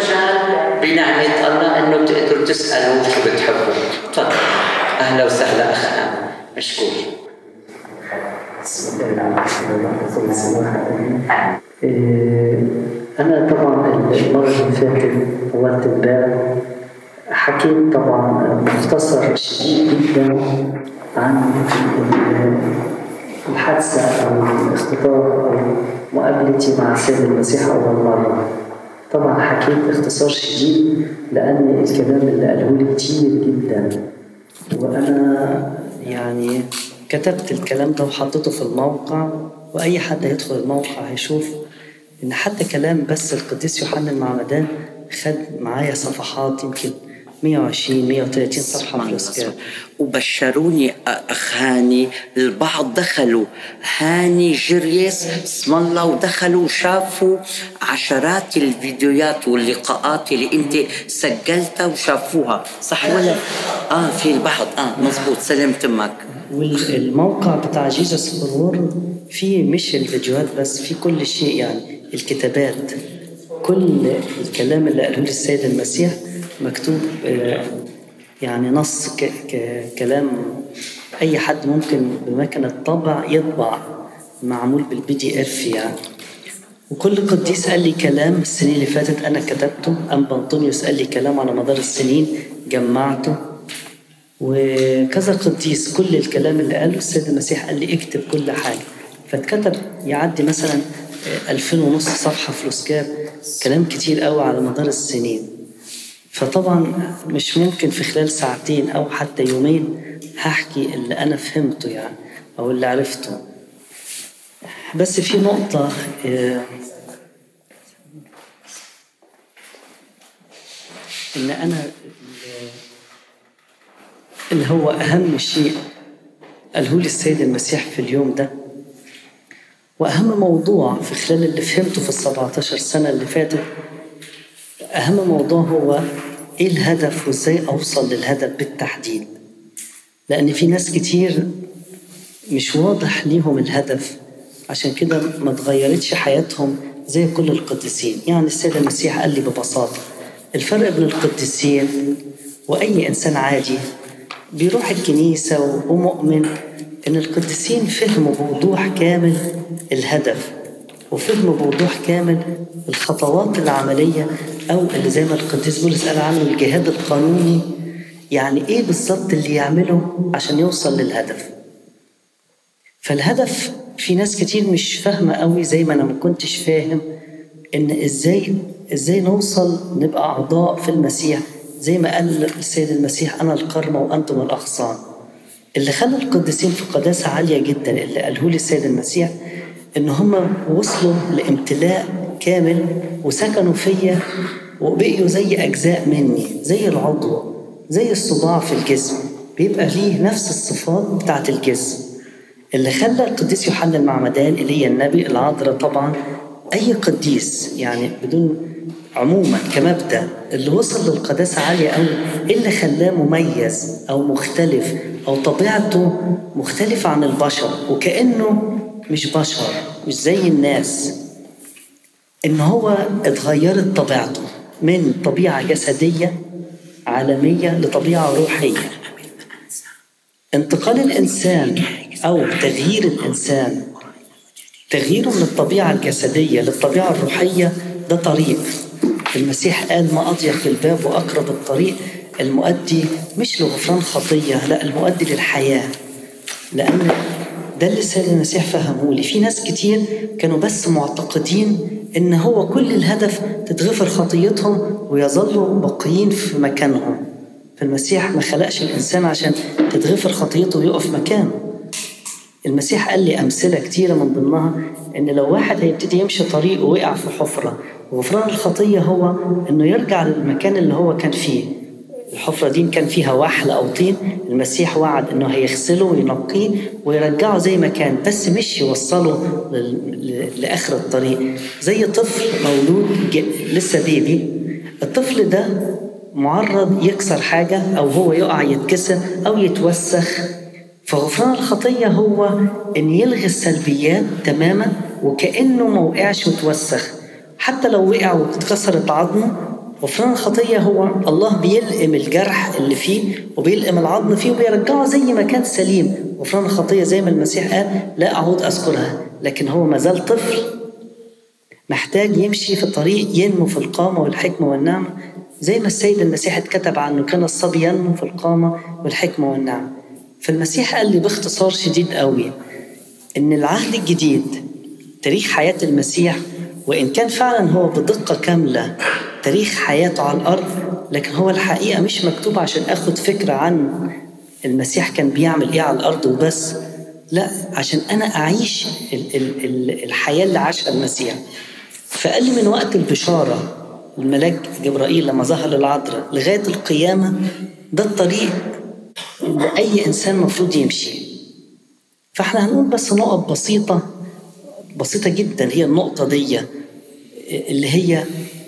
مجال بنعمة الله انه تقدروا تسألوا شو بتحبوا تفضل اهلا وسهلا اخ مشكور أنا طبعا المرة اللي فاتت طولت البال حكيت طبعا مختصر شديد جدا عن الحادثة أو الاختطاف أو مقابلتي مع السيد المسيح أول مرة طبعا حكيت باختصار شديد لأن الكلام اللي قاله لي كتير جدا وأنا يعني كتبت الكلام ده وحطيته في الموقع وأي حد هيدخل الموقع هيشوف إن حتى كلام بس القديس يوحنا المعمدان خد معايا صفحات يمكن 120 130 صفحة في الأسكار وبشروني أخ هاني البعض دخلوا هاني جريس بسم الله ودخلوا وشافوا عشرات الفيديوهات واللقاءات اللي انت سجلتها وشافوها صح ولا اه في البعض اه مزبوط سلمت امك والموقع بتاع جيسوس فور فيه مش الفيديوهات بس في كل شيء يعني الكتابات كل الكلام اللي قاله لي السيد المسيح مكتوب يعني نص كلام اي حد ممكن بمكنه طبع يطبع معمول بالبي دي اف يعني وكل قديس قال لي كلام السنين اللي فاتت انا كتبته ام بنطونيوس قال لي كلام على مدار السنين جمعته وكذا قديس كل الكلام اللي قاله السيد المسيح قال لي اكتب كل حاجه فاتكتب يعدي مثلا ألفين ونص صفحة في الأسكاب كلام كتير قوي على مدار السنين فطبعا مش ممكن في خلال ساعتين أو حتى يومين هحكي اللي أنا فهمته يعني أو اللي عرفته بس في نقطة إن أنا اللي هو أهم شيء قاله لي السيد المسيح في اليوم ده وأهم موضوع في خلال اللي فهمته في السبعة عشر سنة اللي فاتت أهم موضوع هو إيه الهدف وإزاي أوصل للهدف بالتحديد لأن في ناس كتير مش واضح ليهم الهدف عشان كده ما تغيرتش حياتهم زي كل القديسين يعني السيد المسيح قال لي ببساطة الفرق بين القديسين وأي إنسان عادي بيروح الكنيسة ومؤمن إن القديسين فهموا بوضوح كامل الهدف وفهموا بوضوح كامل الخطوات العملية أو اللي زي ما القديس بولس قال عنه الجهاد القانوني يعني إيه بالظبط اللي يعمله عشان يوصل للهدف فالهدف في ناس كتير مش فاهمة قوي زي ما أنا ما كنتش فاهم إن إزاي إزاي نوصل نبقى أعضاء في المسيح زي ما قال السيد المسيح أنا القرن وأنتم الأغصان اللي خلى القديسين في قداسة عالية جدا اللي قاله لي السيد المسيح إن هم وصلوا لامتلاء كامل وسكنوا فيا وبقيوا زي أجزاء مني زي العضو زي الصباع في الجسم بيبقى ليه نفس الصفات بتاعت الجسم اللي خلى القديس يوحنا المعمدان اللي هي النبي العذراء طبعا أي قديس يعني بدون عموما كمبدا اللي وصل للقداسه عاليه قوي ايه اللي خلاه مميز او مختلف او طبيعته مختلفه عن البشر وكانه مش بشر مش زي الناس ان هو اتغيرت طبيعته من طبيعه جسديه عالميه لطبيعه روحيه انتقال الانسان او تغيير الانسان تغييره من الطبيعه الجسديه للطبيعه الروحيه ده طريق المسيح قال ما أضيق الباب وأقرب الطريق المؤدي مش لغفران خطية لا المؤدي للحياة لأن ده اللي السيد المسيح فهمه لي في ناس كتير كانوا بس معتقدين إن هو كل الهدف تتغفر خطيتهم ويظلوا باقيين في مكانهم فالمسيح ما خلقش الإنسان عشان تتغفر خطيته ويقف مكانه المسيح قال لي أمثلة كتيرة من ضمنها إن لو واحد هيبتدي يمشي طريق ووقع في حفرة غفران الخطية هو إنه يرجع للمكان اللي هو كان فيه الحفرة دي كان فيها وحل أو طين المسيح وعد إنه هيغسله وينقيه ويرجعه زي ما كان بس مش يوصله لآخر الطريق زي طفل مولود لسه بيبي الطفل ده معرض يكسر حاجة أو هو يقع يتكسر أو يتوسخ فغفران الخطية هو إن يلغي السلبيات تماما وكأنه ما وقعش وتوسخ حتى لو وقع واتكسرت عظمه غفران الخطية هو الله بيلئم الجرح اللي فيه وبيلئم العظم فيه وبيرجعه زي ما كان سليم غفران الخطية زي ما المسيح قال لا أعود أذكرها لكن هو ما زال طفل محتاج يمشي في طريق ينمو في القامة والحكمة والنعمة زي ما السيد المسيح اتكتب عنه كان الصبي ينمو في القامة والحكمة والنعمة فالمسيح قال لي باختصار شديد قوي إن العهد الجديد تاريخ حياة المسيح وإن كان فعلا هو بدقة كاملة تاريخ حياته على الأرض لكن هو الحقيقة مش مكتوب عشان أخد فكرة عن المسيح كان بيعمل إيه على الأرض وبس لا عشان أنا أعيش ال ال ال الحياة اللي عاشها المسيح فقال لي من وقت البشارة الملاك جبرائيل لما ظهر للعذراء لغاية القيامة ده الطريق اللي أي إنسان مفروض يمشي فإحنا هنقول بس نقط بسيطة بسيطة جدا هي النقطة دي اللي هي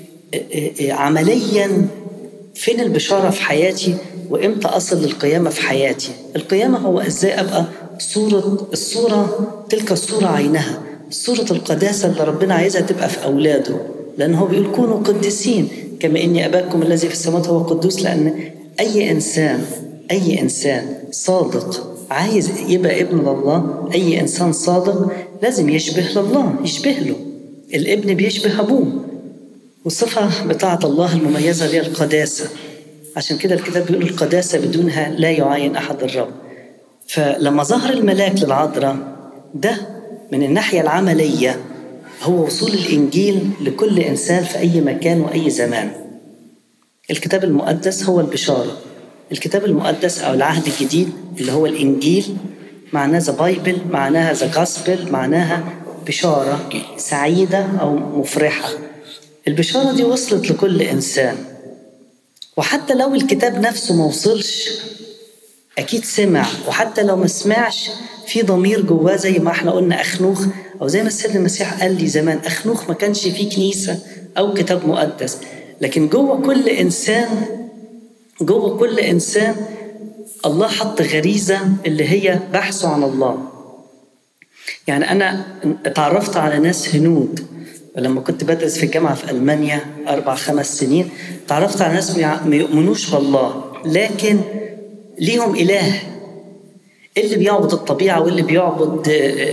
عمليا فين البشارة في حياتي وإمتى أصل للقيامة في حياتي القيامة هو إزاي أبقى صورة الصورة تلك الصورة عينها صورة القداسة اللي ربنا عايزها تبقى في أولاده لأن هو بيقول كونوا قديسين كما إني أباكم الذي في السماوات هو قدوس لأن أي إنسان أي إنسان صادق عايز يبقى ابن لله أي إنسان صادق لازم يشبه لله يشبه له الابن بيشبه أبوه والصفة بتاعة الله المميزة هي القداسة عشان كده الكتاب بيقول القداسة بدونها لا يعاين أحد الرب فلما ظهر الملاك للعذراء ده من الناحية العملية هو وصول الإنجيل لكل إنسان في أي مكان وأي زمان الكتاب المقدس هو البشارة الكتاب المقدس أو العهد الجديد اللي هو الإنجيل معناه ذا بايبل معناها ذا جاسبل معناها بشارة سعيدة أو مفرحة البشارة دي وصلت لكل إنسان وحتى لو الكتاب نفسه ما وصلش أكيد سمع وحتى لو ما سمعش في ضمير جواه زي ما احنا قلنا أخنوخ أو زي ما السيد المسيح قال لي زمان أخنوخ ما كانش فيه كنيسة أو كتاب مقدس لكن جوه كل إنسان جوه كل إنسان الله حط غريزة اللي هي بحثه عن الله يعني أنا اتعرفت على ناس هنود لما كنت بدرس في الجامعة في ألمانيا أربع خمس سنين تعرفت على ناس ما يؤمنوش بالله لكن ليهم إله اللي بيعبد الطبيعة واللي بيعبد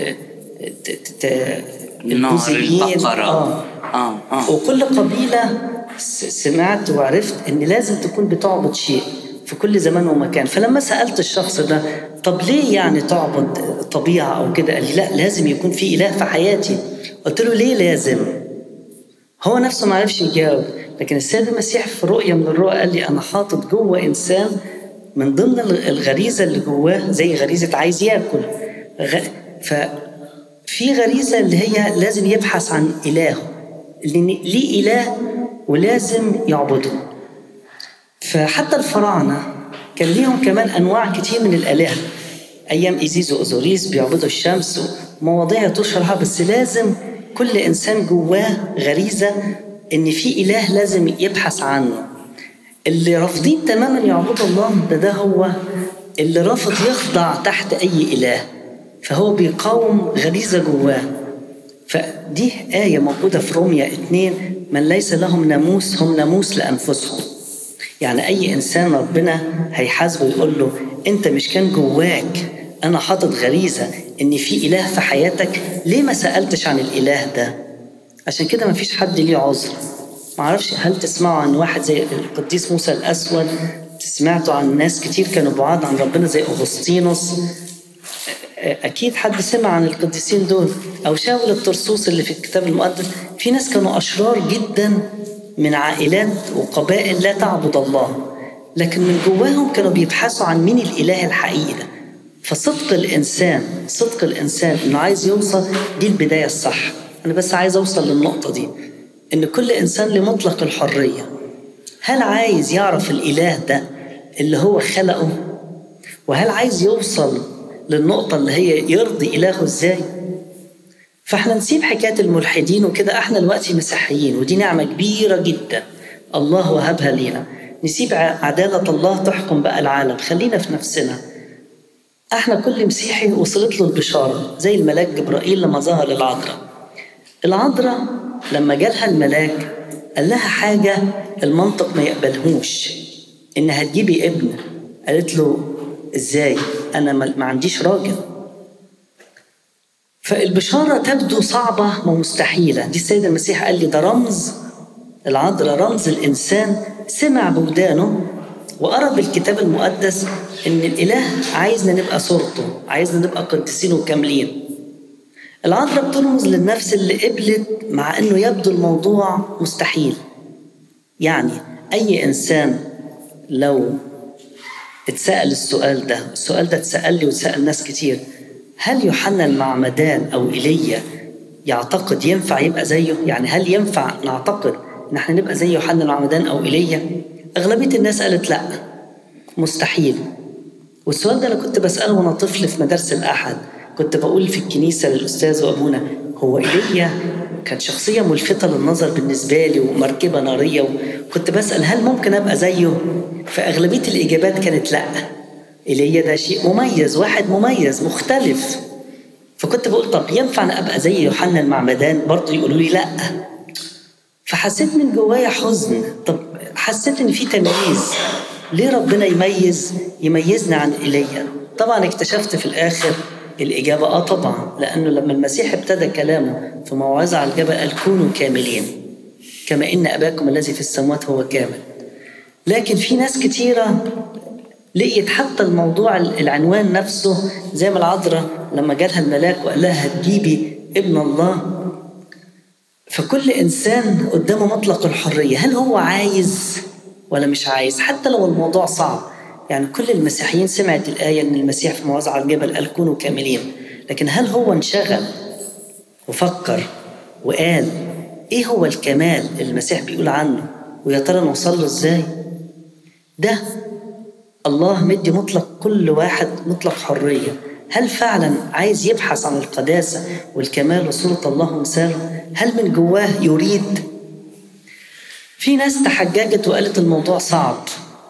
النار البقرة آه. آه. آه. وكل قبيلة سمعت وعرفت إن لازم تكون بتعبد شيء في كل زمان ومكان فلما سألت الشخص ده طب ليه يعني تعبد طبيعة أو كده قال لي لا لازم يكون في إله في حياتي قلت له ليه لازم هو نفسه ما عرفش يجاوب لكن السيد المسيح في رؤية من الرؤى قال لي أنا حاطط جوه إنسان من ضمن الغريزة اللي جواه زي غريزة عايز ياكل غ... ففي غريزة اللي هي لازم يبحث عن إلهه لأن ليه إله ولازم يعبده فحتى الفراعنة كان ليهم كمان أنواع كتير من الآلهة أيام إيزيز وأوزوريس بيعبدوا الشمس ومواضيع تشرحها بس لازم كل إنسان جواه غريزة إن في إله لازم يبحث عنه اللي رافضين تماما يعبدوا الله ده ده هو اللي رافض يخضع تحت أي إله فهو بيقاوم غريزة جواه فدي آية موجودة في روميا اتنين من ليس لهم ناموس هم ناموس لأنفسهم يعني أي إنسان ربنا هيحاسبه يقول له أنت مش كان جواك أنا حاطط غريزة إن في إله في حياتك ليه ما سألتش عن الإله ده عشان كده ما فيش حد ليه عذر معرفش هل تسمعوا عن واحد زي القديس موسى الأسود سمعتوا عن ناس كتير كانوا بعاد عن ربنا زي أغسطينوس أكيد حد سمع عن القديسين دول أو شاول الطرسوس اللي في الكتاب المقدس في ناس كانوا أشرار جدا من عائلات وقبائل لا تعبد الله لكن من جواهم كانوا بيبحثوا عن مين الإله الحقيقي ده فصدق الإنسان صدق الإنسان إنه عايز يوصل دي البداية الصح أنا بس عايز أوصل للنقطة دي إن كل إنسان لمطلق الحرية هل عايز يعرف الإله ده اللي هو خلقه وهل عايز يوصل للنقطة اللي هي يرضي إلهه إزاي فإحنا نسيب حكاية الملحدين وكده إحنا دلوقتي مسيحيين ودي نعمة كبيرة جدا الله وهبها لينا نسيب عدالة الله تحكم بقى العالم خلينا في نفسنا احنا كل مسيحي وصلت له البشارة زي الملاك جبرائيل لما ظهر للعذراء العذراء لما جالها الملاك قال لها حاجة المنطق ما يقبلهوش إنها تجيبي ابن قالت له إزاي أنا ما عنديش راجل فالبشارة تبدو صعبة ومستحيلة دي السيد المسيح قال لي ده رمز العذراء رمز الإنسان سمع بودانه وقرا بالكتاب المقدس إن الإله عايزنا نبقى صورته عايزنا نبقى قديسين وكاملين العذراء بترمز للنفس اللي قبلت مع إنه يبدو الموضوع مستحيل يعني أي إنسان لو اتسأل السؤال ده السؤال ده اتسأل لي واتسأل ناس كتير هل يوحنا المعمدان أو إيليا يعتقد ينفع يبقى زيه؟ يعني هل ينفع نعتقد إن احنا نبقى زي يوحنا المعمدان أو إيليا؟ أغلبية الناس قالت لأ مستحيل والسؤال ده أنا كنت بسأله وأنا طفل في مدارس الأحد كنت بقول في الكنيسة للأستاذ وأبونا هو إيليا كان شخصية ملفتة للنظر بالنسبة لي ومركبة نارية وكنت بسأل هل ممكن أبقى زيه؟ فأغلبية الإجابات كانت لأ إيليا ده شيء مميز واحد مميز مختلف فكنت بقول طب ينفع أبقى زي يوحنا المعمدان برضه يقولوا لي لأ فحسيت من جوايا حزن طب حسيت إن في تمييز ليه ربنا يميز يميزنا عن إيليا طبعا اكتشفت في الآخر الإجابة آه طبعا لأنه لما المسيح ابتدى كلامه في موعظة على الجبل قال كونوا كاملين كما إن أباكم الذي في السماوات هو كامل لكن في ناس كتيرة لقيت حتى الموضوع العنوان نفسه زي ما العذراء لما جالها الملاك وقال لها هتجيبي ابن الله فكل إنسان قدامه مطلق الحرية هل هو عايز ولا مش عايز حتى لو الموضوع صعب يعني كل المسيحيين سمعت الآية إن المسيح في موعظة على الجبل قال كونوا كاملين لكن هل هو انشغل وفكر وقال إيه هو الكمال اللي المسيح بيقول عنه ويا ترى نوصل له إزاي؟ ده الله مدي مطلق كل واحد مطلق حرية هل فعلا عايز يبحث عن القداسة والكمال وصورة الله ومثاله هل من جواه يريد في ناس تحججت وقالت الموضوع صعب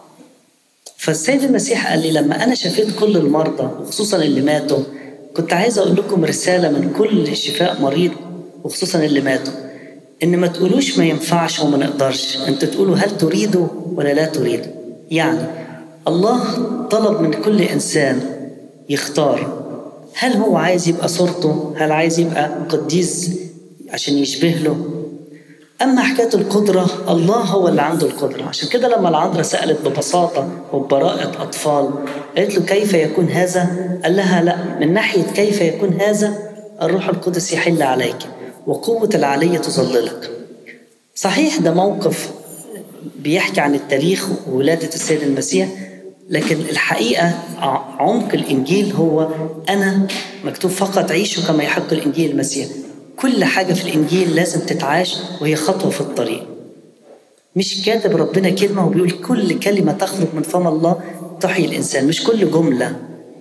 فالسيد المسيح قال لي لما أنا شفيت كل المرضى وخصوصا اللي ماتوا كنت عايز أقول لكم رسالة من كل شفاء مريض وخصوصا اللي ماتوا إن ما تقولوش ما ينفعش وما نقدرش أنت تقولوا هل تريدوا ولا لا تريدوا يعني الله طلب من كل إنسان يختار هل هو عايز يبقى صورته هل عايز يبقى قديس عشان يشبه له أما حكاية القدرة الله هو اللي عنده القدرة عشان كده لما العذراء سألت ببساطة وببراءة أطفال قالت له كيف يكون هذا قال لها لا من ناحية كيف يكون هذا الروح القدس يحل عليك وقوة العلية تظللك صحيح ده موقف بيحكي عن التاريخ وولادة السيد المسيح لكن الحقيقة عمق الإنجيل هو أنا مكتوب فقط عيشوا كما يحق الإنجيل المسيح كل حاجة في الإنجيل لازم تتعاش وهي خطوة في الطريق مش كاتب ربنا كلمة وبيقول كل كلمة تخرج من فم الله تحيي الإنسان مش كل جملة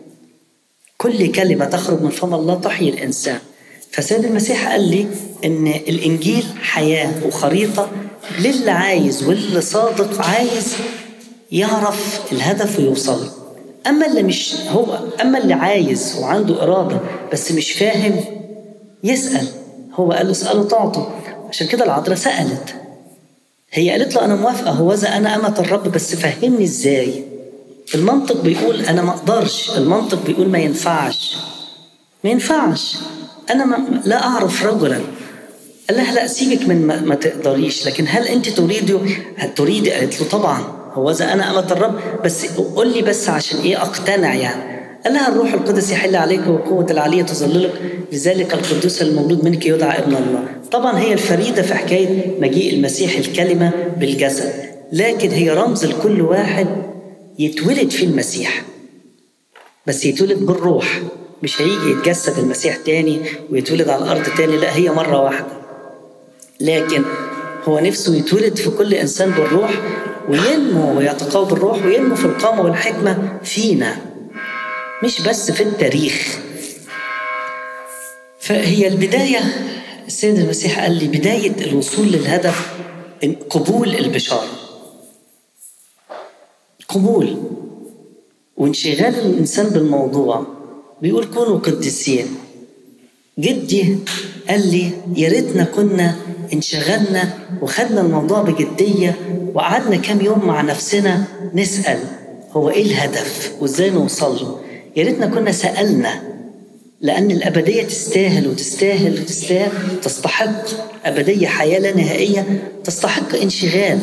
كل كلمة تخرج من فم الله تحيي الإنسان فسيد المسيح قال لي إن الإنجيل حياة وخريطة للي عايز واللي صادق عايز يعرف الهدف ويوصل أما اللي مش هو أما اللي عايز وعنده إرادة بس مش فاهم يسأل هو قال له اسأله تعطوا عشان كده العذراء سألت هي قالت له أنا موافقة هو إذا أنا أمة الرب بس فهمني إزاي المنطق بيقول أنا ما أقدرش المنطق بيقول ما ينفعش ما ينفعش أنا ما لا أعرف رجلا قال لها لا سيبك من ما, ما تقدريش لكن هل أنت تريدي هل تريدي قالت له طبعا هو إذا أنا أمة الرب بس قول لي بس عشان إيه أقتنع يعني قال لها الروح القدس يحل عليك وقوة العلية تظللك لذلك القدوس المولود منك يدعى ابن الله طبعا هي الفريدة في حكاية مجيء المسيح الكلمة بالجسد لكن هي رمز لكل واحد يتولد في المسيح بس يتولد بالروح مش هيجي يتجسد المسيح تاني ويتولد على الأرض تاني لا هي مرة واحدة لكن هو نفسه يتولد في كل إنسان بالروح وينمو ويتقوى بالروح وينمو في القامة والحكمة فينا مش بس في التاريخ فهي البداية السيد المسيح قال لي بداية الوصول للهدف قبول البشارة قبول وانشغال الإنسان بالموضوع بيقول كونوا قديسين جدي قال لي يا ريتنا كنا انشغلنا وخدنا الموضوع بجدية وقعدنا كام يوم مع نفسنا نسأل هو ايه الهدف وازاي نوصل له يا ريتنا كنا سألنا لأن الأبدية تستاهل وتستاهل وتستاهل تستحق أبدية حياة لا نهائية تستحق انشغال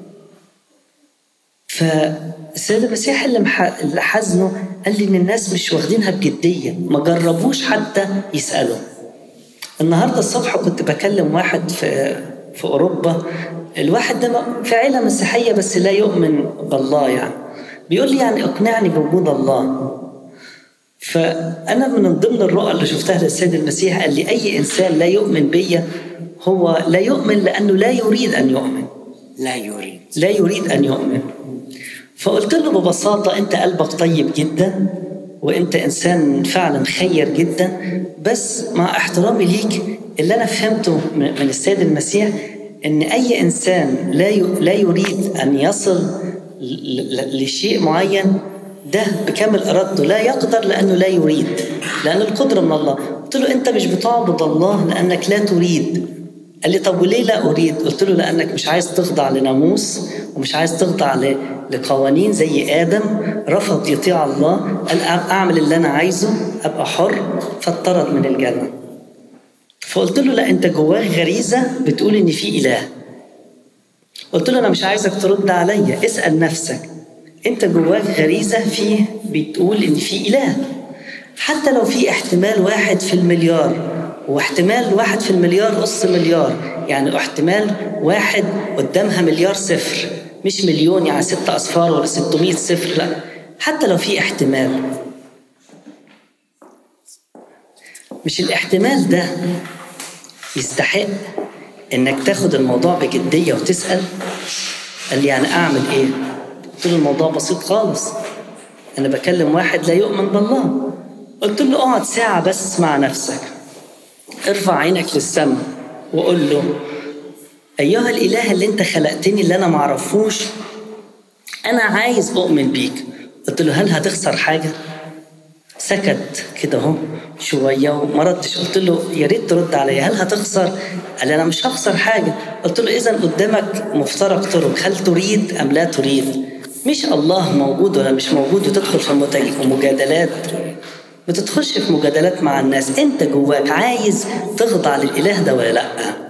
فالسيد المسيح اللي, مح... اللي حزنه قال لي إن الناس مش واخدينها بجدية ما جربوش حتى يسألوا النهاردة الصبح كنت بكلم واحد في في أوروبا الواحد ده في عيلة مسيحية بس لا يؤمن بالله يعني بيقول لي يعني اقنعني بوجود الله فأنا من ضمن الرؤى اللي شفتها للسيد المسيح قال لي أي إنسان لا يؤمن بي هو لا يؤمن لأنه لا يريد أن يؤمن لا يريد لا يريد أن يؤمن فقلت له ببساطة أنت قلبك طيب جدا وأنت إنسان فعلا خير جدا بس مع احترامي ليك اللي أنا فهمته من السيد المسيح أن أي إنسان لا لا يريد أن يصل لشيء معين ده بكامل إرادته لا يقدر لأنه لا يريد لأن القدرة من الله قلت له أنت مش بتعبد الله لأنك لا تريد قال لي طب وليه لا أريد قلت له لأنك مش عايز تخضع لناموس ومش عايز تخضع لقوانين زي آدم رفض يطيع الله قال أعمل اللي أنا عايزه أبقى حر فاطرد من الجنة فقلت له لا أنت جواك غريزة بتقول إن في إله قلت له أنا مش عايزك ترد عليا اسأل نفسك انت جواك غريزه فيه بتقول ان في اله حتى لو في احتمال واحد في المليار واحتمال واحد في المليار قص مليار يعني احتمال واحد قدامها مليار صفر مش مليون يعني ست اصفار ولا 600 صفر لا حتى لو في احتمال مش الاحتمال ده يستحق انك تاخد الموضوع بجديه وتسال قال لي يعني اعمل ايه قلت له الموضوع بسيط خالص أنا بكلم واحد لا يؤمن بالله قلت له اقعد ساعة بس مع نفسك ارفع عينك للسماء وقول له أيها الإله اللي أنت خلقتني اللي أنا معرفوش أنا عايز أؤمن بيك قلت له هل هتخسر حاجة؟ سكت كده اهو شويه وما ردش قلت له يا ريت ترد عليا هل هتخسر؟ قال لي انا مش هخسر حاجه قلت له اذا قدامك مفترق طرق هل تريد ام لا تريد؟ مش الله موجود ولا مش موجود وتدخل في مجادلات ما تدخلش في مجادلات مع الناس انت جواك عايز تخضع للاله ده ولا لا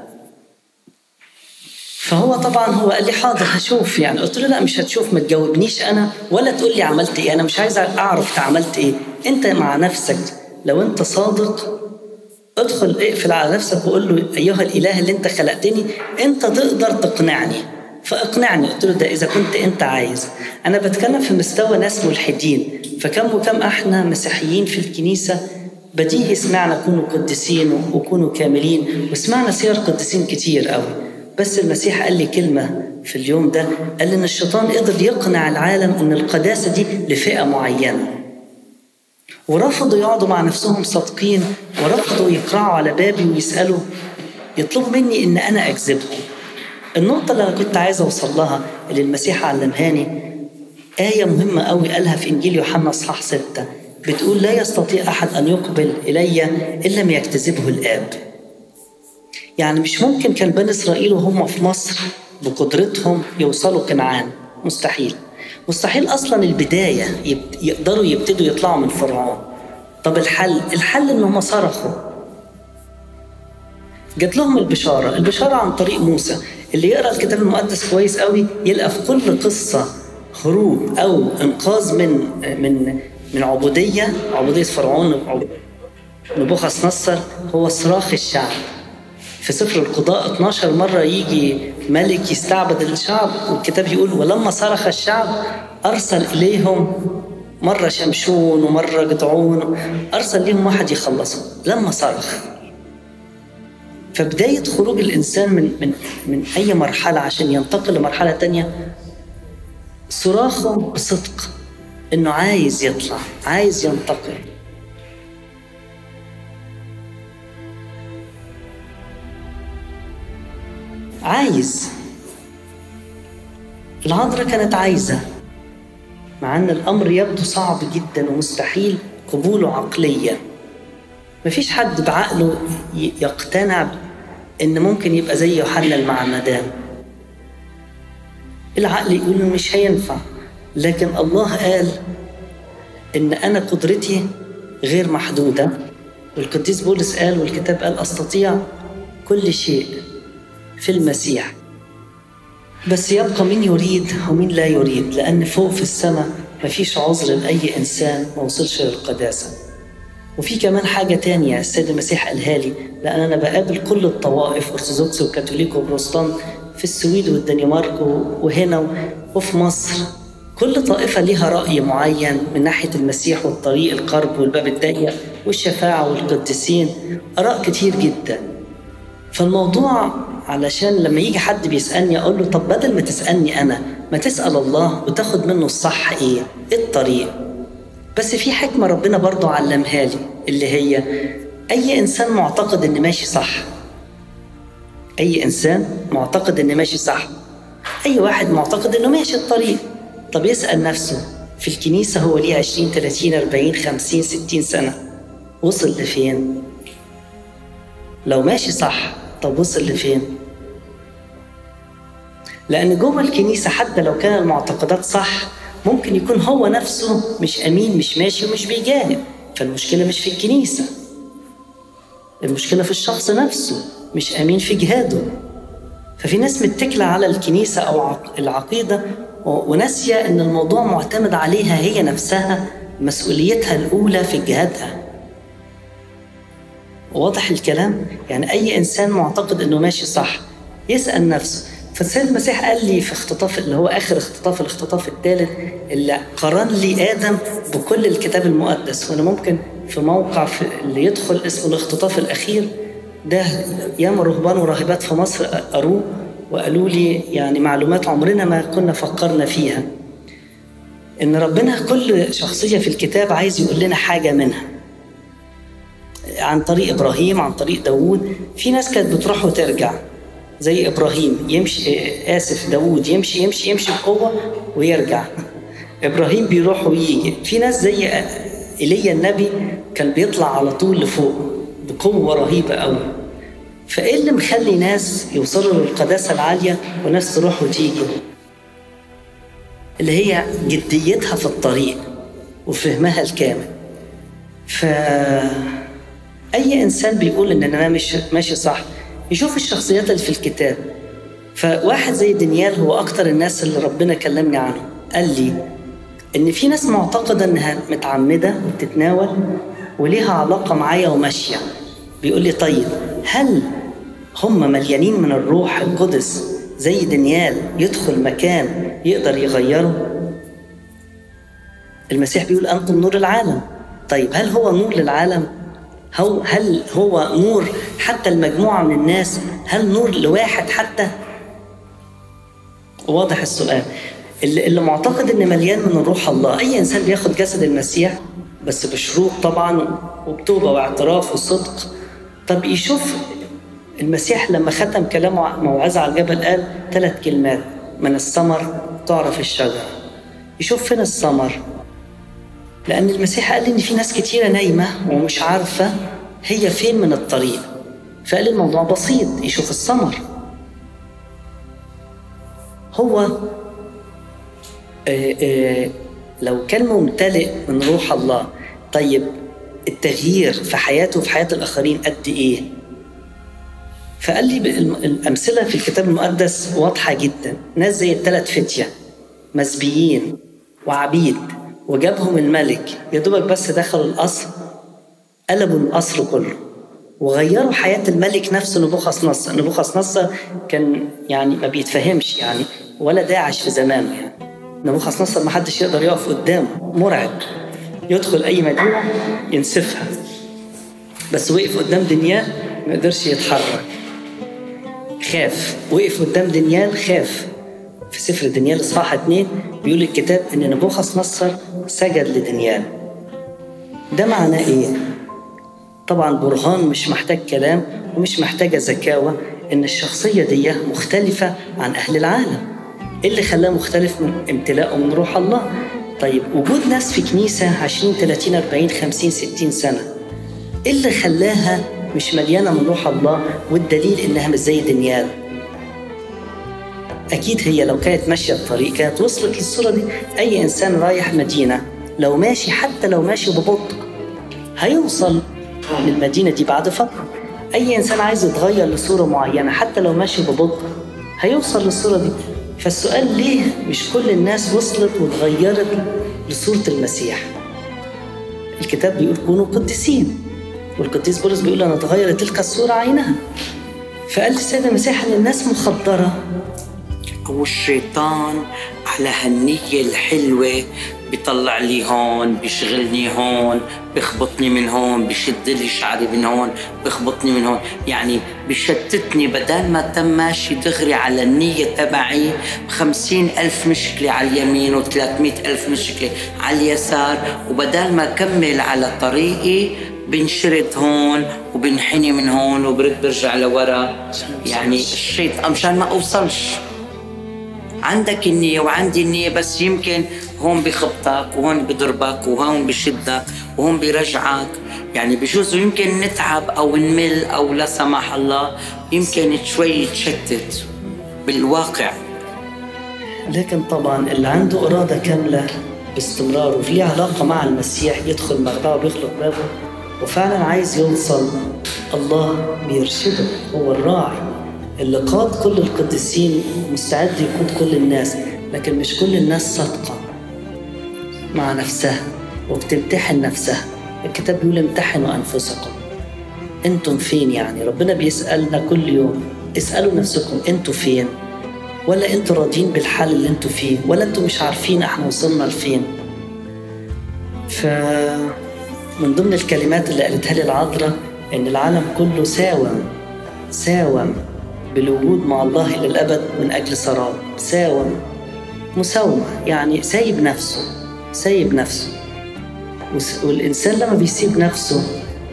فهو طبعا هو قال لي حاضر هشوف يعني قلت له لا مش هتشوف ما تجاوبنيش انا ولا تقول لي عملت ايه انا مش عايز اعرف عملت ايه انت مع نفسك لو انت صادق ادخل اقفل على نفسك وقول له ايها الاله اللي انت خلقتني انت تقدر تقنعني فاقنعني قلت له ده اذا كنت انت عايز انا بتكلم في مستوى ناس ملحدين فكم وكم احنا مسيحيين في الكنيسه بديهي سمعنا كونوا قديسين وكونوا كاملين وسمعنا سير قديسين كتير قوي بس المسيح قال لي كلمة في اليوم ده قال لي إن الشيطان قدر يقنع العالم إن القداسة دي لفئة معينة ورفضوا يقعدوا مع نفسهم صادقين ورفضوا يقرعوا على بابي ويسألوا يطلبوا مني إن أنا أجذبهم النقطة اللي أنا كنت عايز أوصل لها اللي المسيح علمهاني آية مهمة قوي قالها في إنجيل يوحنا إصحاح ستة بتقول لا يستطيع أحد أن يقبل إلي إن لم يجتذبه الآب يعني مش ممكن كان بني إسرائيل وهم في مصر بقدرتهم يوصلوا كنعان مستحيل مستحيل أصلا البداية يقدروا يبتدوا يطلعوا من فرعون طب الحل الحل إن هم صرخوا جات لهم البشارة البشارة عن طريق موسى اللي يقرأ الكتاب المقدس كويس قوي يلقى في كل قصة هروب أو إنقاذ من من من عبودية عبودية فرعون نبوخذ نصر هو صراخ الشعب في سفر القضاء 12 مرة يجي ملك يستعبد الشعب والكتاب يقول ولما صرخ الشعب أرسل إليهم مرة شمشون ومرة جدعون أرسل ليهم واحد يخلصهم لما صرخ فبداية خروج الإنسان من من من أي مرحلة عشان ينتقل لمرحلة تانية صراخه بصدق إنه عايز يطلع عايز ينتقل عايز العذراء كانت عايزة مع أن الأمر يبدو صعب جدا ومستحيل قبوله عقليا مفيش حد بعقله يقتنع إن ممكن يبقى زي يوحنا المعمدان العقل يقول مش هينفع لكن الله قال إن أنا قدرتي غير محدودة والقديس بولس قال والكتاب قال أستطيع كل شيء في المسيح بس يبقى مين يريد ومين لا يريد لأن فوق في السماء مفيش عذر لأي إنسان ما وصلش للقداسة وفي كمان حاجة تانية السيد المسيح قالها لي لأن أنا بقابل كل الطوائف أرثوذكس وكاثوليك وبروتستانت في السويد والدنمارك وهنا وفي مصر كل طائفة ليها رأي معين من ناحية المسيح والطريق القرب والباب الضيق والشفاعة والقديسين آراء كتير جدا فالموضوع علشان لما يجي حد بيسألني أقول له طب بدل ما تسألني أنا ما تسأل الله وتاخد منه الصح إيه؟ إيه الطريق؟ بس في حكمة ربنا برضو علمها لي اللي هي أي إنسان معتقد إن ماشي صح أي إنسان معتقد إن ماشي صح أي واحد معتقد إنه ماشي الطريق طب يسأل نفسه في الكنيسة هو ليه 20 30 40 50 60 سنة وصل لفين؟ لو ماشي صح طب وصل لفين؟ لأن جوه الكنيسة حتى لو كان المعتقدات صح ممكن يكون هو نفسه مش أمين مش ماشي ومش بيجاهد فالمشكلة مش في الكنيسة المشكلة في الشخص نفسه مش أمين في جهاده ففي ناس متكلة على الكنيسة أو العقيدة وناسية إن الموضوع معتمد عليها هي نفسها مسؤوليتها الأولى في جهادها واضح الكلام؟ يعني أي إنسان معتقد إنه ماشي صح يسأل نفسه فالسيد المسيح قال لي في اختطاف اللي هو آخر اختطاف الاختطاف الثالث اللي قرن لي آدم بكل الكتاب المقدس وأنا ممكن في موقع في اللي يدخل اسمه الاختطاف الأخير ده ياما رهبان وراهبات في مصر قروه وقالوا لي يعني معلومات عمرنا ما كنا فكرنا فيها إن ربنا كل شخصية في الكتاب عايز يقول لنا حاجة منها عن طريق ابراهيم عن طريق داوود في ناس كانت بتروح وترجع زي ابراهيم يمشي اسف داوود يمشي يمشي يمشي بقوه ويرجع ابراهيم بيروح ويجي في ناس زي ايليا النبي كان بيطلع على طول لفوق بقوه رهيبه قوي فايه اللي مخلي ناس يوصلوا للقداسه العاليه وناس تروح وتيجي اللي هي جديتها في الطريق وفهمها الكامل ف اي انسان بيقول ان انا مش ماشي صح يشوف الشخصيات اللي في الكتاب فواحد زي دانيال هو اكتر الناس اللي ربنا كلمني عنه قال لي ان في ناس معتقده انها متعمده وبتتناول وليها علاقه معايا وماشيه بيقول لي طيب هل هم مليانين من الروح القدس زي دانيال يدخل مكان يقدر يغيره المسيح بيقول انتم نور العالم طيب هل هو نور للعالم هو هل هو نور حتى المجموعة من الناس هل نور لواحد حتى واضح السؤال اللي, اللي معتقد ان مليان من الروح الله اي انسان بياخد جسد المسيح بس بشروط طبعا وبتوبة واعتراف وصدق طب يشوف المسيح لما ختم كلامه موعظة على الجبل قال ثلاث كلمات من الثمر تعرف الشجرة يشوف فين الثمر لأن المسيح قال إن في ناس كتيرة نايمة ومش عارفة هي فين من الطريق فقال الموضوع بسيط يشوف الثمر هو آآ آآ لو كان ممتلئ من روح الله طيب التغيير في حياته وفي حياة الآخرين قد إيه؟ فقال لي الأمثلة في الكتاب المقدس واضحة جدا ناس زي الثلاث فتية مسبيين وعبيد وجابهم الملك يا دوبك بس دخلوا القصر قلبوا القصر كله وغيروا حياة الملك نفسه نبوخذ نصر نبوخذ نصر كان يعني ما بيتفهمش يعني ولا داعش في زمانه يعني نبوخذ نصر ما حدش يقدر يقف قدامه مرعب يدخل أي مدينة ينسفها بس وقف قدام دنياه ما قدرش يتحرك خاف وقف قدام دانيال خاف في سفر دانيال اصحاح اتنين بيقول الكتاب ان نبوخذ نصر سجد لدانيال ده معناه ايه؟ طبعا برهان مش محتاج كلام ومش محتاجه زكاوه ان الشخصيه دي مختلفه عن اهل العالم ايه اللي خلاه مختلف من امتلاءه من روح الله طيب وجود ناس في كنيسه 20 30 40 50 60 سنه إيه اللي خلاها مش مليانة من روح الله والدليل إنها مش زي دنيال أكيد هي لو كانت ماشية الطريق كانت وصلت للصورة دي أي إنسان رايح مدينة لو ماشي حتى لو ماشي ببطء هيوصل للمدينة دي بعد فترة أي إنسان عايز يتغير لصورة معينة حتى لو ماشي ببطء هيوصل للصورة دي فالسؤال ليه مش كل الناس وصلت واتغيرت لصورة المسيح الكتاب بيقول كونوا قديسين والقديس بولس بيقول أنا اتغير تلك الصورة عينها فقال السيد المسيح إن الناس مخدرة أو الشيطان على هالنية الحلوة بيطلع لي هون بيشغلني هون بيخبطني من هون بيشد لي شعري من هون بيخبطني من هون يعني بيشتتني بدل ما تم ماشي دغري على النية تبعي خمسين ألف مشكلة على اليمين وثلاثمائة ألف مشكلة على اليسار وبدل ما أكمل على طريقي بنشرد هون وبنحني من هون وبرد برجع لورا يعني الشيطان مشان ما أوصلش عندك النية وعندي النية بس يمكن هون بخبطك وهون بضربك وهون بشدك وهون بيرجعك يعني بجوز يمكن نتعب أو نمل أو لا سمح الله يمكن شوي تشتت بالواقع لكن طبعا اللي عنده إرادة كاملة باستمرار وفي ليه علاقة مع المسيح يدخل مخدعه وبيخلق بابه وفعلا عايز يوصل الله بيرشده هو الراعي اللي قاد كل القديسين مستعد يقود كل الناس لكن مش كل الناس صادقة مع نفسها وبتمتحن نفسها الكتاب بيقول امتحنوا أنفسكم انتم فين يعني ربنا بيسألنا كل يوم اسألوا نفسكم انتوا فين ولا انتوا راضيين بالحال اللي انتوا فيه ولا انتوا مش عارفين احنا وصلنا لفين ف من ضمن الكلمات اللي قالتها لي العذراء ان العالم كله ساوم ساوم بالوجود مع الله الى الابد من اجل سراب ساوم مساومه يعني سايب نفسه سايب نفسه والانسان لما بيسيب نفسه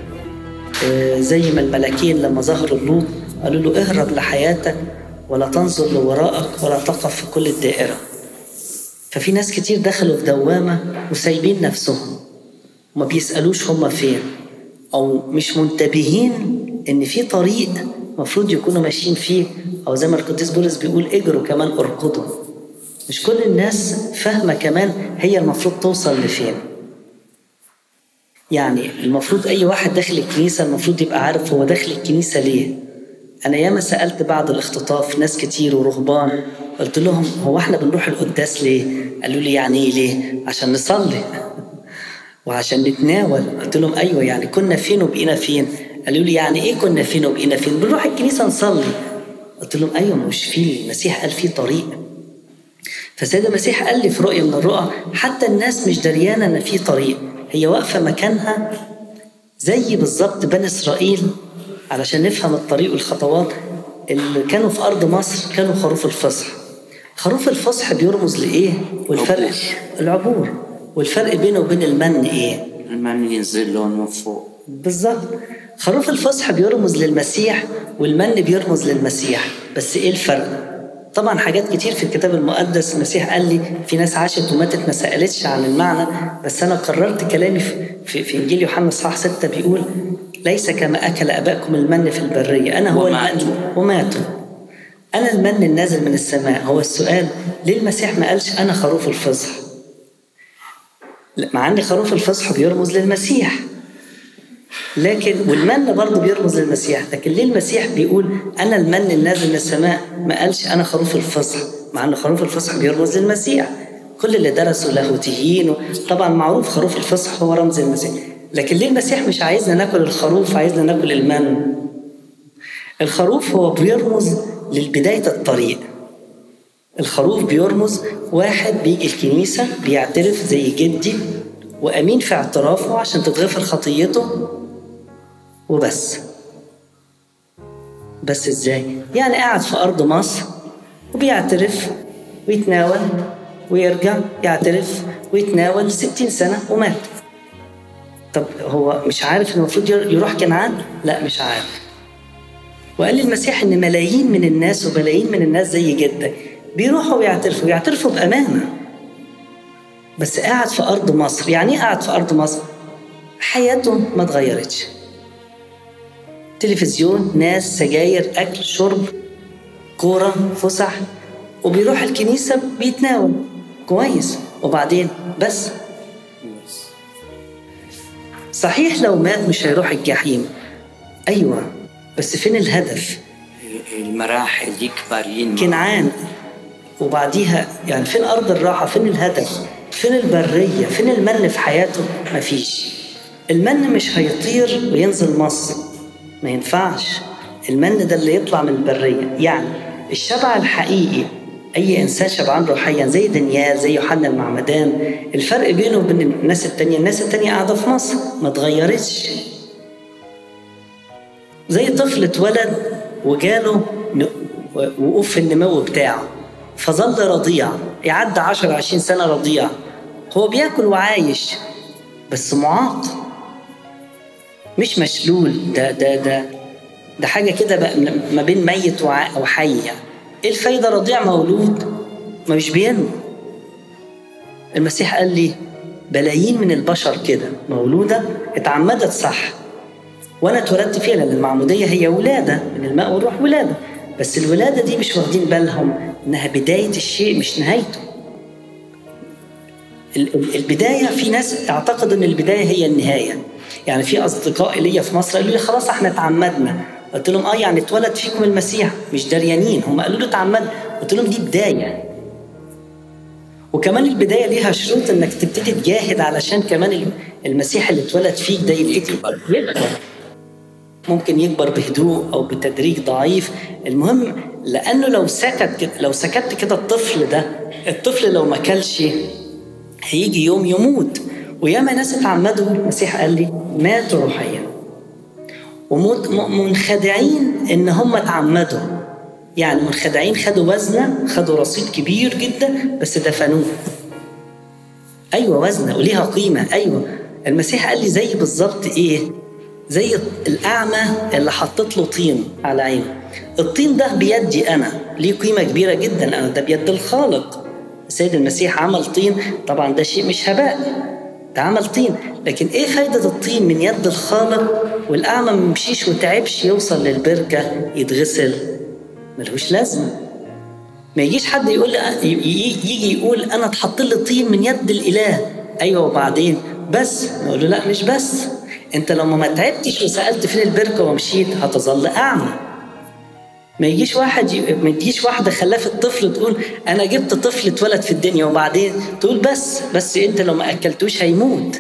زي ما الملاكين لما ظهروا لوط قالوا له اهرب لحياتك ولا تنظر لورائك ولا تقف في كل الدائرة ففي ناس كتير دخلوا في دوامة وسايبين نفسهم وما بيسألوش هما فين أو مش منتبهين إن في طريق مفروض يكونوا ماشيين فيه أو زي ما القديس بولس بيقول اجروا كمان اركضوا مش كل الناس فاهمة كمان هي المفروض توصل لفين يعني المفروض أي واحد داخل الكنيسة المفروض يبقى عارف هو داخل الكنيسة ليه أنا ياما سألت بعد الاختطاف ناس كتير ورهبان قلت لهم هو احنا بنروح القداس ليه؟ قالوا لي يعني ايه ليه؟ عشان نصلي وعشان نتناول قلت لهم ايوه يعني كنا فين وبقينا فين؟ قالوا لي يعني ايه كنا فين وبقينا فين؟ بنروح الكنيسه نصلي قلت لهم ايوه مش في المسيح قال في طريق فسيد المسيح قال لي في رؤيه من الرؤى حتى الناس مش دريانه ان في طريق هي واقفه مكانها زي بالظبط بني اسرائيل علشان نفهم الطريق والخطوات اللي كانوا في أرض مصر كانوا خروف الفصح خروف الفصح بيرمز لإيه؟ والفرق العبور والفرق بينه وبين المن إيه؟ المن ينزل لهم من فوق بالظبط خروف الفصح بيرمز للمسيح والمن بيرمز للمسيح بس إيه الفرق؟ طبعا حاجات كتير في الكتاب المقدس المسيح قال لي في ناس عاشت وماتت ما سألتش عن المعنى بس أنا قررت كلامي في, في, في إنجيل يوحنا صح ستة بيقول ليس كما أكل أباكم المن في البرية أنا هو وماتوا. المن وماتوا أنا المن النازل من السماء هو السؤال ليه المسيح ما قالش أنا خروف الفصح لا، مع أن خروف الفصح بيرمز للمسيح لكن والمن برضه بيرمز للمسيح لكن ليه المسيح بيقول أنا المن النازل من السماء ما قالش أنا خروف الفصح مع أن خروف الفصح بيرمز للمسيح كل اللي درسوا لاهوتيين طبعا معروف خروف الفصح هو رمز المسيح لكن ليه المسيح مش عايزنا ناكل الخروف عايزنا ناكل المن الخروف هو بيرمز لبداية الطريق الخروف بيرمز واحد بيجي الكنيسة بيعترف زي جدي وأمين في اعترافه عشان تتغفر خطيته وبس بس ازاي؟ يعني قاعد في أرض مصر وبيعترف ويتناول ويرجع يعترف ويتناول ستين سنة ومات طب هو مش عارف إن المفروض يروح كنعان؟ لا مش عارف وقال لي المسيح ان ملايين من الناس وملايين من الناس زي جدك بيروحوا ويعترفوا ويعترفوا بامانه بس قاعد في ارض مصر يعني ايه قاعد في ارض مصر حياته ما اتغيرتش تلفزيون ناس سجاير اكل شرب كوره فسح وبيروح الكنيسه بيتناول كويس وبعدين بس صحيح لو مات مش هيروح الجحيم ايوه بس فين الهدف المراحل يكبر ينمو كنعان وبعديها يعني فين ارض الراحه فين الهدف فين البريه فين المن في حياته مفيش المن مش هيطير وينزل مصر ما ينفعش المن ده اللي يطلع من البريه يعني الشبع الحقيقي اي انسان شبعان روحيا زي دانيال زي يوحنا المعمدان الفرق بينه وبين الناس التانية الناس التانية قاعده في مصر ما اتغيرتش زي طفل اتولد وجاله وقوف في النمو بتاعه فظل رضيع يعدى 10 20 سنه رضيع هو بياكل وعايش بس معاق مش مشلول ده ده ده ده حاجه كده بقى ما بين ميت وحي يعني ايه الفايده رضيع مولود ما مش بينمو المسيح قال لي بلايين من البشر كده مولوده اتعمدت صح وانا اتولدت فيها لان المعموديه هي ولاده من الماء والروح ولاده بس الولاده دي مش واخدين بالهم انها بدايه الشيء مش نهايته البدايه في ناس اعتقدوا ان البدايه هي النهايه يعني في اصدقاء ليا في مصر قالوا لي خلاص احنا اتعمدنا قلت لهم اه يعني اتولد فيكم المسيح مش دريانين هم قالوا له اتعمدنا قلت لهم دي بدايه وكمان البدايه ليها شروط انك تبتدي تجاهد علشان كمان المسيح اللي اتولد فيك ده يبتدي يكبر ممكن يكبر بهدوء او بتدريج ضعيف المهم لانه لو سكت لو سكت كده الطفل ده الطفل لو ما كلش هيجي يوم يموت وياما ناس اتعمدوا المسيح قال لي ماتوا روحيا ومنخدعين ان هم اتعمدوا يعني منخدعين خدوا وزنه خدوا رصيد كبير جدا بس دفنوه ايوه وزنه وليها قيمه ايوه المسيح قال لي زي بالظبط ايه زي الاعمى اللي حطيت له طين على عينه الطين ده بيدي انا ليه قيمه كبيره جدا انا ده بيد الخالق السيد المسيح عمل طين طبعا ده شيء مش هباء ده عمل طين لكن ايه فايدة الطين من يد الخالق والأعمى ما يمشيش وتعبش يوصل للبركة يتغسل ملهوش لازمة ما يجيش حد يقول يجي يقول أنا اتحط لي طين من يد الإله أيوه وبعدين بس نقول له لا مش بس أنت لما ما تعبتش وسألت فين البركة ومشيت هتظل أعمى ما يجيش واحد ي... ما تجيش واحده خلافه طفل تقول انا جبت طفل اتولد في الدنيا وبعدين تقول بس بس انت لو ما اكلتوش هيموت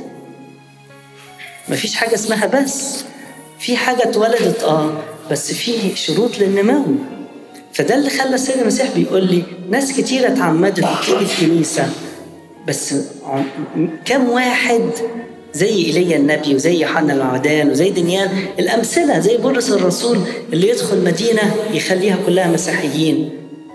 ما فيش حاجه اسمها بس في حاجه اتولدت اه بس في شروط للنمو فده اللي خلى السيد المسيح بيقول لي ناس كتيرة اتعمدت تيجي الكنيسة بس كم واحد زي ايليا النبي وزي يوحنا العمدان وزي دانيال الامثله زي بولس الرسول اللي يدخل مدينه يخليها كلها مسيحيين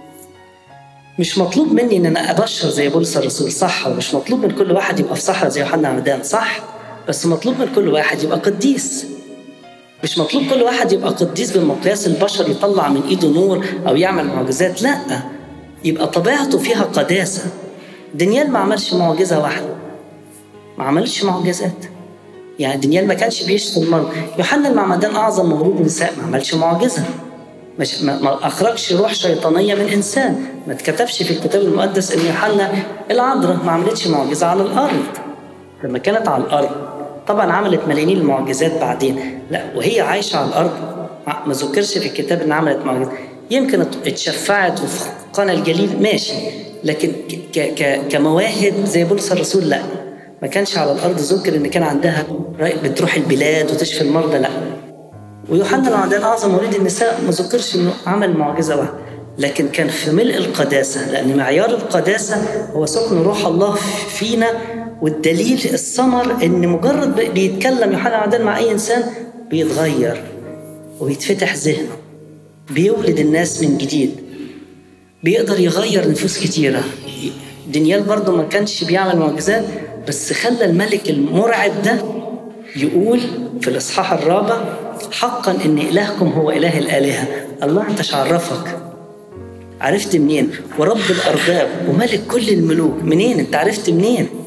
مش مطلوب مني ان انا ابشر زي بولس الرسول صح ومش مطلوب من كل واحد يبقى في صحراء زي يوحنا العمدان صح بس مطلوب من كل واحد يبقى قديس مش مطلوب كل واحد يبقى قديس بمقياس البشر يطلع من ايده نور او يعمل معجزات لا يبقى طبيعته فيها قداسه دانيال ما عملش معجزه واحده ما عملش معجزات يعني دانيال ما كانش بيشفي المرض يوحنا المعمدان اعظم مولود نساء ما عملش معجزه مش ما, ما اخرجش روح شيطانيه من انسان ما اتكتبش في الكتاب المقدس ان يوحنا العذراء ما عملتش معجزه على الارض لما كانت على الارض طبعا عملت ملايين المعجزات بعدين لا وهي عايشه على الارض ما ذكرش في الكتاب ان عملت معجزات يمكن اتشفعت وفي قنا الجليل ماشي لكن ك ك كمواهب زي بولس الرسول لا ما كانش على الارض ذكر ان كان عندها بتروح البلاد وتشفي المرضى لا ويوحنا العمدان اعظم مولد النساء ما ذكرش انه عمل معجزه واحده لكن كان في ملء القداسه لان معيار القداسه هو سكن روح الله فينا والدليل الثمر ان مجرد بيتكلم يوحنا العمدان مع اي انسان بيتغير وبيتفتح ذهنه بيولد الناس من جديد بيقدر يغير نفوس كتيره دانيال برضه ما كانش بيعمل معجزات بس خلى الملك المرعب ده يقول في الاصحاح الرابع حقا ان الهكم هو اله الالهه الله انت عرفك عرفت منين ورب الارباب وملك كل الملوك منين انت عرفت منين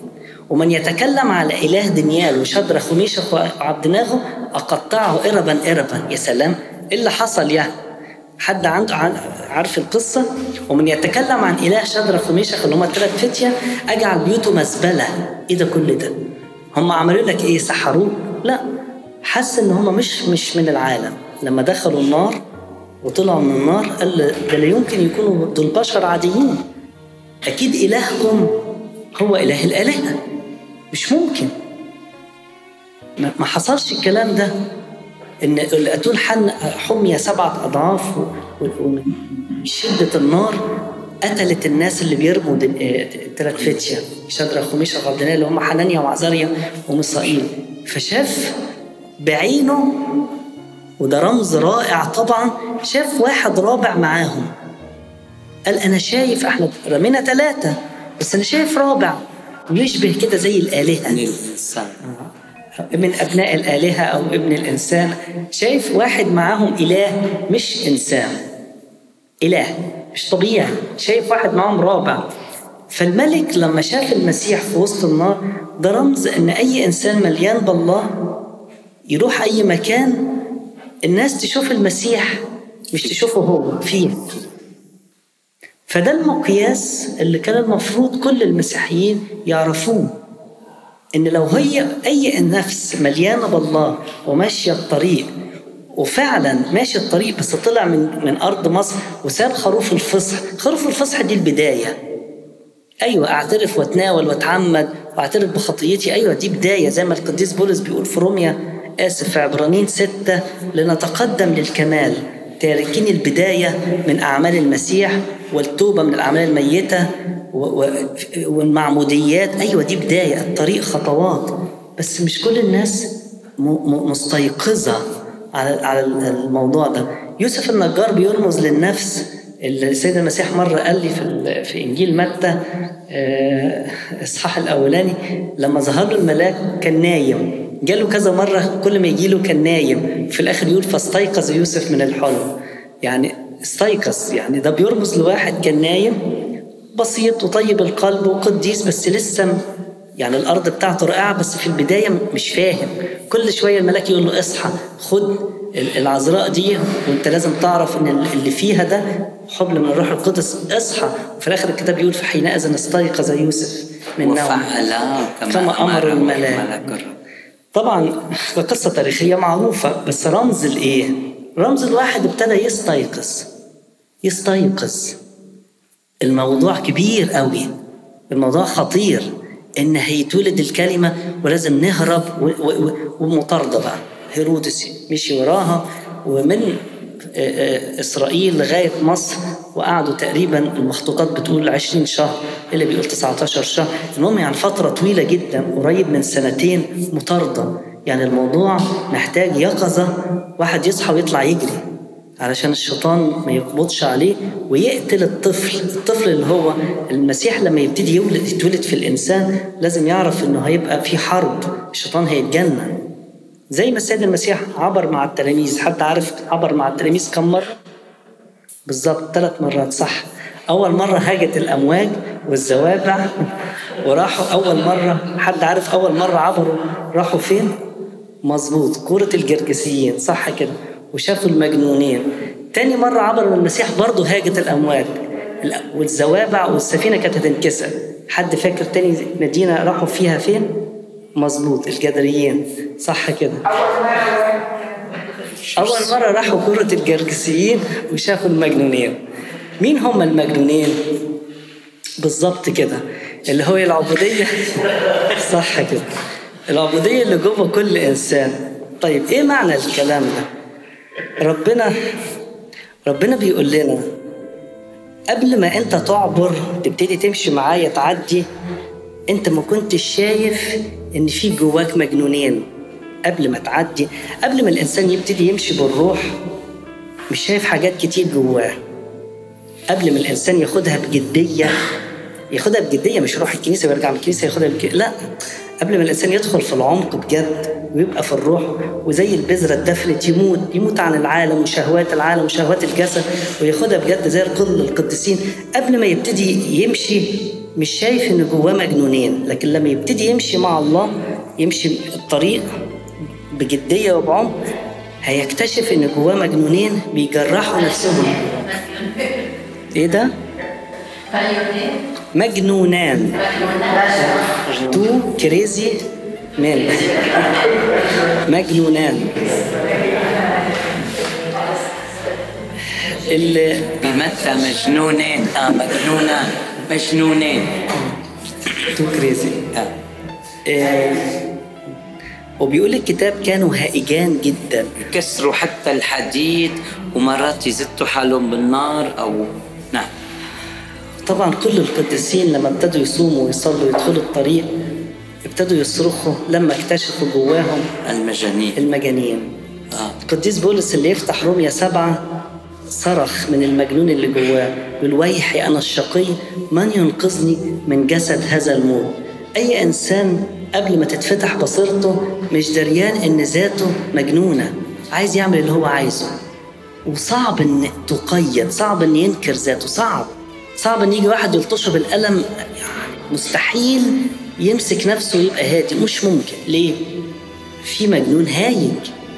ومن يتكلم على إله دنيال وشدرخ وميشخ وعبدناغو أقطعه إربا إربا يا سلام إيه اللي حصل يعني حد عنده عن عارف القصة ومن يتكلم عن إله شدرخ وميشخ اللي هم الثلاث فتية أجعل بيوته مزبلة إيه ده كل ده هم عملوا لك إيه سحروه لا حس إن هم مش مش من العالم لما دخلوا النار وطلعوا من النار قال ده لا يمكن يكونوا دول بشر عاديين أكيد إلهكم هو إله الآلهة مش ممكن ما حصلش الكلام ده ان الاتون حن حمي سبعه اضعاف ومن شده النار قتلت الناس اللي بيرموا الثلاث فتيه شدرخ وميشخ وعبدنا اللي هم حنانيا وعزاريا وميسائيل فشاف بعينه وده رمز رائع طبعا شاف واحد رابع معاهم قال انا شايف احنا رمينا ثلاثه بس انا شايف رابع ويشبه كده زي الالهه الانسان من أبناء الآلهة أو ابن الإنسان شايف واحد معاهم إله مش إنسان إله مش طبيعي شايف واحد معاهم رابع فالملك لما شاف المسيح في وسط النار ده رمز إن أي إنسان مليان بالله يروح أي مكان الناس تشوف المسيح مش تشوفه هو فيه فده المقياس اللي كان المفروض كل المسيحيين يعرفوه ان لو هي اي نفس مليانه بالله وماشيه الطريق وفعلا ماشي الطريق بس طلع من من ارض مصر وساب خروف الفصح، خروف الفصح دي البدايه. ايوه اعترف واتناول واتعمد واعترف بخطيتي، ايوه دي بدايه زي ما القديس بولس بيقول في روميا اسف في عبرانيين ستة لنتقدم للكمال تاركين البداية من أعمال المسيح والتوبة من الأعمال الميتة والمعموديات أيوة دي بداية الطريق خطوات بس مش كل الناس مستيقظة على على الموضوع ده يوسف النجار بيرمز للنفس السيد المسيح مرة قال لي في في إنجيل متى إصحاح الأولاني لما ظهر له الملاك كان نايم جاله كذا مرة كل ما يجي له كان نايم في الآخر يقول فاستيقظ يوسف من الحلم يعني استيقظ يعني ده بيرمز لواحد كان نايم بسيط وطيب القلب وقديس بس لسه يعني الارض بتاعته رائعه بس في البدايه مش فاهم كل شويه الملاك يقول له اصحى خد العذراء دي وانت لازم تعرف ان اللي فيها ده حبل من الروح القدس اصحى وفي الاخر الكتاب يقول فحينئذ استيقظ يوسف من نومه وفعلا كما امر الملاك طبعا قصه تاريخيه معروفه بس رمز الايه؟ رمز الواحد ابتدى يستيقظ يستيقظ الموضوع كبير قوي الموضوع خطير ان هيتولد الكلمه ولازم نهرب ومطارده بقى هيرودس مشي وراها ومن اسرائيل لغايه مصر وقعدوا تقريبا المخطوطات بتقول 20 شهر اللي بيقول 19 شهر المهم يعني فتره طويله جدا قريب من سنتين مطارده يعني الموضوع محتاج يقظه واحد يصحى ويطلع يجري علشان الشيطان ما يقبضش عليه ويقتل الطفل الطفل اللي هو المسيح لما يبتدي يولد يتولد في الإنسان لازم يعرف إنه هيبقى في حرب الشيطان هيتجنن زي ما السيد المسيح عبر مع التلاميذ حد عارف عبر مع التلاميذ كم مرة؟ بالظبط ثلاث مرات صح أول مرة هاجت الأمواج والزوابع وراحوا أول مرة حد عارف أول مرة عبروا راحوا فين؟ مظبوط كورة الجرجسيين صح كده وشافوا المجنونين تاني مرة عبر المسيح برضه هاجت الأمواج والزوابع والسفينة كانت هتنكسر حد فاكر تاني مدينة راحوا فيها فين؟ مظبوط الجدريين صح كده أول مرة راحوا كرة الجرجسيين وشافوا المجنونين مين هم المجنونين؟ بالظبط كده اللي هو العبودية صح كده العبودية اللي جوه كل إنسان طيب إيه معنى الكلام ده؟ ربنا ربنا بيقول لنا قبل ما انت تعبر تبتدي تمشي معايا تعدي انت ما كنتش شايف ان في جواك مجنونين قبل ما تعدي قبل ما الانسان يبتدي يمشي بالروح مش شايف حاجات كتير جواه قبل ما الانسان ياخدها بجديه ياخدها بجديه مش يروح الكنيسه ويرجع من الكنيسه ياخدها بجدية. لا قبل ما الانسان يدخل في العمق بجد ويبقى في الروح وزي البذرة اتدفنت يموت يموت عن العالم وشهوات العالم وشهوات الجسد وياخدها بجد زي كل القديسين قبل ما يبتدي يمشي مش شايف ان جواه مجنونين لكن لما يبتدي يمشي مع الله يمشي الطريق بجديه وبعمق هيكتشف ان جواه مجنونين بيجرحوا نفسهم ايه ده مجنونان تو كريزي مان مجنونان اللي بمتى مجنونين اه مجنونان مجنونين تو كريزي آه. آه، وبيقول الكتاب كانوا هائجان جدا يكسروا حتى الحديد ومرات يزتوا حالهم بالنار او نعم طبعا كل القديسين لما ابتدوا يصوموا ويصلوا ويدخلوا الطريق ابتدوا يصرخوا لما اكتشفوا جواهم المجانين المجانين اه القديس بولس اللي يفتح روميا سبعة صرخ من المجنون اللي جواه يقول ويحي أنا الشقي من ينقذني من جسد هذا الموت أي إنسان قبل ما تتفتح بصيرته مش دريان إن ذاته مجنونة عايز يعمل اللي هو عايزه وصعب إن تقيد صعب إن ينكر ذاته صعب صعب إن يجي واحد يلطشه بالقلم يعني مستحيل يمسك نفسه ويبقى هادي مش ممكن ليه؟ في مجنون هايج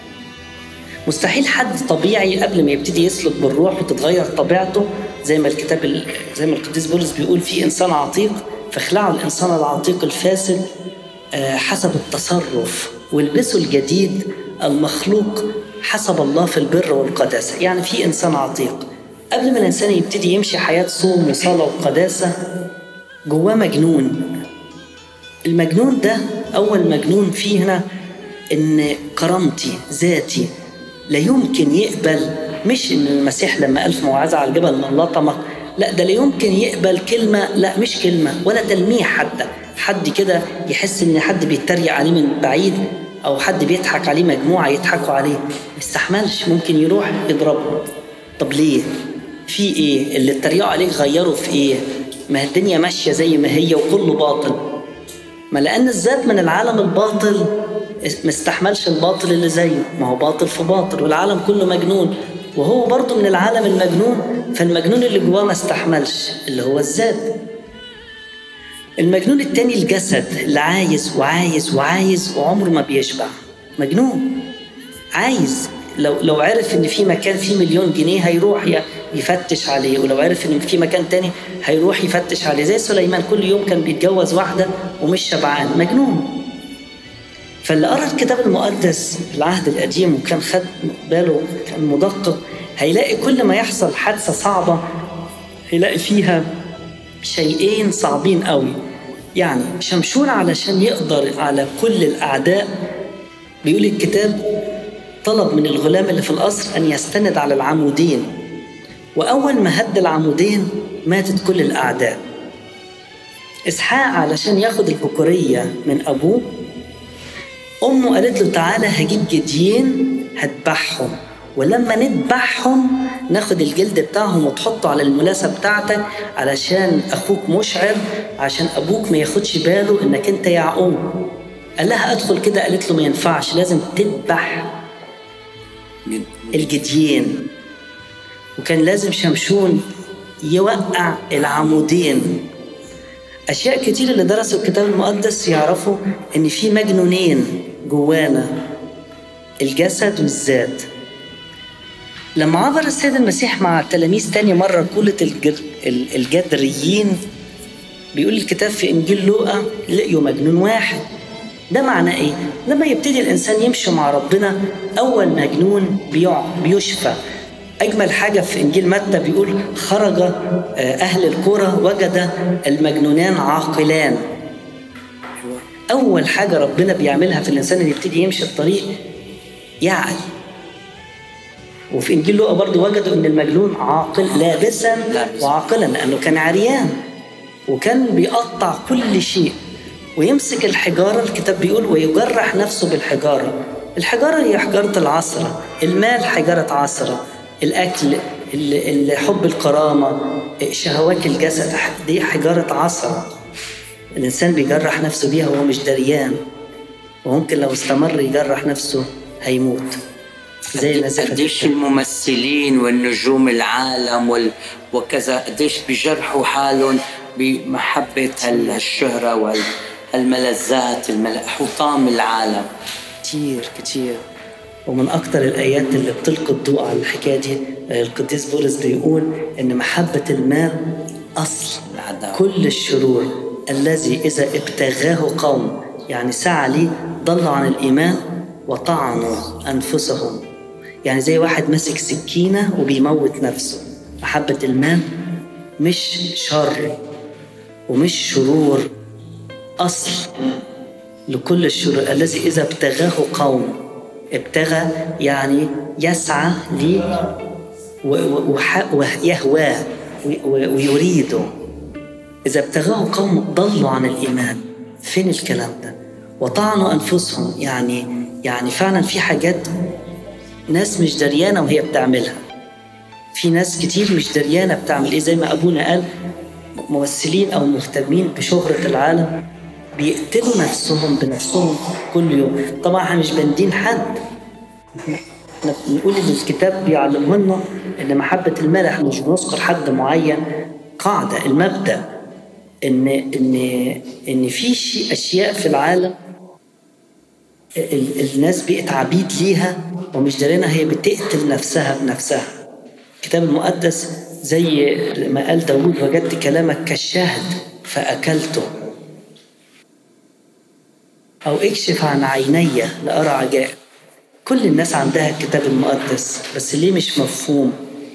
مستحيل حد طبيعي قبل ما يبتدي يسلك بالروح وتتغير طبيعته زي ما الكتاب ال- زي ما القديس بولس بيقول في انسان عتيق فاخلعوا الانسان العتيق الفاسد آه، حسب التصرف والبسوا الجديد المخلوق حسب الله في البر والقداسه يعني في انسان عتيق قبل ما الانسان يبتدي يمشي حياه صوم وصلاه وقداسه جواه مجنون المجنون ده أول مجنون فيه هنا إن كرامتي ذاتي لا يمكن يقبل مش إن المسيح لما قال في موعظة على الجبل من لطمك لا ده لا يمكن يقبل كلمة لا مش كلمة ولا تلميح حتى حد كده يحس إن حد بيتريق عليه من بعيد أو حد بيضحك عليه مجموعة يضحكوا عليه ما يستحملش ممكن يروح يضربه طب ليه؟ في إيه؟ اللي اتريقوا عليه غيروا في إيه؟ ما هي الدنيا ماشية زي ما هي وكله باطل ما لأن الذات من العالم الباطل ما استحملش الباطل اللي زيه ما هو باطل في باطل والعالم كله مجنون وهو برضه من العالم المجنون فالمجنون اللي جواه ما استحملش اللي هو الذات المجنون التاني الجسد اللي عايز وعايز وعايز وعمره ما بيشبع مجنون عايز لو لو عرف ان في مكان فيه مليون جنيه هيروح ي- يفتش عليه ولو عرف ان في مكان تاني هيروح يفتش عليه زي سليمان كل يوم كان بيتجوز واحده ومش شبعان مجنون فاللي قرا الكتاب المقدس في العهد القديم وكان خد باله كان مدقق هيلاقي كل ما يحصل حادثه صعبه هيلاقي فيها شيئين صعبين قوي يعني شمشون علشان يقدر على كل الاعداء بيقول الكتاب طلب من الغلام اللي في القصر ان يستند على العمودين واول ما هد العمودين ماتت كل الاعداء اسحاق علشان ياخد البكوريه من ابوه امه قالت له تعالى هجيب جديين هذبحهم ولما نذبحهم ناخد الجلد بتاعهم وتحطه على الملاسه بتاعتك علشان اخوك مشعر عشان ابوك ما ياخدش باله انك انت يعقوب قال لها ادخل كده قالت له ما ينفعش لازم تذبح الجديين وكان لازم شمشون يوقع العمودين أشياء كتير اللي درسوا الكتاب المقدس يعرفوا إن في مجنونين جوانا الجسد والذات لما عبر السيد المسيح مع التلاميذ تاني مرة قولة الجر... ال- الجدريين بيقول الكتاب في إنجيل لوقا لقيوا مجنون واحد ده معناه إيه؟ لما يبتدي الإنسان يمشي مع ربنا أول مجنون بيع... بيشفى أجمل حاجة في إنجيل متى بيقول خرج آه، أهل القرى وجد المجنونان عاقلان أول حاجة ربنا بيعملها في الإنسان اللي يبتدي يمشي الطريق يعقل وفي إنجيل لوقا برضه وجدوا إن المجنون عاقل لابسا لابس. وعاقلا لأنه كان عريان وكان بيقطع كل شيء ويمسك الحجارة الكتاب بيقول ويجرح نفسه بالحجارة الحجارة هي حجارة العصرة المال حجارة عصرة الأكل ال- ال- حب الكرامة شهوات الجسد دي حجارة عصرة الإنسان بيجرح نفسه بيها وهو مش دريان وممكن لو استمر يجرح نفسه هيموت زي نزفة قديش الممثلين والنجوم العالم وال... وكذا قديش بيجرحوا حالهم بمحبة الشهرة والملذات حطام العالم كتير كتير ومن أكثر الآيات اللي بتلقي الضوء على الحكاية دي القديس بولس بيقول إن محبة المال أصل كل الشرور الذي إذا ابتغاه قوم يعني سعى لي ضلوا عن الإيمان وطعنوا أنفسهم يعني زي واحد ماسك سكينة وبيموت نفسه محبة المال مش شر ومش شرور أصل لكل الشرور الذي إذا ابتغاه قوم ابتغى يعني يسعى لي ويهواه ويريده إذا ابتغاه قوم ضلوا عن الإيمان فين الكلام ده وطعنوا أنفسهم يعني يعني فعلا في حاجات ناس مش دريانة وهي بتعملها في ناس كتير مش دريانة بتعمل إيه زي ما أبونا قال ممثلين أو مهتمين بشهرة العالم بيقتلوا نفسهم بنفسهم كل يوم طبعا احنا مش بندين حد نقول ان الكتاب بيعلمه لنا ان محبه المال احنا مش بنذكر حد معين قاعده المبدا ان ان ان في اشياء في العالم الناس بقت عبيد ليها ومش دارينا هي بتقتل نفسها بنفسها الكتاب المقدس زي ما قال داود وجدت كلامك كالشهد فأكلته أو اكشف عن عيني لأرى عجائب كل الناس عندها الكتاب المقدس بس ليه مش مفهوم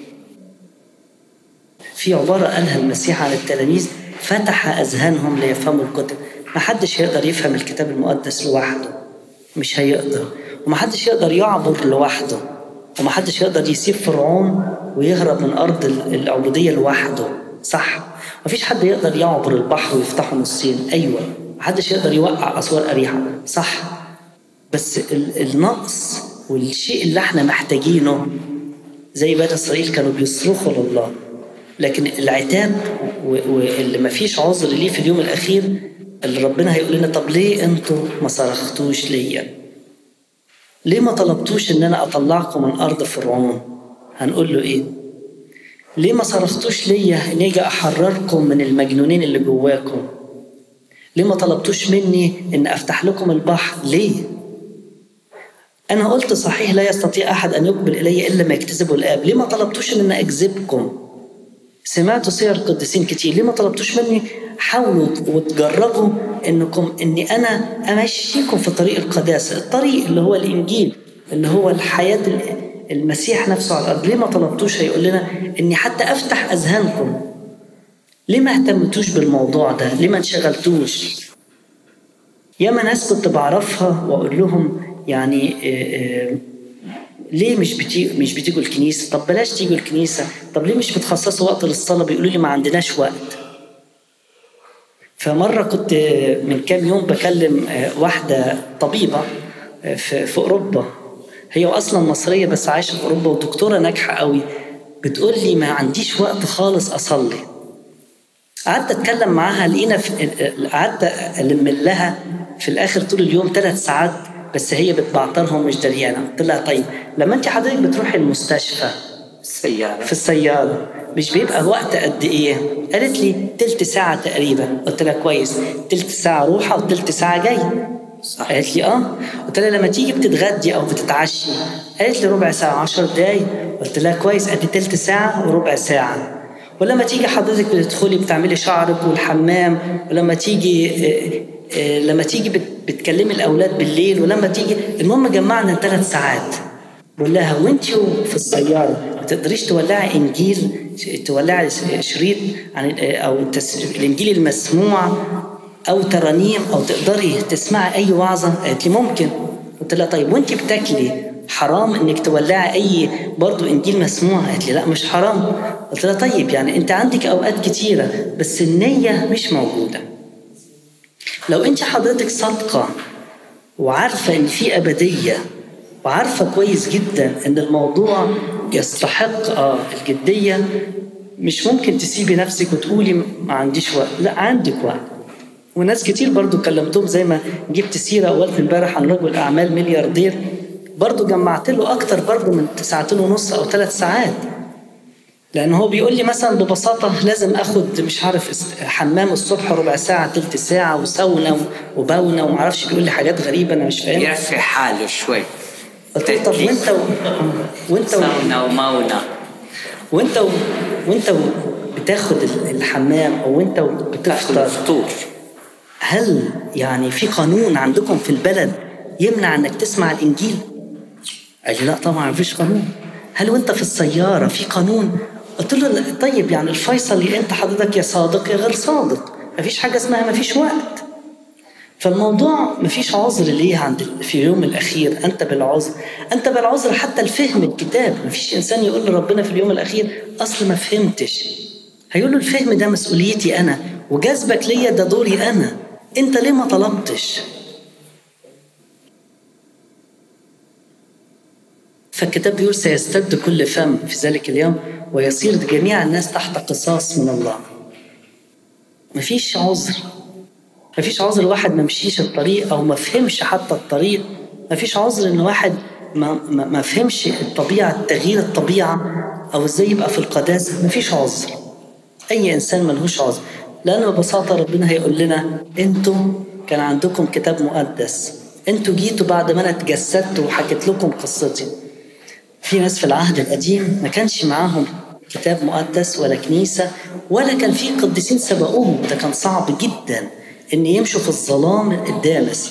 في عبارة قالها المسيح عن التلاميذ فتح أذهانهم ليفهموا الكتب ما حدش هيقدر يفهم الكتاب المقدس لوحده مش هيقدر ومحدش يقدر يعبر لوحده ومحدش يقدر يسيب فرعون ويهرب من أرض العبودية لوحده صح مفيش حد يقدر يعبر البحر ويفتحه نصين أيوة محدش يقدر يوقع أسوار أريحة صح بس النقص والشيء اللي احنا محتاجينه زي بني إسرائيل كانوا بيصرخوا لله لكن العتاب واللي مفيش عذر ليه في اليوم الأخير اللي ربنا هيقول لنا طب ليه انتوا ما صرختوش ليا؟ ليه ما طلبتوش ان انا اطلعكم من ارض فرعون؟ هنقول له ايه؟ ليه ما صرختوش ليا ان اجي احرركم من المجنونين اللي جواكم؟ ليه ما طلبتوش مني ان افتح لكم البحر؟ ليه؟ انا قلت صحيح لا يستطيع احد ان يقبل الي الا ما يكتسبه الاب، ليه ما طلبتوش ان انا اجذبكم؟ سمعتوا سير القديسين كتير ليه ما طلبتوش مني حاولوا وتجربوا انكم اني انا امشيكم في طريق القداسه الطريق اللي هو الانجيل اللي هو الحياه المسيح نفسه على الارض ليه ما طلبتوش هيقول لنا اني حتى افتح اذهانكم ليه ما اهتمتوش بالموضوع ده ليه ما انشغلتوش ياما ناس كنت بعرفها واقول لهم يعني إيه إيه ليه مش بتي... مش بتيجوا الكنيسه؟ طب بلاش تيجوا الكنيسه، طب ليه مش بتخصصوا وقت للصلاه؟ بيقولوا لي ما عندناش وقت. فمره كنت من كام يوم بكلم واحده طبيبه في, في اوروبا هي اصلا مصريه بس عايشه في اوروبا ودكتوره ناجحه قوي بتقول لي ما عنديش وقت خالص اصلي. قعدت اتكلم معاها لقينا في... قعدت الم لها في الاخر طول اليوم ثلاث ساعات بس هي بتبعترهم مش دريانه قلت لها طيب لما انت حضرتك بتروحي المستشفى السيارة في السيارة مش بيبقى وقت قد ايه؟ قالت لي تلت ساعة تقريبا قلت لها كويس تلت ساعة روحة وتلت ساعة جاي صح قالت لي اه قلت لها لما تيجي بتتغدي او بتتعشي قالت لي ربع ساعة 10 دقايق قلت لها كويس ادي تلت ساعة وربع ساعة ولما تيجي حضرتك بتدخلي بتعملي شعرك والحمام ولما تيجي لما تيجي بتكلمي الاولاد بالليل ولما تيجي المهم جمعنا ثلاث ساعات بقول لها وانت في السياره ما تقدريش تولعي انجيل تولعي شريط عن او الانجيل المسموع او ترانيم او تقدري تسمعي اي وعظه قالت لي ممكن قلت لها طيب وانت بتاكلي حرام انك تولعي اي برضه انجيل مسموع قالت لي لا مش حرام قلت لها طيب يعني انت عندك اوقات كتيره بس النيه مش موجوده لو انت حضرتك صادقه وعارفه ان في ابديه وعارفه كويس جدا ان الموضوع يستحق اه الجديه مش ممكن تسيبي نفسك وتقولي ما عنديش وقت لا عندك وقت وناس كتير برضو كلمتهم زي ما جبت سيره قلت امبارح عن رجل اعمال ملياردير برضو جمعت له اكتر برضو من ساعتين ونص او ثلاث ساعات لان هو بيقول لي مثلا ببساطه لازم اخد مش عارف است- حمام الصبح ربع ساعه تلت ساعه وساونا وباونا وما اعرفش بيقول لي حاجات غريبه انا مش فاهم يرفع حاله شوي قلت له طب وانت و... وانت و... ساونا ومونا وانت و... وانت و... بتاخد ال- الحمام او وانت و- تاخذ بتفطر الفطور هل يعني في قانون عندكم في البلد يمنع انك تسمع الانجيل؟ قال لي لا طبعا مفيش قانون. هل وانت في السياره في قانون؟ قلت له لا، طيب يعني الفيصل يا انت حضرتك يا صادق يا غير صادق، مفيش حاجه اسمها مفيش وقت. فالموضوع مفيش عذر ليه عند في اليوم الاخير انت بالعذر انت بالعذر حتى الفهم الكتاب مفيش انسان يقول لربنا في اليوم الاخير اصل ما فهمتش هيقول له الفهم ده مسؤوليتي انا وجذبك ليا ده دوري انا انت ليه ما طلبتش فالكتاب بيقول سيستد كل فم في ذلك اليوم ويصير جميع الناس تحت قصاص من الله مفيش عذر مفيش عذر واحد ما مشيش الطريق او ما فهمش حتى الطريق مفيش عذر ان واحد ما, ما, ما فهمش الطبيعه تغيير الطبيعه او ازاي يبقى في القداسه مفيش عذر اي انسان ملهوش عذر لان ببساطه ربنا هيقول لنا انتم كان عندكم كتاب مقدس انتوا جيتوا بعد ما انا اتجسدت وحكيت لكم قصتي في ناس في العهد القديم ما كانش معاهم كتاب مقدس ولا كنيسة ولا كان في قديسين سبقوهم ده كان صعب جدا ان يمشوا في الظلام الدامس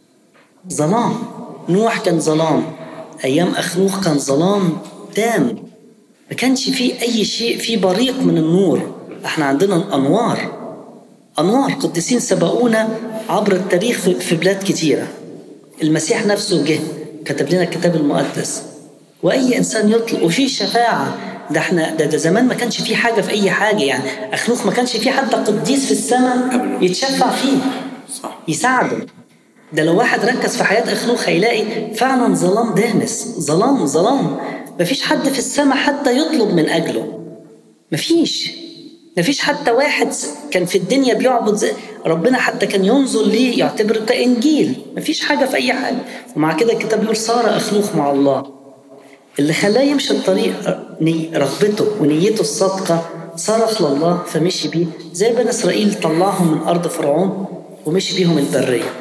ظلام نوح كان ظلام ايام اخنوخ كان ظلام تام ما كانش في اي شيء في بريق من النور احنا عندنا انوار انوار قديسين سبقونا عبر التاريخ في- في بلاد كتيره المسيح نفسه جه كتب لنا الكتاب المقدس واي انسان يطلق وفي شفاعه ده احنا ده, ده زمان ما كانش في حاجه في اي حاجه يعني اخنوخ ما كانش في حتى قديس في السماء يتشفع فيه صح يساعده ده لو واحد ركز في حياة أخنوخ هيلاقي فعلا ظلام دامس ظلام ظلام مفيش حد في السماء حتى يطلب من أجله مفيش مفيش حتى واحد كان في الدنيا بيعبد زي ربنا حتى كان ينظر ليه يعتبره كإنجيل مفيش حاجة في أي حاجة ومع كده الكتاب بيقول صار أخنوخ مع الله اللي خلاه يمشي الطريق ني- رغبته ونيته الصادقة صرخ لله فمشي بيه زي بني إسرائيل طلعهم من أرض فرعون ومشي بيهم البرية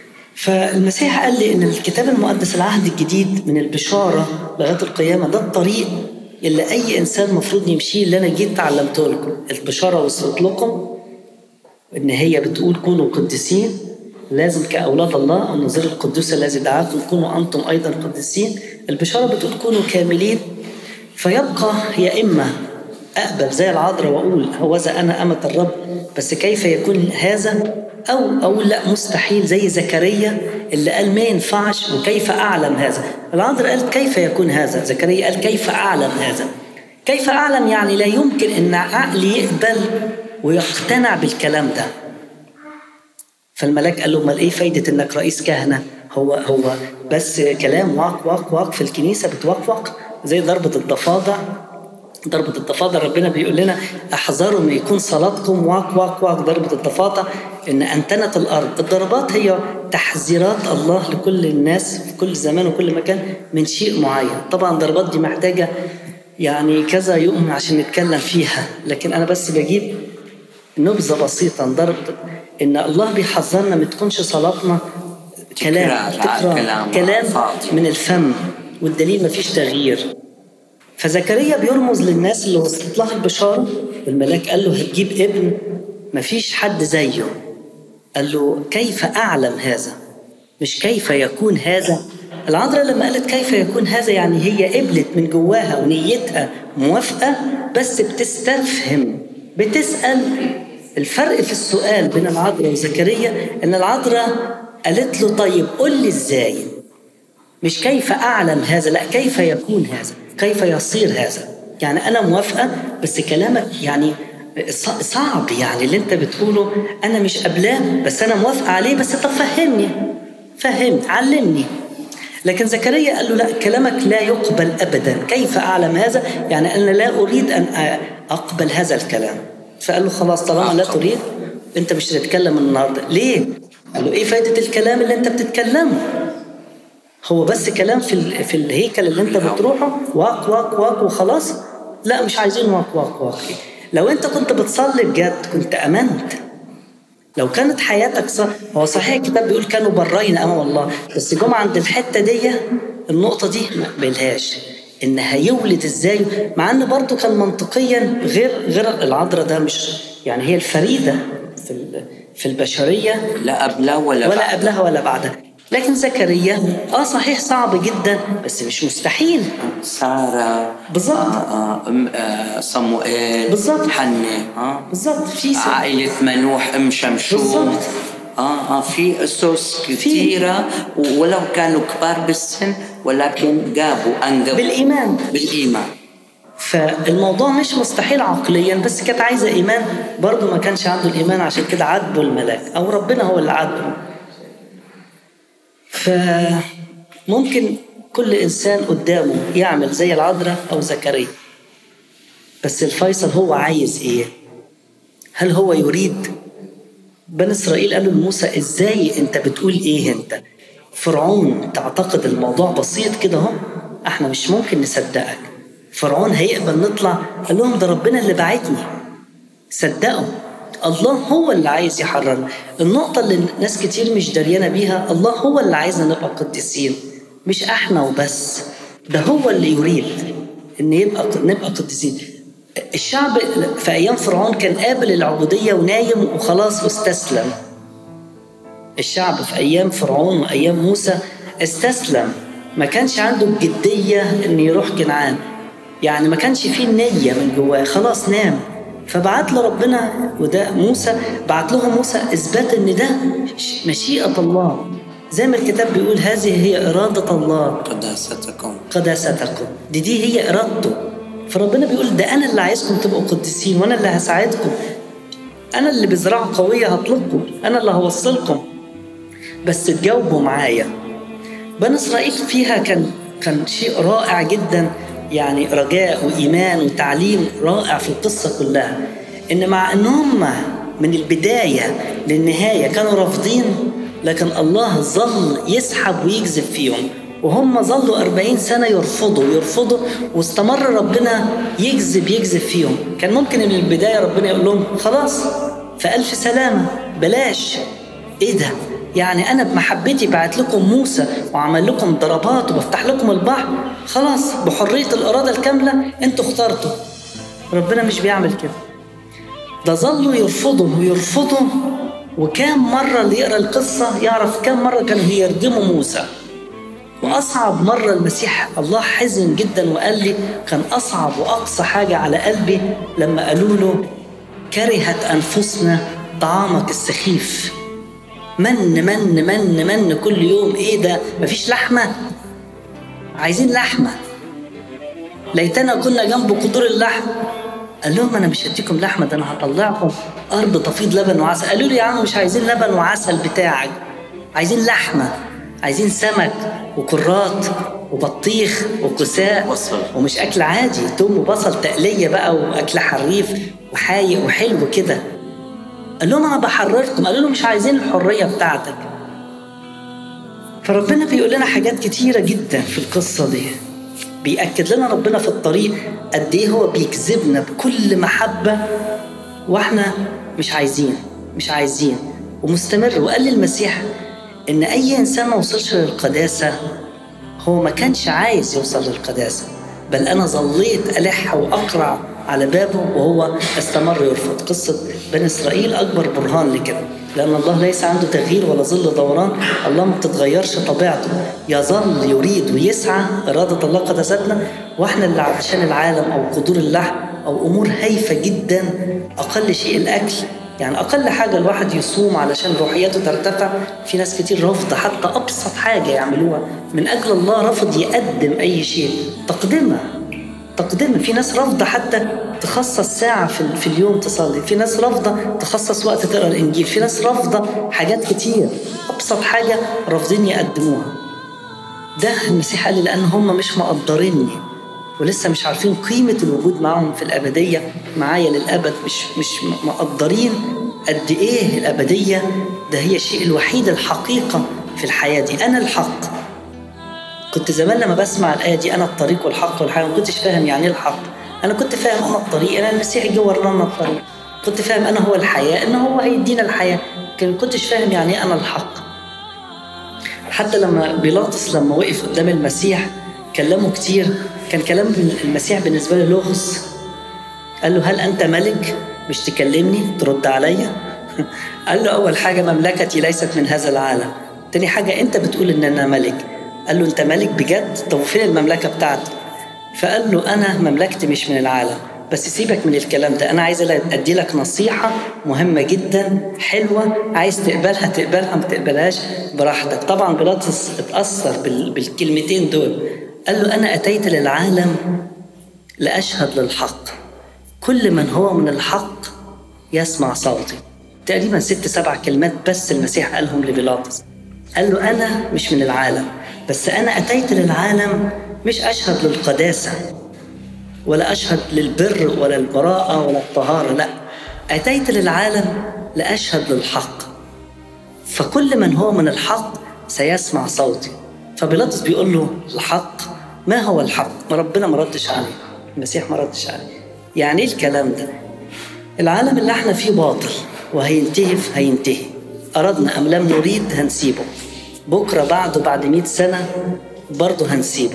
فالمسيح قال لي إن الكتاب المقدس العهد الجديد من البشارة لغاية القيامة ده الطريق اللي أي إنسان مفروض يمشيه اللي أنا جيت علمته لكم البشارة وصلت لكم إن هي بتقول كونوا قديسين لازم كأولاد الله النظير القدوس الذي دعاكم كونوا أنتم أيضا قديسين البشارة بتقول كونوا كاملين فيبقى يا إما أقبل زي العذراء وأقول هوذا أنا أمة الرب بس كيف يكون هذا أو أقول لا مستحيل زي زكريا اللي قال ما ينفعش وكيف أعلم هذا العذراء قالت كيف يكون هذا زكريا قال كيف أعلم هذا كيف أعلم يعني لا يمكن أن عقلي يقبل ويقتنع بالكلام ده فالملاك قال له امال ايه فايده انك رئيس كهنه هو هو بس كلام واق واق واق في الكنيسه بتوقوق زي ضربه الضفادع ضربة الضفادع ربنا بيقول لنا احذروا ان يكون صلاتكم واق واق واق ضربة الضفادع ان انتنة الارض الضربات هي تحذيرات الله لكل الناس في كل زمان وكل مكان من شيء معين طبعا الضربات دي محتاجة يعني كذا يوم عشان نتكلم فيها لكن انا بس بجيب نبذة بسيطة ضرب إن الله بيحذرنا ما تكونش صلاتنا كلام تكرار، تكرار كلام كلام فاضي. من الفم والدليل ما فيش تغيير فزكريا بيرمز للناس اللي وصلت لها البشارة والملاك قال له هتجيب ابن ما فيش حد زيه قال له كيف أعلم هذا مش كيف يكون هذا العذراء لما قالت كيف يكون هذا يعني هي قبلت من جواها ونيتها موافقة بس بتستفهم بتسأل الفرق في السؤال بين العذراء وزكريا ان العذراء قالت له طيب قل لي ازاي مش كيف اعلم هذا لا كيف يكون هذا كيف يصير هذا يعني انا موافقه بس كلامك يعني ص- صعب يعني اللي انت بتقوله انا مش قبلاه بس انا موافقه عليه بس طب فهمني فهمني علمني لكن زكريا قال له لا كلامك لا يقبل ابدا كيف اعلم هذا يعني انا لا اريد ان أ- اقبل هذا الكلام فقال له خلاص طالما لا تريد انت مش هتتكلم النهارده ليه قال له ايه فايده الكلام اللي انت بتتكلمه هو بس كلام في ال- في الهيكل اللي انت بتروحه واق واق واق وخلاص لا مش عايزين واق واق واق لو انت كنت بتصلي بجد كنت امنت لو كانت حياتك صح هو صحيح الكتاب بيقول كانوا برين امام الله بس جم عند الحته دي النقطه دي ما قبلهاش ان هيولد ازاي مع ان برضه كان منطقيا غير غير العذراء ده مش يعني هي الفريده في ال- في البشريه لا قبلها ولا ولا بعد. قبلها ولا بعدها لكن زكريا اه صحيح صعب جدا بس مش مستحيل سارة بالظبط. آه آه أم- آه صموئيل بالظبط. حنة آه بالظبط في سن- عائلة منوح ام شمشون بالظبط. اه اه في اسس كثيرة ولو كانوا كبار بالسن ولكن جابوا انجبوا بالايمان بالايمان فالموضوع مش مستحيل عقليا بس كانت عايزه ايمان برضه ما كانش عنده الايمان عشان كده عاتبه الملاك او ربنا هو اللي عاتبه فممكن كل انسان قدامه يعمل زي العذراء او زكريا بس الفيصل هو عايز ايه هل هو يريد بني اسرائيل قالوا لموسى ازاي انت بتقول ايه انت فرعون تعتقد الموضوع بسيط كده اهو احنا مش ممكن نصدقك فرعون هيقبل نطلع قال لهم ده ربنا اللي بعتني صدقوا الله هو اللي عايز يحررنا النقطة اللي ناس كتير مش دريانة بيها الله هو اللي عايزنا نبقى قديسين مش احنا وبس ده هو اللي يريد ان يبقى نبقى قديسين الشعب في ايام فرعون كان قابل العبودية ونايم وخلاص واستسلم الشعب في ايام فرعون وايام موسى استسلم ما كانش عنده الجدية ان يروح كنعان يعني ما كانش فيه النية من جواه خلاص نام فبعت له ربنا وده موسى بعت لهم موسى اثبات ان ده مشيئة الله زي ما الكتاب بيقول هذه هي إرادة الله قداستكم قداستكم دي دي هي إرادته فربنا بيقول ده أنا اللي عايزكم تبقوا قديسين وأنا اللي هساعدكم أنا اللي بزراعة قوية هطلقكم أنا اللي هوصلكم بس تجاوبوا معايا بني إسرائيل فيها كان كان شيء رائع جدا يعني رجاء وإيمان وتعليم رائع في القصة كلها إن مع إن هم من البداية للنهاية كانوا رافضين لكن الله ظل يسحب ويجذب فيهم وهم ظلوا أربعين سنة يرفضوا يرفضوا واستمر ربنا يجذب يجذب فيهم كان ممكن من البداية ربنا يقول لهم خلاص فألف سلامة بلاش إيه ده يعني أنا بمحبتي بعت لكم موسى وعمل لكم ضربات وبفتح لكم البحر خلاص بحرية الإرادة الكاملة أنتوا اخترتوا ربنا مش بيعمل كده ده ظلوا يرفضوا ويرفضوا وكام مرة اللي يقرأ القصة يعرف كام مرة كانوا يردموا موسى وأصعب مرة المسيح الله حزن جدا وقال لي كان أصعب وأقصى حاجة على قلبي لما قالوا له كرهت أنفسنا طعامك السخيف من من من من كل يوم ايه ده مفيش لحمة عايزين لحمة ليتنا كنا جنب قدور اللحم قال لهم انا مش هديكم لحمة ده انا هطلعكم ارض تفيض لبن وعسل قالوا لي يا عم مش عايزين لبن وعسل بتاعك عايزين لحمة عايزين سمك وكرات وبطيخ وكساء بصل. ومش اكل عادي توم وبصل تقليه بقى واكل حريف وحايق وحلو كده قال لهم انا بحرركم قالوا له مش عايزين الحريه بتاعتك فربنا بيقول لنا حاجات كتيره جدا في القصه دي بيأكد لنا ربنا في الطريق قد ايه هو بيجذبنا بكل محبه واحنا مش عايزين مش عايزين ومستمر وقال للمسيح ان اي انسان ما وصلش للقداسه هو ما كانش عايز يوصل للقداسه بل انا ظليت الح واقرع على بابه وهو استمر يرفض قصه بني اسرائيل اكبر برهان لكده لان الله ليس عنده تغيير ولا ظل دوران الله ما بتتغيرش طبيعته يظل يريد ويسعى اراده الله قداستنا واحنا اللي عشان العالم او قدور اللحم او امور هايفه جدا اقل شيء الاكل يعني اقل حاجه الواحد يصوم علشان روحياته ترتفع في ناس كتير رافضه حتى ابسط حاجه يعملوها من اجل الله رفض يقدم اي شيء تقدمها تقدمها في ناس رافضه حتى تخصص ساعة في, في اليوم تصلي في ناس رافضة تخصص وقت تقرأ الإنجيل في ناس رافضة حاجات كتير أبسط حاجة رافضين يقدموها ده المسيح قال لي لأن هم مش مقدريني ولسه مش عارفين قيمة الوجود معهم في الأبدية معايا للأبد مش مش مقدرين قد إيه الأبدية ده هي الشيء الوحيد الحقيقة في الحياة دي أنا الحق كنت زمان لما بسمع الآية دي أنا الطريق والحق والحياة ما كنتش فاهم يعني إيه الحق انا كنت فاهم انا الطريق انا المسيح جه ورانا الطريق كنت فاهم انا هو الحياه ان هو هيدينا الحياه لكن ما كنتش فاهم يعني ايه انا الحق حتى لما بيلاطس لما وقف قدام المسيح كلمه كتير كان كلام المسيح بالنسبه له لغز قال له هل انت ملك مش تكلمني ترد عليا قال له اول حاجه مملكتي ليست من هذا العالم تاني حاجه انت بتقول ان انا ملك قال له انت ملك بجد طب وفين المملكه بتاعتي فقال له انا مملكتي مش من العالم بس سيبك من الكلام ده انا عايز ادي لك نصيحه مهمه جدا حلوه عايز تقبلها تقبلها ما تقبلهاش براحتك طبعا بيلاطس اتاثر بالكلمتين دول قال له انا اتيت للعالم لاشهد للحق كل من هو من الحق يسمع صوتي تقريبا ست سبع كلمات بس المسيح قالهم لبيلاطس قال له انا مش من العالم بس انا اتيت للعالم مش اشهد للقداسه ولا أشهد للبر ولا البراءة ولا الطهارة لا أتيت للعالم لأشهد للحق فكل من هو من الحق سيسمع صوتي فبيلاطس بيقول له الحق ما هو الحق ما ربنا ما ردش عليه المسيح ما ردش عليه يعني ايه الكلام ده العالم اللي احنا فيه باطل وهينتهي هينتهي أردنا أم لم نريد هنسيبه بكرة بعده بعد مئة سنة برضه هنسيبه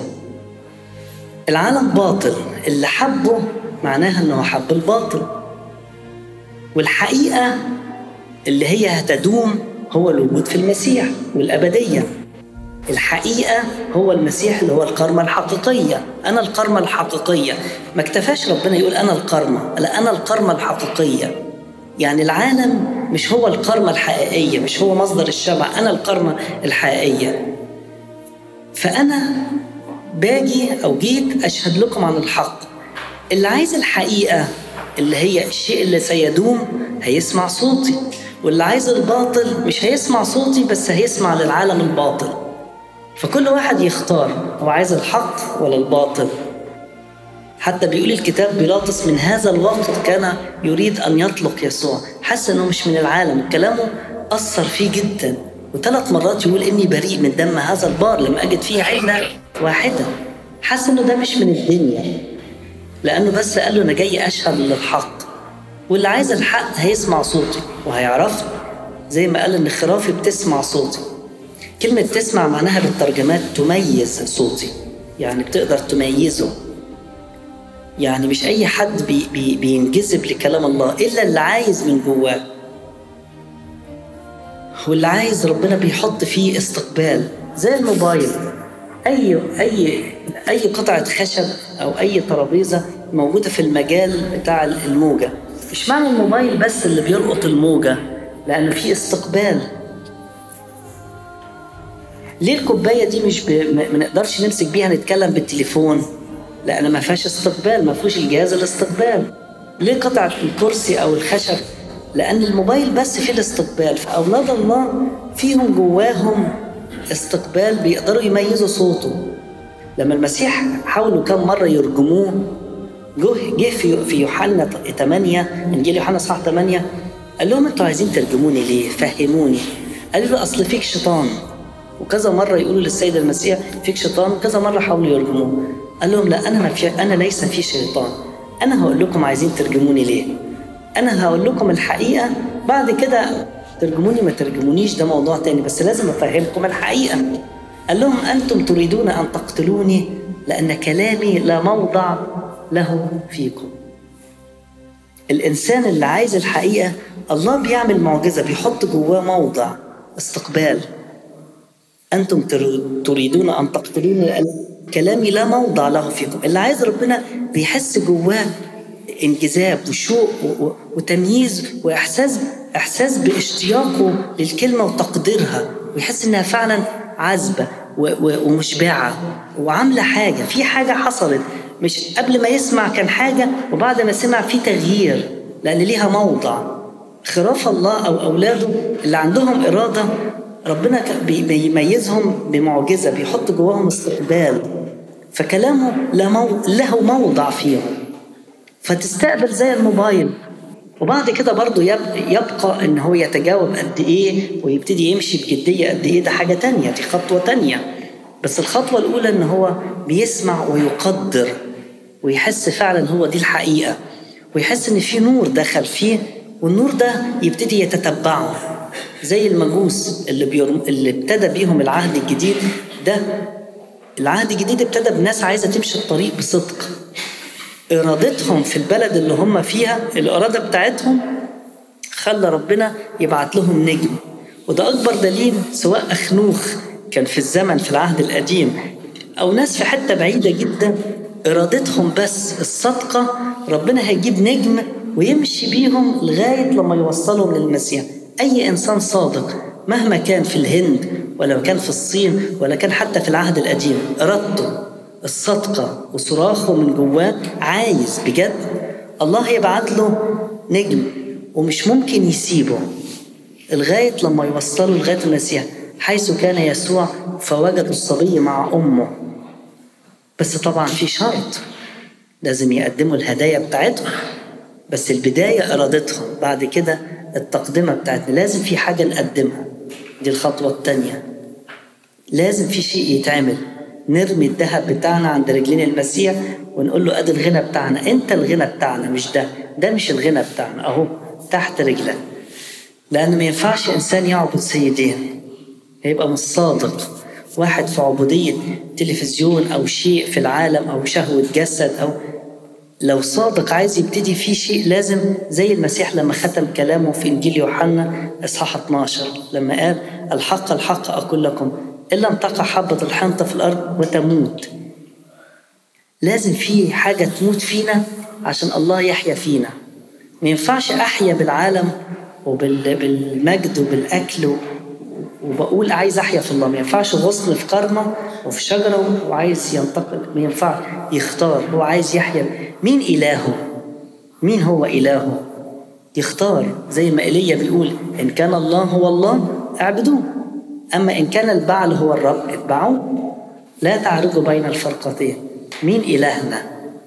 العالم باطل اللي حبه معناها انه حب الباطل والحقيقه اللي هي هتدوم هو الوجود في المسيح والابديه الحقيقه هو المسيح اللي هو الكرمه الحقيقيه انا الكرمه الحقيقيه ما اكتفاش ربنا يقول انا الكرمه لا انا الكرمه الحقيقيه يعني العالم مش هو الكرمه الحقيقيه مش هو مصدر الشبع انا الكرمه الحقيقيه فانا باجي او جيت اشهد لكم عن الحق اللي عايز الحقيقه اللي هي الشيء اللي سيدوم هيسمع صوتي واللي عايز الباطل مش هيسمع صوتي بس هيسمع للعالم الباطل فكل واحد يختار هو عايز الحق ولا الباطل حتى بيقول الكتاب بيلاطس من هذا الوقت كان يريد ان يطلق يسوع حس انه مش من العالم كلامه اثر فيه جدا وثلاث مرات يقول اني بريء من دم هذا البار لم اجد فيه عله واحده حس انه ده مش من الدنيا لانه بس قال له انا جاي اشهد للحق واللي عايز الحق هيسمع صوتي وهيعرفني زي ما قال ان خرافي بتسمع صوتي كلمة تسمع معناها بالترجمات تميز صوتي يعني بتقدر تميزه يعني مش أي حد بي بي بينجذب لكلام الله إلا اللي عايز من جواه واللي عايز ربنا بيحط فيه استقبال زي الموبايل اي اي اي قطعه خشب او اي ترابيزه موجوده في المجال بتاع الموجه مش معنى الموبايل بس اللي بيلقط الموجه لانه في استقبال ليه الكوبايه دي مش ب... ما نقدرش نمسك بيها نتكلم بالتليفون لان ما فيهاش استقبال ما فيهوش الجهاز الاستقبال ليه قطعه الكرسي او الخشب لان الموبايل بس فيه الاستقبال فاولاد الله فيهم جواهم استقبال بيقدروا يميزوا صوته لما المسيح حاولوا كم مرة يرجموه جه جه في في يوحنا 8 انجيل يوحنا صح 8 قال لهم انتوا عايزين ترجموني ليه؟ فهموني قالوا له اصل فيك شيطان وكذا مرة يقولوا للسيد المسيح فيك شيطان وكذا مرة حاولوا يرجموه قال لهم لا انا ما في انا ليس في شيطان انا هقول لكم عايزين ترجموني ليه؟ انا هقول لكم الحقيقة بعد كده ترجموني ما ترجمونيش ده موضوع تاني بس لازم افهمكم الحقيقه قال لهم انتم تريدون ان تقتلوني لان كلامي لا موضع له فيكم الانسان اللي عايز الحقيقه الله بيعمل معجزه بيحط جواه موضع استقبال انتم تريدون ان تقتلوني لان كلامي لا موضع له فيكم اللي عايز ربنا بيحس جواه انجذاب وشوق وتمييز واحساس احساس باشتياقه للكلمه وتقديرها ويحس انها فعلا عذبه ومشبعه وعامله حاجه في حاجه حصلت مش قبل ما يسمع كان حاجه وبعد ما سمع في تغيير لان ليها موضع خراف الله او اولاده اللي عندهم اراده ربنا بيميزهم بمعجزه بيحط جواهم استقبال فكلامه له موضع فيهم فتستقبل زي الموبايل وبعد كده برضه يبقى ان هو يتجاوب قد ايه ويبتدي يمشي بجديه قد ايه ده حاجه تانية دي خطوه تانية بس الخطوه الاولى ان هو بيسمع ويقدر ويحس فعلا هو دي الحقيقة ويحس إن في نور دخل فيه والنور ده يبتدي يتتبعه زي المجوس اللي بيرم... اللي ابتدى بيهم العهد الجديد ده العهد الجديد ابتدى بناس عايزة تمشي الطريق بصدق إرادتهم في البلد اللي هم فيها الإرادة بتاعتهم خلى ربنا يبعت لهم نجم وده أكبر دليل سواء أخنوخ كان في الزمن في العهد القديم أو ناس في حتة بعيدة جدا إرادتهم بس الصادقة ربنا هيجيب نجم ويمشي بيهم لغاية لما يوصلهم للمسيح أي إنسان صادق مهما كان في الهند ولا كان في الصين ولا كان حتى في العهد القديم إرادته الصادقة وصراخه من جواه عايز بجد الله يبعت له نجم ومش ممكن يسيبه لغاية لما يوصله لغاية المسيح حيث كان يسوع فوجدوا الصبي مع أمه بس طبعا في شرط لازم يقدموا الهدايا بتاعتهم بس البداية إرادتهم بعد كده التقدمة بتاعتنا لازم في حاجة نقدمها دي الخطوة التانية لازم في شيء يتعمل نرمي الذهب بتاعنا عند رجلين المسيح ونقول له ادي الغنى بتاعنا انت الغنى بتاعنا مش ده ده مش الغنى بتاعنا اهو تحت رجلك لان ما ينفعش انسان يعبد سيدين هيبقى مش صادق واحد في عبودية تلفزيون أو شيء في العالم أو شهوة جسد أو لو صادق عايز يبتدي في شيء لازم زي المسيح لما ختم كلامه في إنجيل يوحنا إصحاح 12 لما قال الحق الحق أقول لكم إن لم تقع حبة الحنطة في الأرض وتموت لازم في حاجة تموت فينا عشان الله يحيا فينا ما ينفعش أحيا بالعالم وبالمجد وبالأكل وبقول عايز أحيا في الله ما ينفعش غصن في كرمة وفي شجرة وعايز ينتقل ما ينفعش يختار هو عايز يحيا مين إلهه مين هو إلهه يختار زي ما إيليا بيقول إن كان الله هو الله اعبدوه أما إن كان البعل هو الرب اتبعوه لا تعرجوا بين الفرقتين مين إلهنا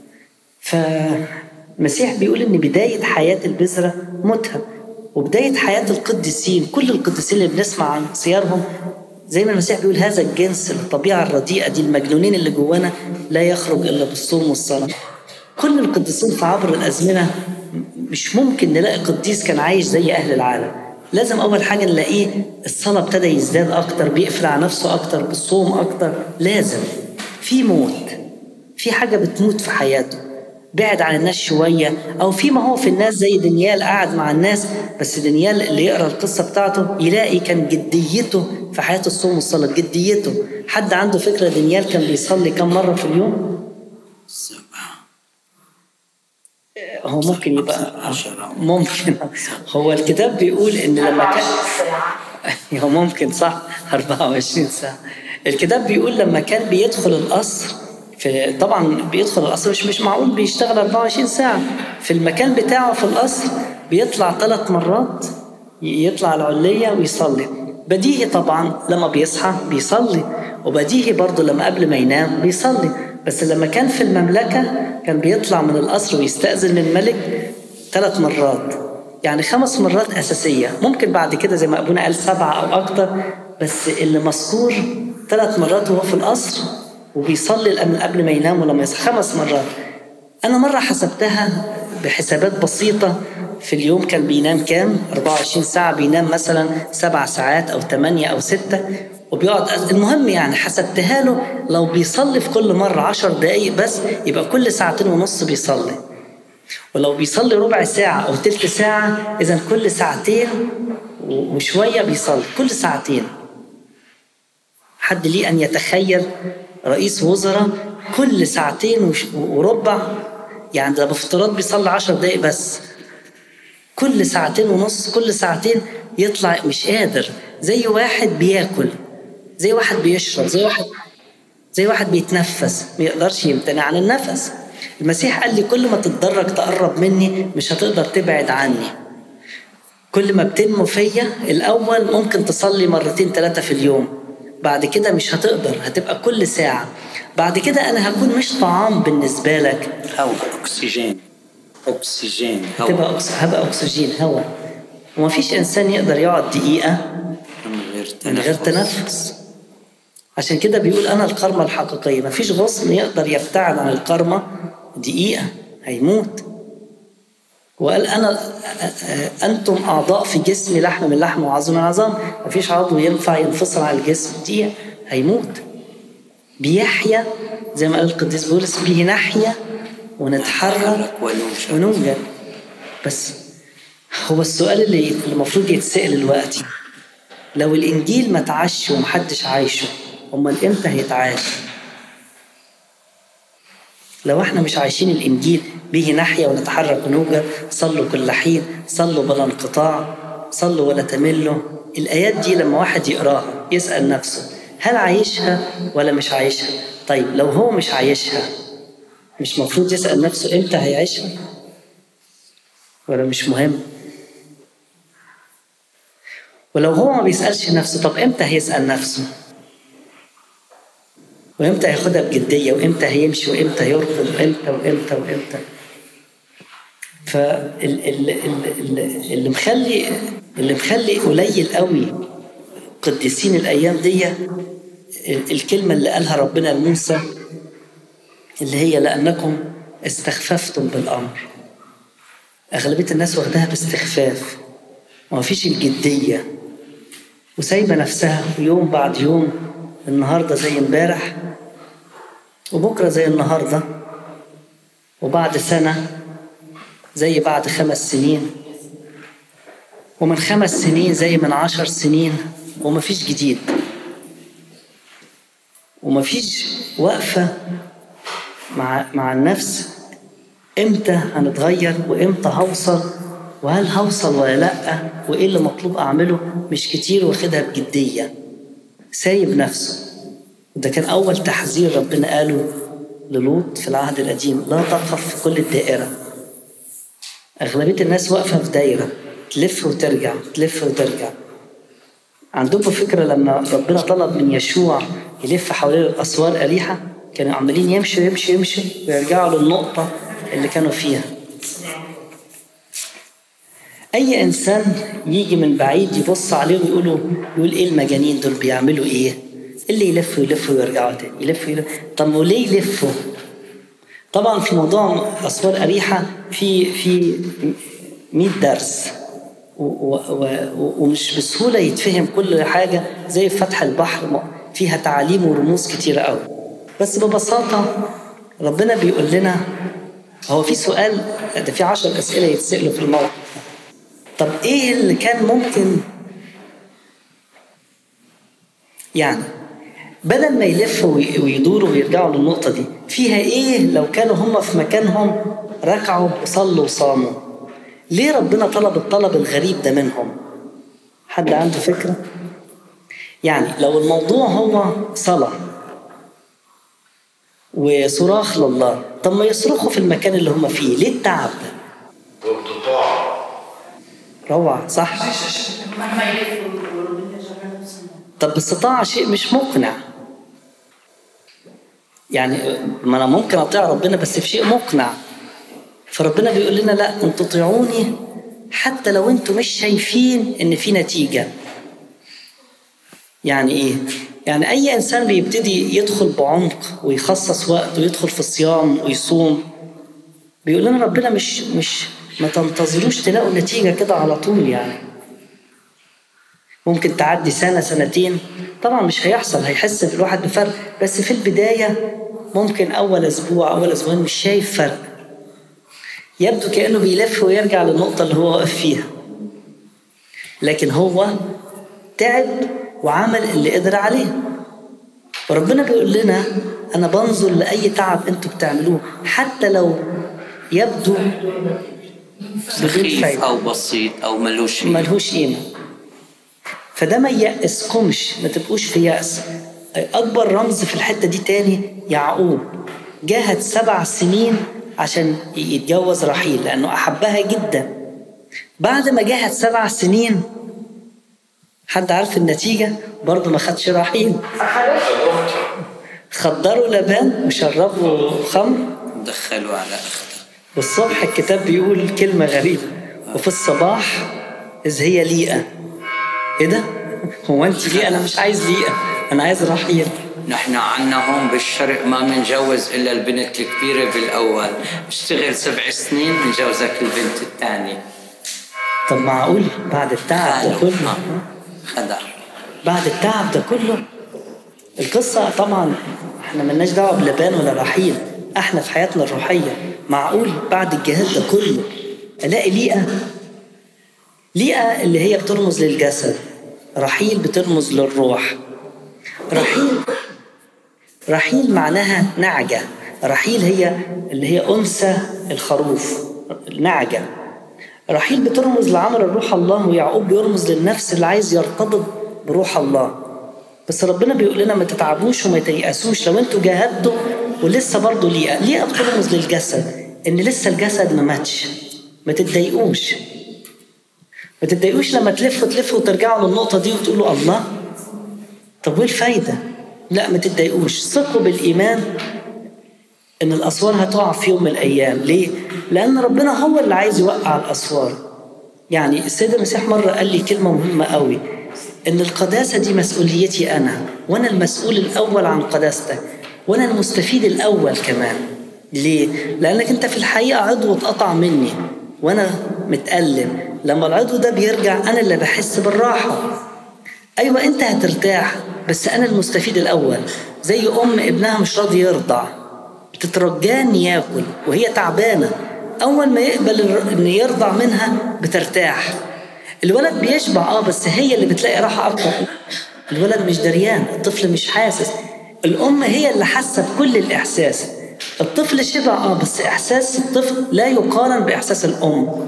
فالمسيح بيقول إن بداية حياة البذرة موتها وبداية حياة القديسين كل القديسين اللي بنسمع عن سيرهم زي ما المسيح بيقول هذا الجنس الطبيعة الرديئة دي المجنونين اللي جوانا لا يخرج إلا بالصوم والصلاة كل القديسين في عبر الأزمنة مش ممكن نلاقي قديس كان عايش زي أهل العالم لازم أول حاجة نلاقيه الصلاة ابتدى يزداد أكتر بيقفل على نفسه أكتر بالصوم أكتر لازم في موت في حاجة بتموت في حياته بعد عن الناس شوية أو في ما هو في الناس زي دانيال قاعد مع الناس بس دانيال اللي يقرأ القصة بتاعته يلاقي كان جديته في حياة الصوم والصلاة جديته حد عنده فكرة دانيال كان بيصلي كم مرة في اليوم؟ سبعة هو ممكن يبقى ممكن هو الكتاب بيقول ان لما كان هو ممكن صح 24 ساعة الكتاب بيقول لما كان بيدخل القصر في طبعا بيدخل القصر مش مش معقول بيشتغل 24 ساعة في المكان بتاعه في القصر بيطلع ثلاث مرات يطلع العلية ويصلي بديهي طبعا لما بيصحى بيصلي وبديهي برضه لما قبل ما ينام بيصلي بس لما كان في المملكة كان بيطلع من القصر ويستأذن من الملك ثلاث مرات يعني خمس مرات أساسية ممكن بعد كده زي ما أبونا قال سبعة أو أكتر بس اللي مذكور ثلاث مرات وهو في القصر وبيصلي من قبل ما ينام ولما يصحى خمس مرات أنا مرة حسبتها بحسابات بسيطة في اليوم كان بينام كام 24 ساعة بينام مثلا سبع ساعات أو ثمانية أو ستة وبيقعد المهم يعني حسبتها له لو بيصلي في كل مرة عشر دقايق بس يبقى كل ساعتين ونص بيصلي ولو بيصلي ربع ساعة أو تلت ساعة إذا كل ساعتين وشوية بيصلي كل ساعتين حد ليه أن يتخيل رئيس وزراء كل ساعتين وربع يعني ده بافتراض بيصلي عشر دقايق بس كل ساعتين ونص كل ساعتين يطلع مش قادر زي واحد بياكل زي واحد بيشرب زي واحد زي واحد بيتنفس ما يقدرش يمتنع عن النفس المسيح قال لي كل ما تتدرج تقرب مني مش هتقدر تبعد عني كل ما بتنمو فيا الأول ممكن تصلي مرتين ثلاثة في اليوم بعد كده مش هتقدر هتبقى كل ساعة بعد كده أنا هكون مش طعام بالنسبة لك هواء أكسجين أكسجين هتبقى أكس... هبقى أكسجين هواء وما فيش إنسان يقدر يقعد دقيقة من غير من غير تنفس عشان كده بيقول أنا الكرمة الحقيقية ما فيش غصن يقدر يبتعد عن الكرمة دقيقة هيموت وقال أنا أنتم أعضاء في جسمي لحم من لحم وعظم من عظام مفيش عضو ينفع ينفصل عن الجسم دقيقة هيموت بيحيا زي ما قال القديس بولس به نحيا ونتحرك ونوجد ونوجد بس هو السؤال اللي المفروض يتسأل دلوقتي لو الإنجيل ما اتعاش ومحدش عايشه أمال إمتى هيتعاش؟ لو احنا مش عايشين الإنجيل به نحيا ونتحرك ونوجد صلوا كل حين صلوا بلا انقطاع صلوا ولا تملوا الآيات دي لما واحد يقراها يسأل نفسه هل عايشها ولا مش عايشها؟ طيب لو هو مش عايشها مش مفروض يسأل نفسه إمتى هيعيشها؟ ولا مش مهم؟ ولو هو ما بيسألش نفسه طب إمتى هيسأل نفسه؟ وإمتى هياخدها بجدية وإمتى هيمشي وإمتى هيرفض وإمتى وإمتى وإمتى فاللي مخلي اللي مخلي قليل قوي قديسين الأيام دي الكلمة اللي قالها ربنا لموسى اللي هي لأنكم استخففتم بالأمر أغلبية الناس واخداها باستخفاف وما فيش الجدية وسايبة نفسها يوم بعد يوم النهاردة زي امبارح وبكرة زي النهاردة وبعد سنة زي بعد خمس سنين ومن خمس سنين زي من عشر سنين ومفيش جديد ومفيش وقفة مع مع النفس امتى هنتغير وامتى هوصل وهل هوصل ولا لا وايه اللي مطلوب اعمله مش كتير واخدها بجديه سايب نفسه وده كان اول تحذير ربنا قاله للوط في العهد القديم لا تقف في كل الدائره اغلبيه الناس واقفه في دايره تلف وترجع تلف وترجع عندكم فكره لما ربنا طلب من يشوع يلف حوالين الاسوار اريحه كانوا عمالين يمشوا يمشوا يمشوا ويرجعوا للنقطه اللي كانوا فيها اي انسان يجي من بعيد يبص عليه ويقولوا يقول ايه المجانين دول بيعملوا ايه اللي يلفوا يلفوا ويرجعوا تاني يلفوا يلفوا طب وليه يلفوا طبعا في موضوع اسوار اريحه في في 100 درس و و و ومش بسهوله يتفهم كل حاجه زي فتح البحر فيها تعاليم ورموز كتيره قوي بس ببساطه ربنا بيقول لنا هو في سؤال ده في عشر اسئله يتسالوا في الموقف طب ايه اللي كان ممكن يعني بدل ما يلفوا ويدوروا ويرجعوا للنقطة دي فيها ايه لو كانوا هم في مكانهم ركعوا وصلوا وصاموا ليه ربنا طلب الطلب الغريب ده منهم حد عنده فكرة يعني لو الموضوع هو صلاة وصراخ لله طب ما يصرخوا في المكان اللي هم فيه ليه التعب ده روعة صح طب استطاع شيء مش مقنع يعني ما انا ممكن اطيع ربنا بس في شيء مقنع فربنا بيقول لنا لا انتوا طيعوني حتى لو انتوا مش شايفين ان في نتيجة يعني ايه يعني اي انسان بيبتدي يدخل بعمق ويخصص وقت ويدخل في الصيام ويصوم بيقول لنا ربنا مش مش ما تنتظروش تلاقوا نتيجة كده على طول يعني ممكن تعدي سنة سنتين طبعا مش هيحصل هيحس الواحد بفرق بس في البداية ممكن أول أسبوع أول أسبوعين مش شايف فرق يبدو كأنه بيلف ويرجع للنقطة اللي هو واقف فيها لكن هو تعب وعمل اللي قدر عليه وربنا بيقول لنا أنا بنظر لأي تعب أنتوا بتعملوه حتى لو يبدو سخيف او بسيط او ملوش ملهوش قيمه فده ما يأسكمش ما تبقوش في يأس أكبر رمز في الحتة دي تاني يعقوب جاهد سبع سنين عشان يتجوز رحيل لأنه أحبها جدا بعد ما جاهد سبع سنين حد عارف النتيجة برضه ما خدش رحيل خدروا لبان وشربوا خمر دخلوا على اختها والصبح الكتاب بيقول كلمة غريبة وفي الصباح إذ هي ليئة إيه ده؟ هو أنت ليئة؟ أنا مش عايز ليئة أنا عايز رحيل نحن عنا هون بالشرق ما منجوز الا البنت الكبيره بالاول اشتغل سبع سنين منجوزك البنت الثانيه طب معقول بعد التعب ده كله خدع بعد التعب ده كله القصة طبعا احنا ملناش دعوة بلبان ولا رحيل احنا في حياتنا الروحية معقول بعد الجهاد ده كله الاقي ليئة ليئة اللي هي بترمز للجسد رحيل بترمز للروح رحيل رحيل معناها نعجة رحيل هي اللي هي أنثى الخروف نعجة رحيل بترمز لعمل الروح الله ويعقوب بيرمز للنفس اللي عايز يرتبط بروح الله بس ربنا بيقول لنا ما تتعبوش وما تيأسوش لو انتوا جاهدتوا ولسه برضه ليئة ليئة بترمز للجسد ان لسه الجسد ما ماتش ما تتضايقوش ما تتضايقوش لما تلفوا تلفوا وترجعوا للنقطة دي وتقولوا الله طب وايه الفايدة؟ لا ما تتضايقوش ثقوا بالإيمان إن الأسوار هتقع في يوم من الأيام ليه؟ لأن ربنا هو اللي عايز يوقع الأسوار يعني السيد المسيح مرة قال لي كلمة مهمة قوي إن القداسة دي مسؤوليتي أنا وأنا المسؤول الأول عن قداستك وأنا المستفيد الأول كمان ليه؟ لأنك أنت في الحقيقة عضو اتقطع مني وأنا متألم لما العضو ده بيرجع أنا اللي بحس بالراحة أيوة أنت هترتاح بس أنا المستفيد الأول زي أم ابنها مش راضي يرضع بتترجاه إن ياكل وهي تعبانة أول ما يقبل إن يرضع منها بترتاح الولد بيشبع اه بس هي اللي بتلاقي راحة أكتر الولد مش دريان الطفل مش حاسس الأم هي اللي حاسة بكل الإحساس الطفل شبع اه بس إحساس الطفل لا يقارن بإحساس الأم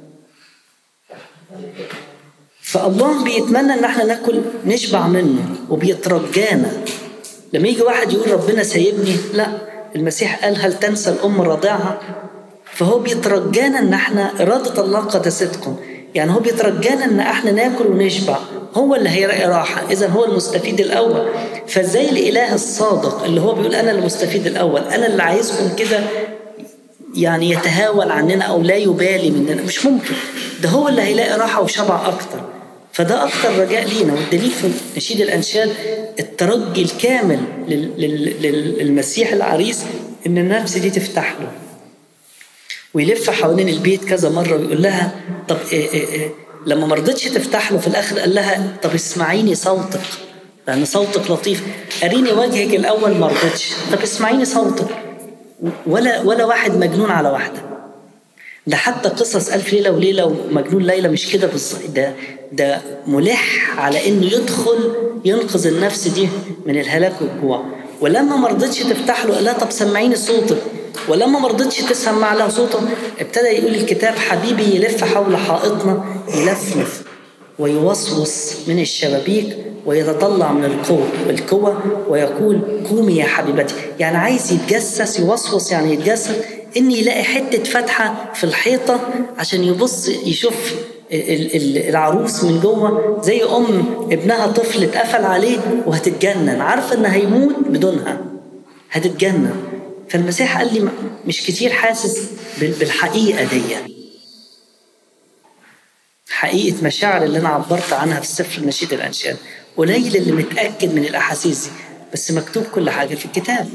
فالله بيتمنى ان احنا ناكل نشبع منه وبيترجانا لما يجي واحد يقول ربنا سايبني لا المسيح قال هل تنسى الام رضعها فهو بيترجانا ان احنا اراده الله قدستكم يعني هو بيترجانا ان احنا ناكل ونشبع هو اللي هيلاقي راحه اذا هو المستفيد الاول فازاي الاله الصادق اللي هو بيقول انا المستفيد الاول انا اللي عايزكم كده يعني يتهاون عننا او لا يبالي مننا مش ممكن ده هو اللي هيلاقي راحه وشبع اكتر فده اكتر رجاء لينا والدليل في نشيد الانشاد الترجي الكامل للمسيح العريس ان النفس دي تفتح له ويلف حوالين البيت كذا مره ويقول لها طب إيه إيه إيه لما ما رضتش تفتح له في الاخر قال لها طب اسمعيني صوتك لان صوتك لطيف اريني وجهك الاول ما رضتش طب اسمعيني صوتك ولا ولا واحد مجنون على واحده ده حتى قصص ألف ليلة وليلة ومجنون ليلى مش كده بالظبط ده ده ملح على إنه يدخل ينقذ النفس دي من الهلاك والجوع ولما ما رضتش تفتح له قال لها طب سمعيني صوتك ولما ما رضتش تسمع له صوته ابتدى يقول الكتاب حبيبي يلف حول حائطنا يلفلف ويوسوس من الشبابيك ويتطلع من القوة القوة ويقول قومي يا حبيبتي يعني عايز يتجسس يوسوس يعني يتجسس ان يلاقي حته فتحه في الحيطه عشان يبص يشوف العروس من جوه زي ام ابنها طفل اتقفل عليه وهتتجنن عارفه ان هيموت بدونها هتتجنن فالمسيح قال لي مش كتير حاسس بالحقيقه دي حقيقه مشاعر اللي انا عبرت عنها في سفر نشيد الانشاد قليل اللي متاكد من الاحاسيس دي بس مكتوب كل حاجه في الكتاب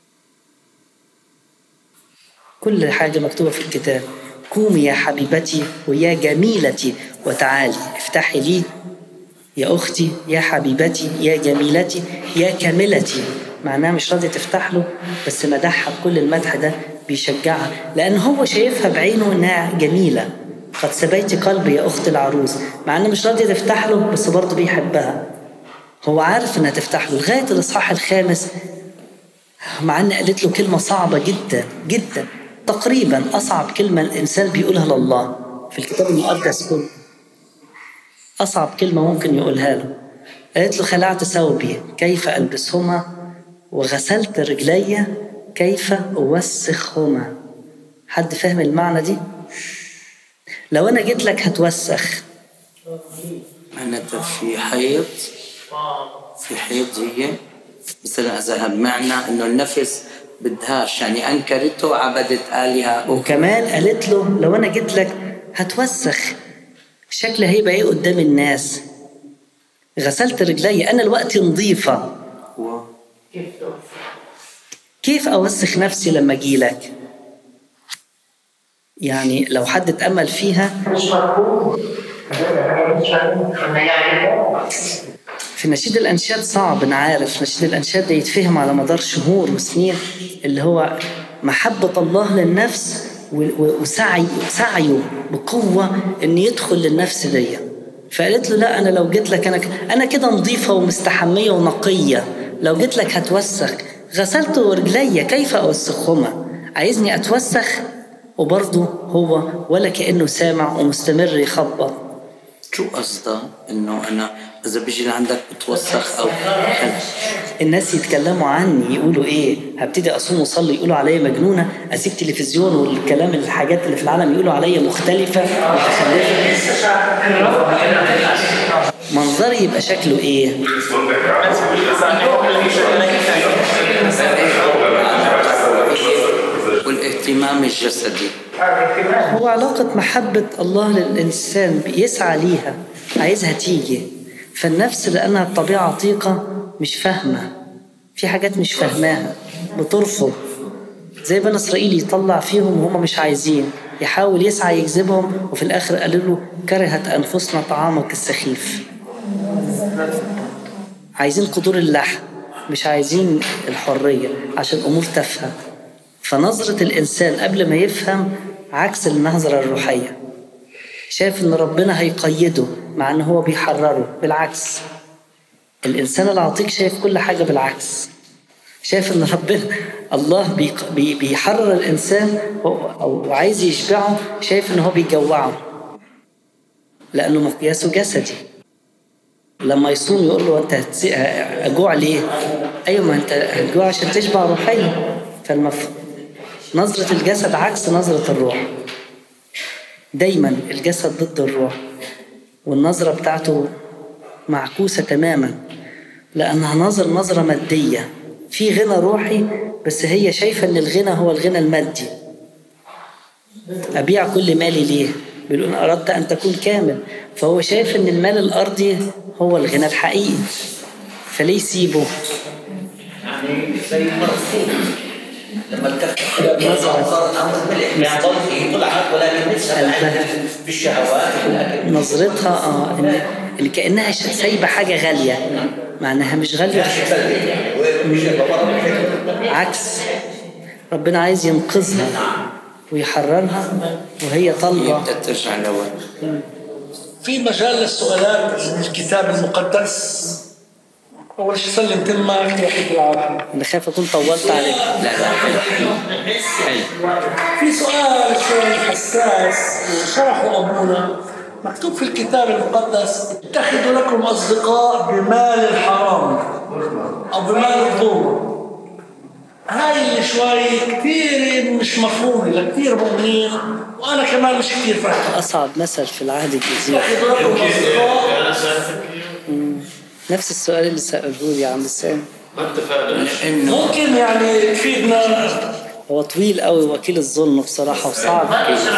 كل حاجة مكتوبة في الكتاب قومي يا حبيبتي ويا جميلتي وتعالي افتحي لي يا أختي يا حبيبتي يا جميلتي يا كاملتي معناها مش راضية تفتح له بس مدحها بكل المدح ده بيشجعها لأن هو شايفها بعينه إنها جميلة قد سبيت قلبي يا أخت العروس مع إنه مش راضية تفتح له بس برضه بيحبها هو عارف إنها تفتح له لغاية الإصحاح الخامس مع إن قالت له كلمة صعبة جدا جدا تقريبا أصعب كلمة الإنسان بيقولها لله في الكتاب المقدس كله أصعب كلمة ممكن يقولها له قالت له خلعت ثوبي كيف ألبسهما وغسلت رجلي كيف أوسخهما حد فاهم المعنى دي؟ لو أنا جيت لك هتوسخ معناتها في حيض في حيض هي مثلا إذا معنى إنه النفس بدهاش يعني أنكرته وعبدت آلهة وكمان قالت له لو أنا جيت لك هتوسخ شكلي هيبقى إيه قدام الناس غسلت رجلي أنا الوقت نظيفة كيف أوسخ نفسي لما أجي لك؟ يعني لو حد اتأمل فيها في نشيد الأنشاد صعب أنا عارف نشيد الأنشاد ده يتفهم على مدار شهور وسنين اللي هو محبة الله للنفس وسعي سعيه بقوة إن يدخل للنفس دي فقالت له لا أنا لو جيت لك أنا أنا كده نظيفة ومستحمية ونقية لو جيت لك هتوسخ غسلت رجلي كيف أوسخهما عايزني أتوسخ وبرضه هو ولا كأنه سامع ومستمر يخبط شو قصدها انه انا اذا بيجي لعندك بتوسخ او الناس يتكلموا عني يقولوا ايه هبتدي اصوم واصلي يقولوا عليا مجنونه اسيب تلفزيون والكلام الحاجات اللي في العالم يقولوا عليا مختلفه متخلفه منظري يبقى شكله ايه والاهتمام الجسدي هو علاقة محبة الله للإنسان يسعى ليها عايزها تيجي فالنفس لأنها الطبيعة عتيقة مش فاهمة في حاجات مش فاهماها بترفض زي بني إسرائيل يطلع فيهم وهم مش عايزين يحاول يسعى يجذبهم وفي الآخر قالوا له كرهت أنفسنا طعامك السخيف عايزين قدور اللحم مش عايزين الحرية عشان أمور تافهة فنظرة الإنسان قبل ما يفهم عكس النظرة الروحية شايف إن ربنا هيقيده مع إن هو بيحرره بالعكس الإنسان العتيق شايف كل حاجة بالعكس شايف إن ربنا الله بي بيحرر الإنسان أو عايز يشبعه شايف إن هو بيجوعه لأنه مقياسه جسدي لما يصوم يقول له أنت أجوع ليه؟ أيوة ما أنت هتجوع عشان تشبع روحيا فالمفروض نظرة الجسد عكس نظرة الروح دايما الجسد ضد الروح والنظرة بتاعته معكوسة تماما لأنها نظر نظرة مادية في غنى روحي بس هي شايفة إن الغنى هو الغنى المادي أبيع كل مالي ليه؟ بيقول إن أردت أن تكون كامل فهو شايف إن المال الأرضي هو الغنى الحقيقي فليه يسيبه؟ يعني زي لما الكف صارت امر ملح يعني طلعت ولكن نفسها بالشهوات نظرتها اه ان اللي كانها سايبه حاجه غاليه مع انها مش غاليه عكس ربنا عايز ينقذها ويحررها وهي طالبه ترجع لورا في مجال للسؤالات من الكتاب المقدس اول شيء سلم تمك يعطيك العافيه انا خايف اكون طولت عليك لا لا حلو في سؤال شوي حساس وشرحه ابونا مكتوب في الكتاب المقدس اتخذوا لكم اصدقاء بمال الحرام او بمال الظلم هاي شوي كثير مش مفهومة لكثير مؤمنين وانا كمان مش كثير فاهم اصعب مثل في العهد الجديد نفس السؤال اللي سأله لي يا عم سام ممكن يعني تفيدنا هو طويل قوي وكيل الظلم بصراحة وصعب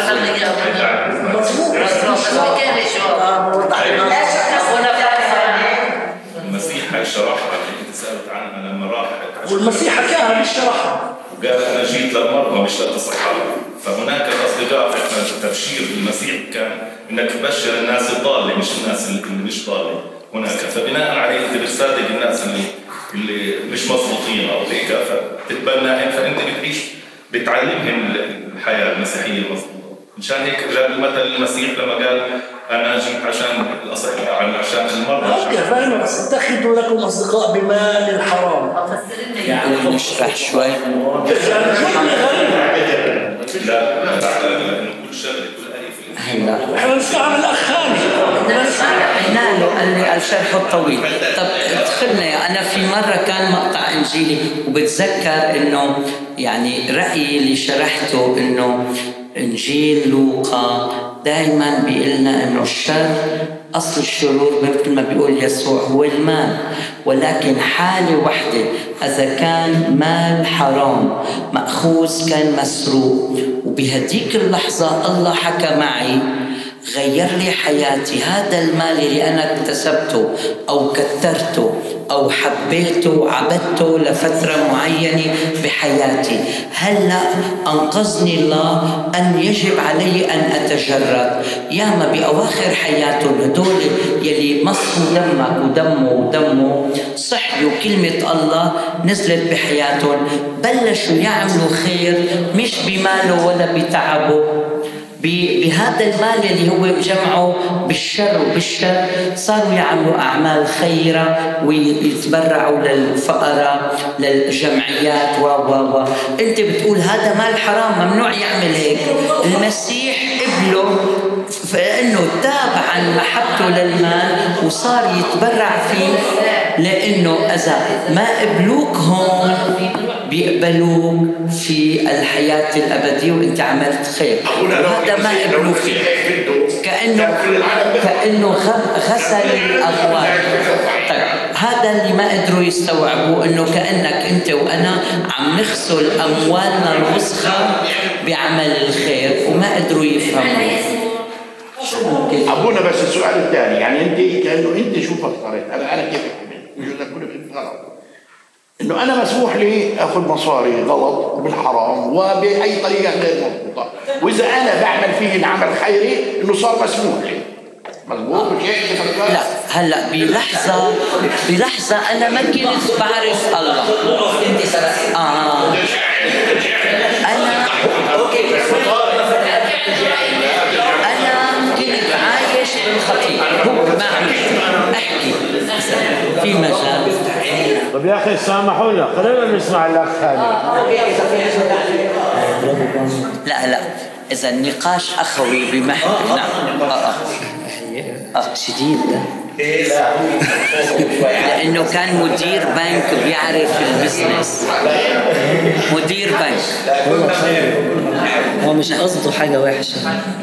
المسيح شرحها اللي انت سألت عنها لما راح والمسيح حكاها مش شرحها وقال انا جيت للمرضى مش للصحة فهناك الاصدقاء احنا التبشير المسيح كان انك تبشر الناس الضاله مش الناس اللي مش ضاله هناك فبناء عليه انت بتصادق الناس اللي اللي مش مضبوطين او هيك فتتبناهم فانت بتعيش بتعلمهم الحياه المسيحيه المضبوطه مشان هيك جاب المثل المسيح لما قال انا جيت عشان الاصحاء عشان المرضى اوكي فاهم بس اتخذوا لكم اصدقاء بمال الحرام يعني نشرح شوي يعني لا لانه كل شغله كل هلا احنا نستعمل الاخ خالد لا له قال لي الشرح الطويل طب ادخلنا انا في مره كان مقطع انجيلي وبتذكر انه يعني رايي اللي شرحته انه انجيل لوقا دائما بيقلنا انه الشر اصل الشرور مثل ما بيقول يسوع هو المال ولكن حاله وحده اذا كان مال حرام ماخوذ كان مسروق وبهديك اللحظه الله حكى معي غير لي حياتي هذا المال اللي أنا اكتسبته أو كترته أو حبيته وعبدته لفترة معينة بحياتي هلأ أنقذني الله أن يجب علي أن أتجرد ياما بأواخر حياتهم هدول يلي مصوا دمك ودمه ودمه صحيوا كلمة الله نزلت بحياتهم بلشوا يعملوا خير مش بماله ولا بتعبه بهذا المال اللي هو جمعه بالشر وبالشر صاروا يعملوا أعمال خيرة ويتبرعوا للفقراء للجمعيات و و و أنت بتقول هذا مال حرام ممنوع يعمل هيك المسيح قبله فانه تاب عن محبته للمال وصار يتبرع فيه لانه اذا ما قبلوك هون بيقبلوك في الحياه الابديه وانت عملت خير وهذا ما قبلوك فيه كانه كانه غسل الاموال طيب هذا اللي ما قدروا يستوعبوا انه كانك انت وانا عم نغسل اموالنا الوسخه بعمل الخير وما قدروا يفهموا ابونا بس السؤال الثاني يعني انت كانه انت شو فكرت انا انا كيف بجوز اكون فهمت غلط انه انا مسموح لي اخذ مصاري غلط بالحرام وباي طريقه غير مضبوطه واذا انا بعمل فيه العمل خيري انه صار مسموح لي مضبوط مش هيك لا هلا بلحظه بلحظه انا ما كنت بعرف الله اه انا انا كنت عايش بالخطيه هو ما عملت احكي في مجال طب يا اخي سامحونا خلينا نسمع الاخ هاني لا لا اذا النقاش اخوي بمحبه نعم آه آه. آه شديد ده لانه كان مدير بنك بيعرف البزنس مدير بنك هو مش قصده حاجة وحشة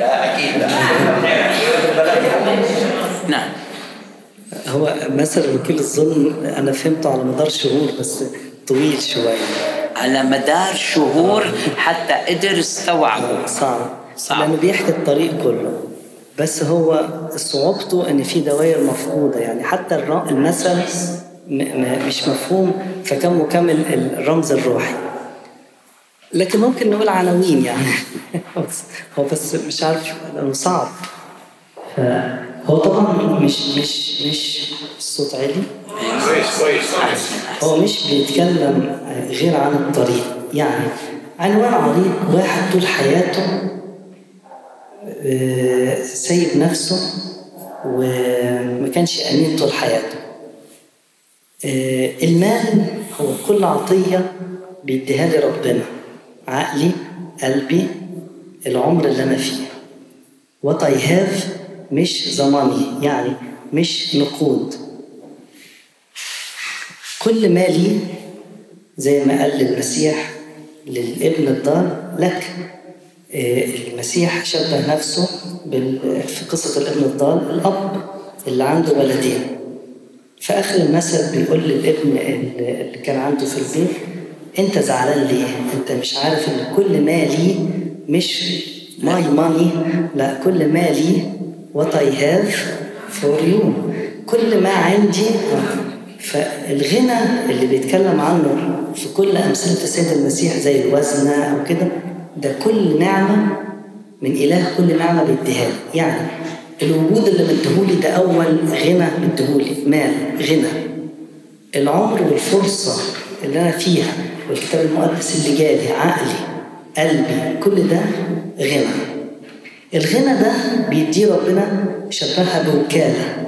نعم هو مثل وكيل الظلم أنا فهمته على مدار شهور بس طويل شوية على مدار شهور حتى قدر استوعبه صعب صعب. لأنه بيحكي الطريق كله بس هو صعوبته ان في دوائر مفقوده يعني حتى الر- المثل م- م- مش مفهوم فكان مكمل الرمز الروحي لكن ممكن نقول عناوين يعني بس- هو بس مش عارف لانه صعب هو طبعا مش مش مش الصوت عالي كويس كويس هو مش بيتكلم غير عن الطريق يعني عنوان عريض واحد طول حياته آه، سايب نفسه وما كانش أمين طول حياته آه، المال هو كل عطية بيديها لي ربنا عقلي قلبي العمر اللي أنا فيه what I have مش زماني يعني مش نقود كل مالي زي ما قال المسيح للابن الضال لك آه، المسيح شبه نفسه بال- في قصة الابن الضال الأب اللي عنده ولدين في آخر المثل بيقول للابن اللي اللي كان عنده في البيت أنت زعلان ليه؟ أنت مش عارف إن كل مالي مش ماي ماني لا كل مالي what I have for you كل ما عندي فالغنى اللي بيتكلم عنه في كل أمثلة السيد المسيح زي الوزنة أو كده ده كل نعمة من إله كل نعمة بيديها لي يعني الوجود اللي مديهولي ده أول غنى مديهولي مال غنى العمر والفرصة اللي أنا فيها والكتاب المقدس اللي جالي عقلي قلبي كل ده غنى الغنى ده بيديه ربنا شبهها بوكالة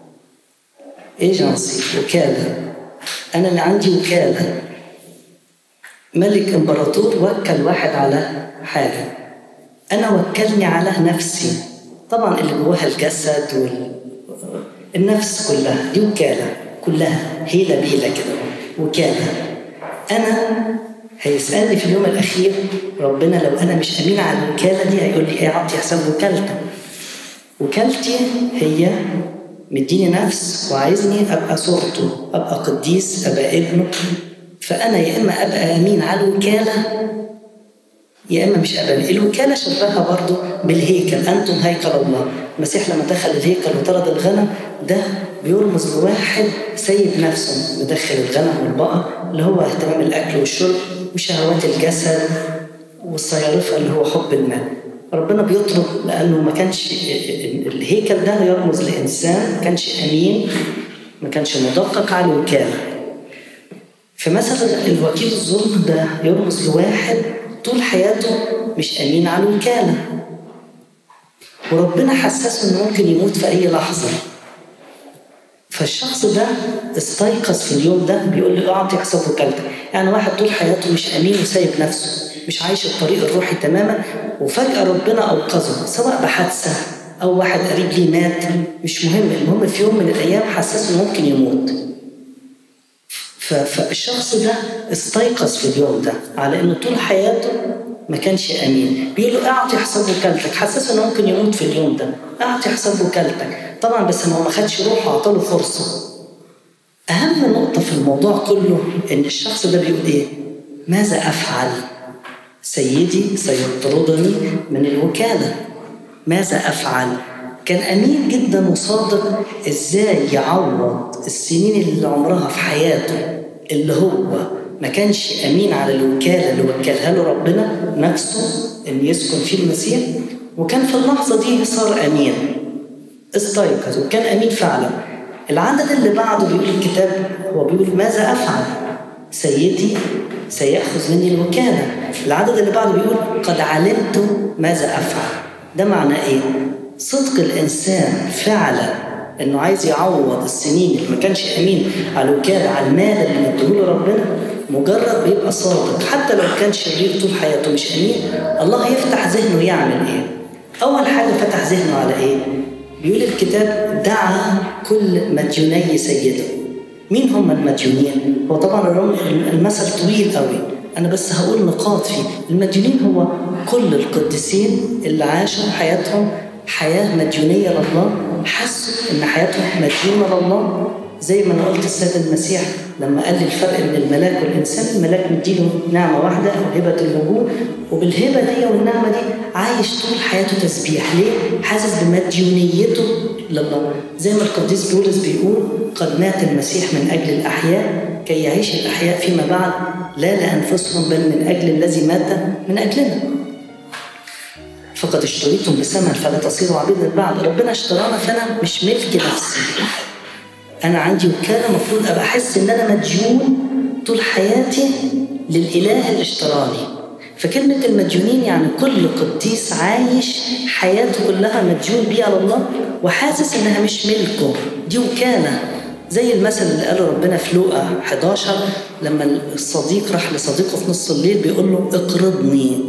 ايجنسي وكالة أنا اللي عندي وكالة ملك امبراطور وكل واحد على حاجة أنا وكلني على نفسي طبعا اللي جواها الجسد وال... النفس كلها دي وكالة كلها هيلة بيلة كده وكالة أنا هيسألني في اليوم الأخير ربنا لو أنا مش أمين على الوكالة دي هيقول لي إيه عطي حساب وكالتك وكالتي هي مديني نفس وعايزني ابقى صورته ابقى قديس ابقى ابنه فانا يا اما ابقى امين على الوكاله يا اما مش ابقى الوكاله شبهها برضو بالهيكل انتم هيكل الله المسيح لما دخل الهيكل وطرد الغنم ده بيرمز لواحد سيد نفسه مدخل الغنم والبقر اللي هو اهتمام الاكل والشرب وشهوات الجسد والصيارفه اللي هو حب المال ربنا بيطلب لانه ما كانش الهيكل ده يرمز لانسان ما كانش امين ما كانش مدقق على الوكاله فمثلا الوكيل الظلم ده يرمز لواحد طول حياته مش امين على الوكاله وربنا حسسه انه ممكن يموت في اي لحظه فالشخص ده استيقظ في اليوم ده بيقول لي اعطي حساب وكالتك يعني واحد طول حياته مش امين وسايب نفسه مش عايش الطريق الروحي تماما وفجاه ربنا اوقظه سواء بحادثه او واحد قريب ليه مات مش مهم المهم في يوم من الايام حسسه انه ممكن يموت فالشخص ده استيقظ في اليوم ده على انه طول حياته ما كانش امين بيقول له اعطي حساب وكالتك حسسه انه ممكن يموت في اليوم ده اعطي حساب وكالتك طبعا بس ما هو ما خدش روحه اعطاله فرصه اهم نقطه في الموضوع كله ان الشخص ده بيقول ايه ماذا افعل سيدي سيطردني من الوكاله ماذا افعل كان امين جدا وصادق ازاي يعوض السنين اللي عمرها في حياته اللي هو ما كانش امين على الوكاله اللي وكلها له ربنا نفسه ان يسكن فيه المسيح وكان في اللحظه دي صار امين استيقظ وكان امين فعلا العدد اللي بعده بيقول الكتاب هو بيقول ماذا افعل سيدي سيأخذ مني الوكالة العدد اللي بعده بيقول قد علمت ماذا أفعل ده معناه إيه؟ صدق الإنسان فعلا إنه عايز يعوض السنين اللي ما كانش أمين على الوكالة على المال اللي مديهوله ربنا مجرد بيبقى صادق حتى لو كان شرير طول حياته مش أمين الله يفتح ذهنه يعمل إيه؟ أول حاجة فتح ذهنه على إيه؟ بيقول الكتاب دعا كل مديوني سيده مين هم المديونين؟ هو طبعا المثل طويل قوي انا بس هقول نقاط فيه المديونين هو كل القديسين اللي عاشوا حياتهم حياه مديونيه لله حسوا ان حياتهم مديونه لله زي ما انا قلت السيد المسيح لما قال لي الفرق بين الملاك والانسان الملاك مديله نعمه واحده هبه الوجود وبالهبه دي والنعمه دي عايش طول حياته تسبيح ليه؟ حاسس بمديونيته لله زي ما القديس بولس بيقول قد مات المسيح من اجل الاحياء كي يعيش الاحياء فيما بعد لا لانفسهم بل من اجل الذي مات من اجلنا فقد اشتريتم بثمن فلا تصيروا عبيدا بعد ربنا اشترانا فانا مش ملك نفسي انا عندي وكاله المفروض ابقى احس ان انا مديون طول حياتي للاله اللي اشتراني فكلمة المديونين يعني كل قديس عايش حياته كلها مديون بيها لله وحاسس انها مش ملكه دي وكالة زي المثل اللي قاله ربنا في لوقا 11 لما الصديق راح لصديقه في نص الليل بيقول له اقرضني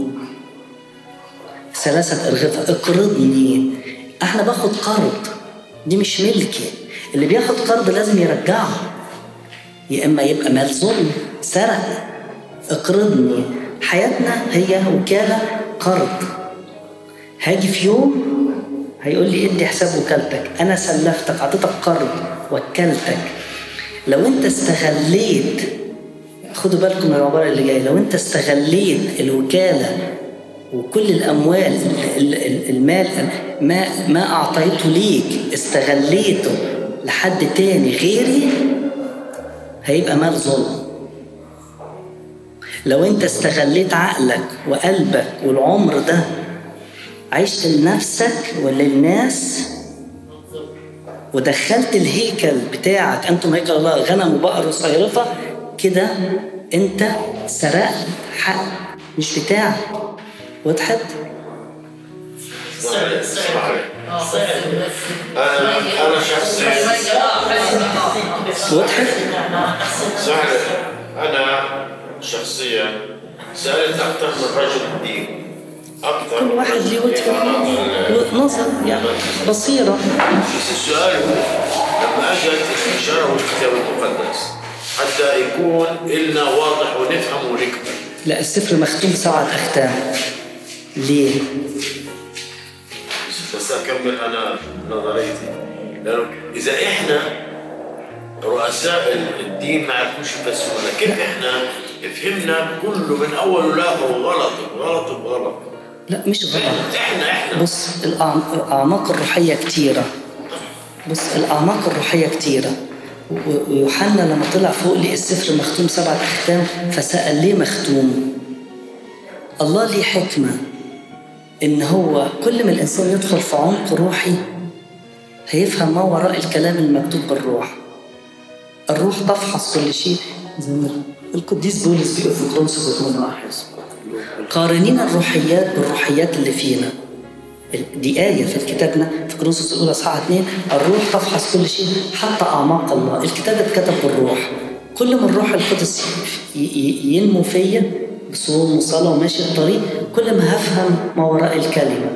ثلاثة أرغفة اقرضني احنا باخد قرض دي مش ملكي اللي بياخد قرض لازم يرجعه يا اما يبقى مال ظلم سرق اقرضني حياتنا هي وكالة قرض هاجي في يوم هيقول لي ادي حساب وكالتك انا سلفتك اعطيتك قرض وكلتك لو انت استغليت خدوا بالكم من العبارة اللي جاية لو انت استغليت الوكالة وكل الاموال المال ما ما اعطيته ليك استغليته لحد تاني غيري هيبقى مال ظلم لو انت استغليت عقلك وقلبك والعمر ده عشت لنفسك وللناس ودخلت الهيكل بتاعك انتم هيكل الله غنم وبقر وصيرفه كده انت سرقت حق مش بتاعك وضحت؟ انا انا شخصيا وضحت؟ صحيح انا شخصيا سالت اكثر من رجل دين اكثر كل واحد ليه وجهه نظر يعني بصيره بس السؤال هو لما اجت شرحوا الكتاب المقدس حتى يكون لنا واضح ونفهم ونكبر لا السفر مختوم سبعة أختام ليه؟ بس اكمل انا نظريتي لانه اذا احنا رؤساء الدين ما عرفوش يفسرونا كيف احنا فهمنا كله من اول ولاخر غلط بغلط بغلط لا مش غلط احنا احنا بص الأعم- الأعماق الروحية كتيرة بص الأعماق الروحية كتيرة و- ويوحنا لما طلع فوق لقى السفر مختوم سبعة أختام فسأل ليه مختوم الله ليه حكمة إن هو كل ما الإنسان يدخل في عمق روحي هيفهم ما وراء الكلام المكتوب بالروح الروح تفحص كل شيء زي ما القديس بولس بيقول في كورنثوس 12 قارنين الروحيات بالروحيات اللي فينا دي آية في كتابنا في كورنثوس الأولى أصحاح 2 الروح تفحص كل شيء حتى أعماق الله الكتاب اتكتب بالروح كل ما الروح القدس ي- ي- ينمو فيا بصوم وصلاة وماشي الطريق كل ما هفهم ما وراء الكلمة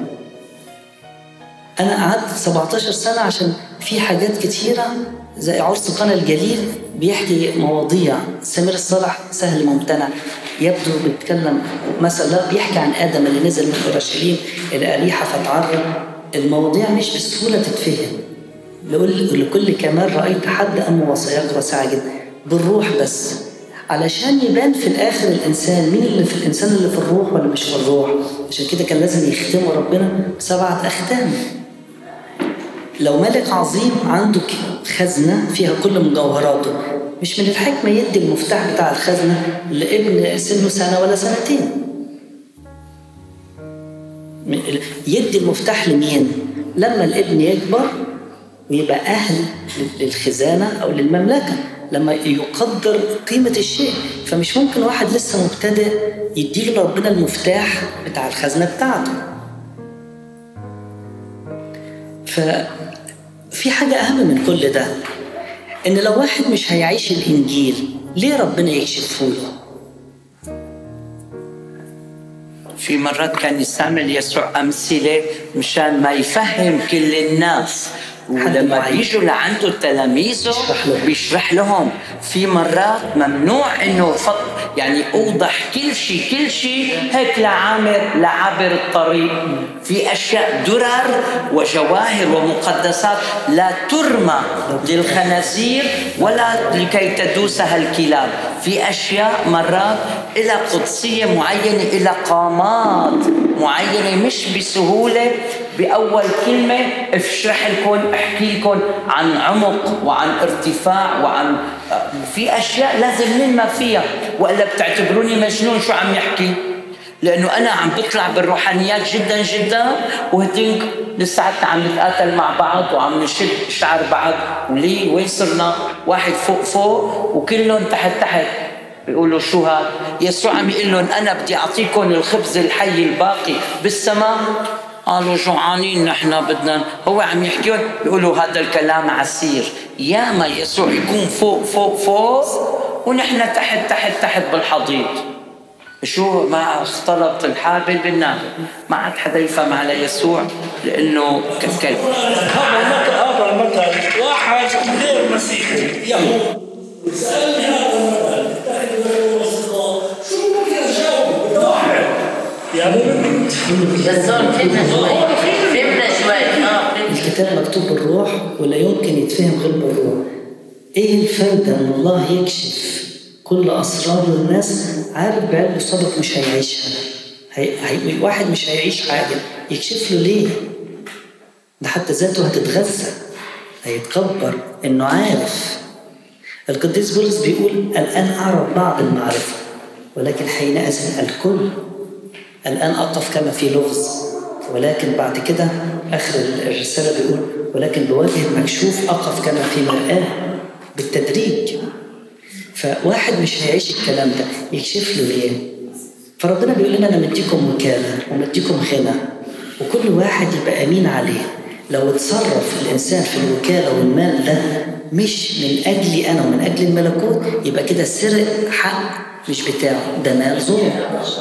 أنا قعدت 17 سنة عشان في حاجات كتيرة زي عرس قنا الجليل بيحكي مواضيع سمير الصالح سهل ممتنع يبدو بيتكلم مثلا بيحكي عن آدم اللي نزل من أورشليم إلى أريحة فتعرض المواضيع مش بسهولة تتفهم لكل لكل كمال رأيت حد أم وصاياك واسعة جدا بالروح بس علشان يبان في الآخر الإنسان مين اللي في الإنسان اللي في الروح ولا مش في الروح عشان كده كان لازم يختموا ربنا بسبعة أختام لو ملك عظيم عنده ك- خزنة فيها كل مجوهراته مش من الحكمة يدي المفتاح بتاع الخزنة لابن سنه سنة ولا سنتين من- يدي المفتاح لمين؟ لما الابن يكبر ويبقى أهل لل- للخزانة أو للمملكة لما يقدر قيمة الشيء فمش ممكن واحد لسه مبتدئ يديله ربنا المفتاح بتاع الخزنة بتاعته ففي حاجة أهم من كل ده إن لو واحد مش هيعيش الإنجيل ليه ربنا يكشفه له؟ في مرات كان يستعمل يسوع أمثلة مشان ما يفهم كل الناس ولما معين. بيجوا لعنده تلاميذه بيشرح لهم. بيشرح لهم في مرات ممنوع انه فط يعني اوضح كل شيء كل شيء هيك لعامر لعابر الطريق في اشياء درر وجواهر ومقدسات لا ترمى للخنازير ولا لكي تدوسها الكلاب في اشياء مرات إلى قدسيه معينه إلى قامات معينه مش بسهوله باول كلمه اشرح لكم احكي لكم عن عمق وعن ارتفاع وعن في اشياء لازم ننمى فيها والا بتعتبروني مجنون شو عم يحكي لانه انا عم بطلع بالروحانيات جدا جدا وهدينك لساتنا عم نتقاتل مع بعض وعم نشد شعر بعض وليه وين صرنا واحد فوق فوق وكلهم تحت تحت بيقولوا شو هذا يسوع عم يقول لهم انا بدي اعطيكم الخبز الحي الباقي بالسماء قالوا جوعانين نحن بدنا هو عم يحكيهم بيقولوا هذا الكلام عسير يا ما يسوع يكون فوق فوق فوق ونحن تحت تحت تحت بالحضيض شو ما اختلط الحابل بالنابل ما عاد حدا يفهم على يسوع لانه كالكلب هذا المثل هذا المثل واحد غير مسيحي يهود سألني هذا المثل اتخذ له اصدقاء شو ممكن اجاوب واحد يعني بس هون فهمنا شوي فهمنا شوي اه فهمنا الكتاب مكتوب بالروح ولا يمكن يتفهم غير بالروح ايه الفايدة ان الله يكشف كل اسرار للناس عارف بعلم سابق مش هيعيشها هي... هي... واحد مش هيعيش حاجة يكشف له ليه ده حتى ذاته هتتغذى هيتكبر انه عارف القديس بولس بيقول الان اعرف بعض المعرفة ولكن حينئذ الكل الآن أقف كما في لغز ولكن بعد كده آخر الرسالة بيقول ولكن بوجه مكشوف أقف كما في مرآة بالتدريج فواحد مش هيعيش الكلام ده يكشف له ليه فربنا بيقول لنا أنا مديكم وكالة ومديكم غنى وكل واحد يبقى أمين عليه لو اتصرف الإنسان في الوكالة والمال ده مش من أجلي أنا ومن أجل الملكوت يبقى كده سرق حق مش بتاعه ده مال ظلم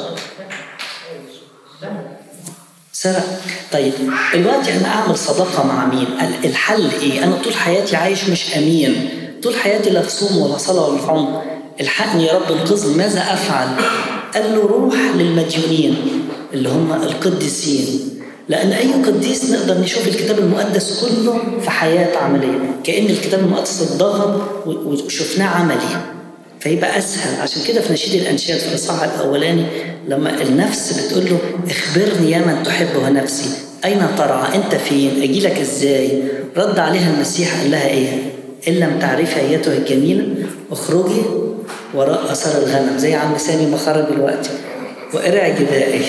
سرق طيب دلوقتي انا اعمل صداقه مع مين ال- الحل ايه انا طول حياتي عايش مش امين طول حياتي لا في صوم ولا صلاه ولا في عمر الحقني يا رب انقذني ماذا افعل قال له روح للمديونين اللي هم القديسين لان اي قديس نقدر نشوف الكتاب المقدس كله في حياه عمليه كان الكتاب المقدس اتضغط و- وشفناه عملي فيبقى اسهل عشان كده في نشيد الانشاد في الاصحاح الاولاني لما النفس بتقول له اخبرني يا من تحبها نفسي اين ترعى انت فين اجي لك ازاي رد عليها المسيح قال لها ايه ان لم تعرفي ايتها الجميله اخرجي وراء اثار الغنم زي عم سامي ما خرج دلوقتي وارعي جدائي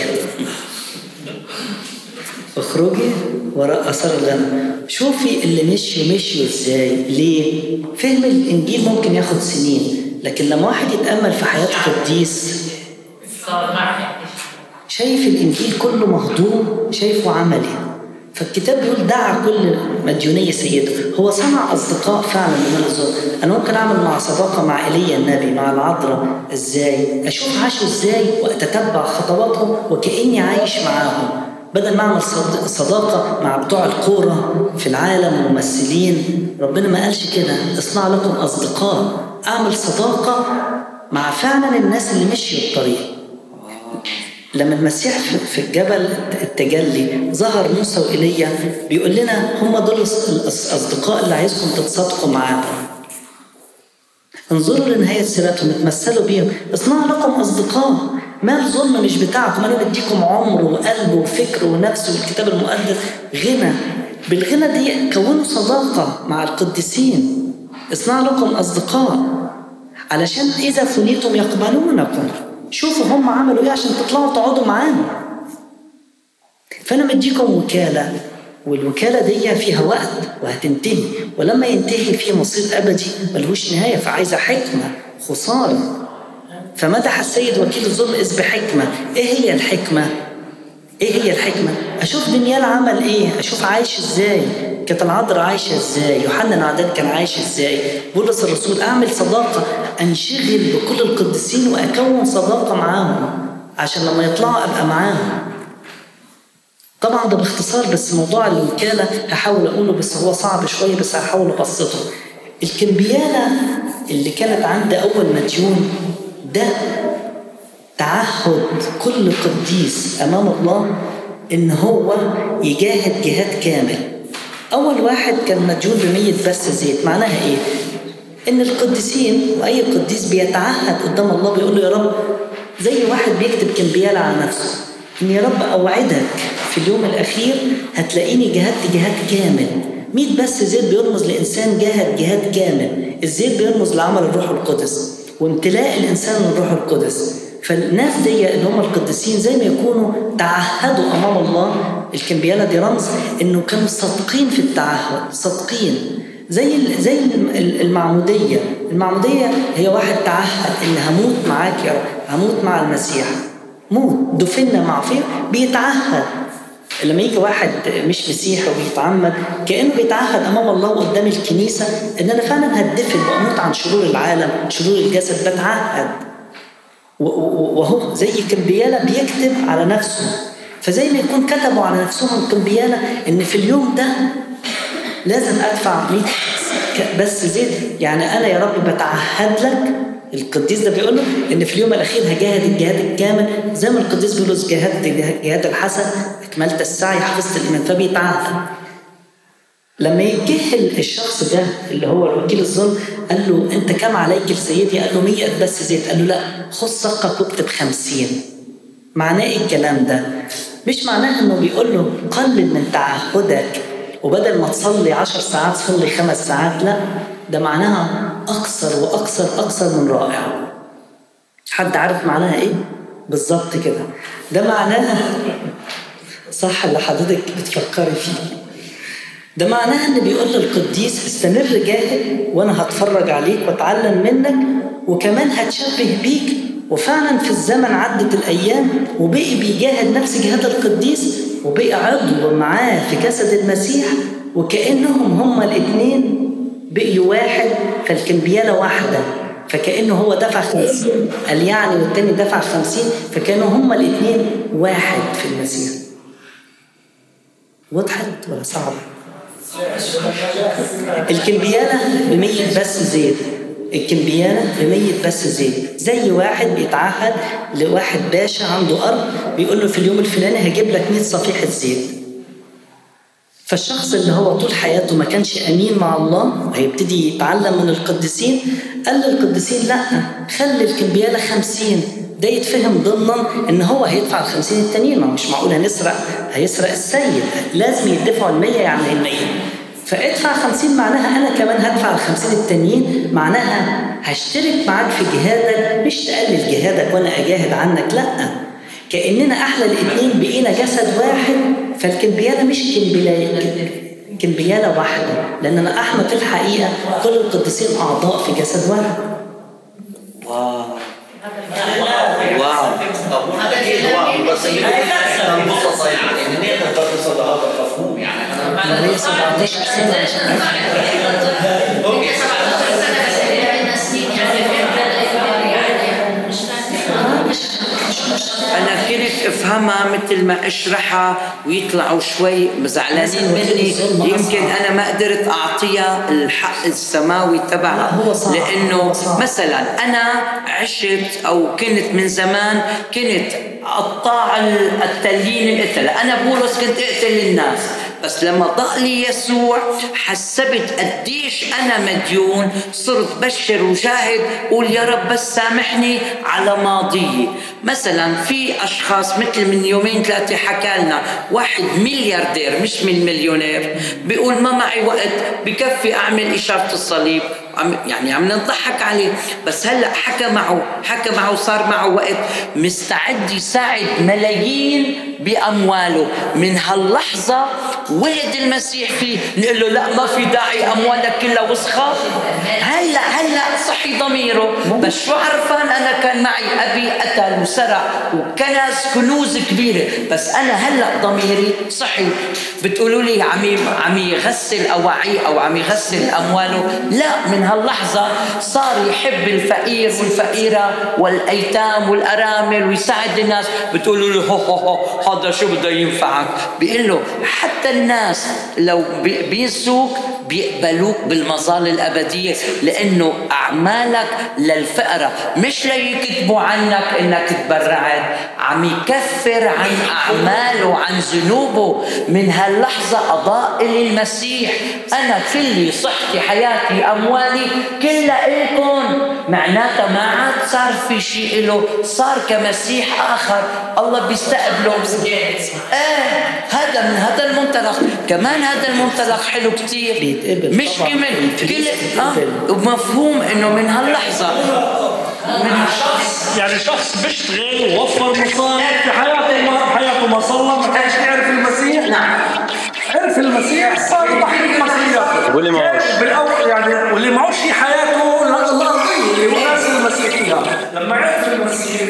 اخرجي وراء اثار الغنم شوفي اللي مشيوا مشيوا ازاي ليه فهم الانجيل ممكن ياخد سنين لكن لما واحد يتامل في حياه قديس شايف الانجيل كله مهضوم شايفه عملي فالكتاب بيقول دعا كل مديونية سيده هو صنع أصدقاء فعلا من الظلم أنا ممكن أعمل مع صداقة مع إيليا النبي مع العذراء إزاي أشوف عاشوا إزاي وأتتبع خطواتهم وكأني عايش معاهم بدل ما أعمل صد- صداقة مع بتوع الكورة في العالم وممثلين ربنا ما قالش كده اصنع لكم أصدقاء أعمل صداقة مع فعلا الناس اللي مشيوا الطريق لما المسيح في- في الجبل التجلي ظهر موسى وإيليا بيقول لنا هم دول الأص- الأصدقاء اللي عايزكم تتصادقوا معاهم انظروا لنهاية سيرتهم اتمثلوا بيهم اصنعوا لكم أصدقاء ما الظلم مش بتاعكم أنا بديكم عمر وقلب وفكر ونفس والكتاب المقدس غنى بالغنى دي كونوا صداقة مع القديسين اصنعوا لكم أصدقاء علشان إذا فنيتم يقبلونكم شوفوا هم عملوا إيه عشان تطلعوا تقعدوا معاهم فأنا مديكم وكالة والوكالة دي فيها وقت وهتنتهي ولما ينتهي في مصير أبدي ملهوش نهاية فعايزة حكمة خسارة فمدح السيد وكيل الظلم إذ بحكمة إيه هي الحكمة؟ ايه هي الحكمة؟ اشوف دانيال عمل ايه؟ اشوف عايش ازاي؟ كانت العذراء عايشة ازاي؟ يوحنا العداد كان عايش ازاي؟ بولس الرسول اعمل صداقة انشغل بكل القديسين واكون صداقة معاهم عشان لما يطلعوا ابقى معاهم. طبعا ده باختصار بس موضوع الوكالة هحاول اقوله بس هو صعب شوية بس هحاول ابسطه. الكمبيالة اللي كانت عند اول مديون ده تعهد كل قديس امام الله ان هو يجاهد جهاد كامل اول واحد كان مديون بمية بس زيت معناها ايه ان القديسين واي قديس بيتعهد قدام الله بيقول له يا رب زي واحد بيكتب كمبيالة على نفسه ان يا رب اوعدك في اليوم الاخير هتلاقيني جهدت جهاد كامل 100 بس زيت بيرمز لانسان جاهد جهاد كامل الزيت بيرمز لعمل الروح القدس وامتلاء الانسان من الروح القدس فالناس دي اللي هم القديسين زي ما يكونوا تعهدوا امام الله الكمبياله دي رمز انه كانوا صادقين في التعهد صادقين زي ال- زي ال- المعموديه المعموديه هي واحد تعهد ان هموت معاك يا رب هموت مع المسيح موت دفنا معه فين بيتعهد لما يجي واحد مش مسيحي وبيتعمد كانه بيتعهد امام الله وقدام الكنيسه ان انا فعلا هتدفن واموت عن شرور العالم شرور الجسد بتعهد و- و- وهو زي كمبيالة بيكتب على نفسه فزي ما يكون كتبوا على نفسهم كمبيالة ان في اليوم ده لازم ادفع 100 ك- بس زيت يعني انا يا رب بتعهد لك القديس ده بيقول له ان في اليوم الاخير هجاهد الجهاد الكامل زي ما القديس بيقول له جاهدت الجهاد الحسن اكملت السعي حفظت الايمان فبيتعهد لما يجه الشخص ده اللي هو الوكيل الظلم قال له انت كم عليك لسيدي؟ قال له 100 بس زيت قال له لا خذ صكك واكتب 50 معناه ايه الكلام ده؟ مش معناه انه بيقول له قلل من تعهدك وبدل ما تصلي 10 ساعات صلي خمس ساعات لا ده معناها اكثر واكثر اكثر من رائع حد عارف معناها ايه؟ بالظبط كده ده معناها صح اللي حضرتك بتفكري فيه ده معناها ان بيقول للقديس استمر جاهد وانا هتفرج عليك واتعلم منك وكمان هتشبه بيك وفعلا في الزمن عدت الايام وبقي بيجاهد نفس جهاد القديس وبقي عضو معاه في جسد المسيح وكانهم هما الاثنين بقيوا واحد فالكمبياله واحده فكانه هو دفع خمسين قال يعني والتاني دفع خمسين فكانوا هما الاثنين واحد في المسيح وضحت ولا صعبه؟ الكمبيالة بمية بس زيت الكمبيالة بمية بس زيت زي واحد بيتعهد لواحد باشا عنده أرض بيقول له في اليوم الفلاني هجيب لك 100 صفيحة زيت فالشخص اللي هو طول حياته ما كانش امين مع الله هيبتدي يتعلم من القديسين قال للقديسين لا خلي الكمبيالة خمسين ده يتفهم ضمنا ان هو هيدفع الخمسين التانيين ما هو مش معقول هنسرق هيسرق السيد لازم يدفعوا المية يعني المية فادفع خمسين معناها انا كمان هدفع الخمسين التانيين معناها هشترك معاك في جهادك مش تقلل جهادك وانا اجاهد عنك لا كاننا احنا الاثنين بقينا جسد واحد فالكمبياله مش كمبياله كمبياله واحده لاننا احنا في الحقيقه كل القديسين اعضاء في جسد واحد واو واو هذا اكيد واو بس هي مبسطه يعني ان نقدر نوصل لهذا المفهوم يعني انا ليا 17 سنه مش انا كنت افهمها مثل ما اشرحها ويطلعوا شوي زعلانين مني يمكن انا ما قدرت اعطيها الحق السماوي تبعها لا، هو صعب. لانه هو صعب. مثلا انا عشت او كنت من زمان كنت قطاع التليين القتلة انا بولس كنت اقتل الناس بس لما ضاق لي يسوع حسبت قديش انا مديون صرت بشر وجاهد قول يا رب بس سامحني على ماضيي مثلا في اشخاص مثل من يومين ثلاثه حكى لنا واحد ملياردير مش من مليونير بيقول ما معي وقت بكفي اعمل اشاره الصليب عم يعني عم نضحك عليه بس هلا حكى معه حكى معه صار معه وقت مستعد يساعد ملايين بامواله من هاللحظه ولد المسيح فيه نقول له لا ما في داعي اموالك كلها وسخه هلا هلا صحي ضميره بس شو عرفان انا كان معي ابي قتل وسرق وكنز كنوز كبيره بس انا هلا ضميري صحي بتقولوا لي عم ي- عم يغسل اواعيه او عم يغسل امواله لا من هاللحظه صار يحب الفقير والفقيره والايتام والارامل ويساعد الناس بتقولوا له هو هو هو هذا شو بده ينفعك بيقول له حتى الناس لو بي- بينسوك بيقبلوك بالمظال الأبدية لأنه أعمالك للفقرة مش ليكتبوا عنك إنك تبرعت عم يكفر عن أعماله عن ذنوبه من هاللحظة أضاء لي المسيح أنا كلي صحتي حياتي أموالي كلها إلكم معناتها ما عاد صار في شيء له صار كمسيح آخر الله بيستقبله ايه هذا من هذا المنطلق كمان هذا المنطلق حلو كتير بيتقبل مش طبعاً. كمان الفلوس كل اه بتتقبل. ومفهوم انه من هاللحظه من شخص يعني شخص بيشتغل ووفر مصاري في حياته ما حياته ما صلى ما كانش يعرف المسيح نعم عرف المسيح صار يضحي بمسؤولياته واللي معوش. بالأول يعني واللي معوش في حياته ال- الارضيه اللي هو ناس المسيحيه لما عرف المسيح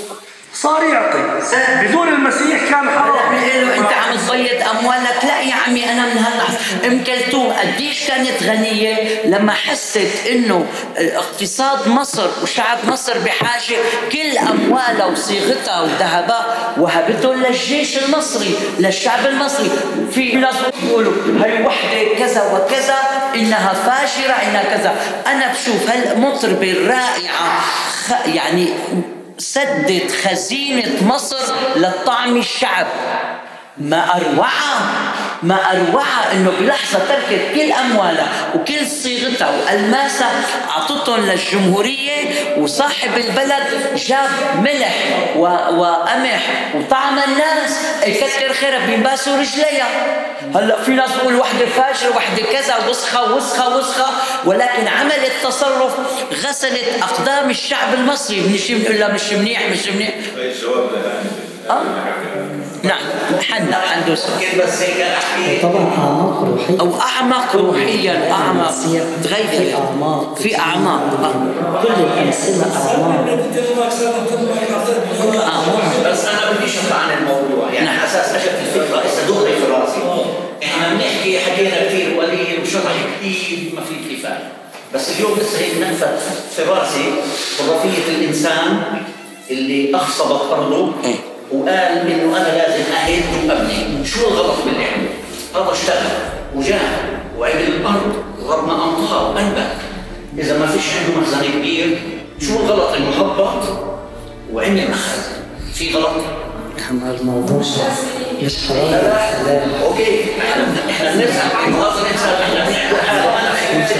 صار يعطي بدون المسيح كان حرام بيقول له انت عم تبيض اموالك لا يا عمي انا من هاللحظه ام كلثوم قديش كانت غنيه لما حست انه اقتصاد مصر وشعب مصر بحاجه كل اموالها وصيغتها وذهبها وهبتهم للجيش المصري للشعب المصري في ناس بيقولوا هي وحده كذا وكذا انها فاجره انها كذا انا بشوف هالمطربه الرائعه خ- يعني سدت خزينة مصر للطعم الشعب ما أروعها ما أروعها إنه بلحظة تركت كل أموالها وكل صيغتها وألماسها أعطتهم للجمهورية وصاحب البلد جاب ملح و... وقمح وطعم الناس يكتر خيرها بينباسوا رجليها هلا في ناس بيقول وحده فاجره وحده كذا وسخه وسخه وسخه ولكن عملت تصرف غسلت اقدام الشعب المصري من شيء بنقول لها مش منيح مش منيح هاي الجواب يعني آه. نعم حنا عنده سؤال ممكن بس هيك احكي طبعا اعماق روحيه او اعمق روحيا اعمق المسيح في تغير اعماق في اعماق آه. كل الامثله اعماق بس انا بديش اطلع عن الموضوع يعني نعم. على اساس اجت الفكره هسه دغري في راسي احنا بنحكي حكينا كثير وقليل وشرح كثير ما في كفايه بس اليوم لسه هيك نفت في راسي خرافيه الانسان اللي اخصبت ارضه إيه. وقال انه انا لازم اهد وابني شو الغلط باللي عمله؟ هذا اشتغل وجاهد وعمل الارض وربنا انطها وانبت اذا ما فيش عنده مخزن كبير شو الغلط انه هبط وعمل مخازن في غلط كان الموضوع مش حرام لا ولا لا حلال اوكي احنا احنا بنسال هذا الانسان احنا بنعمل هذا وانا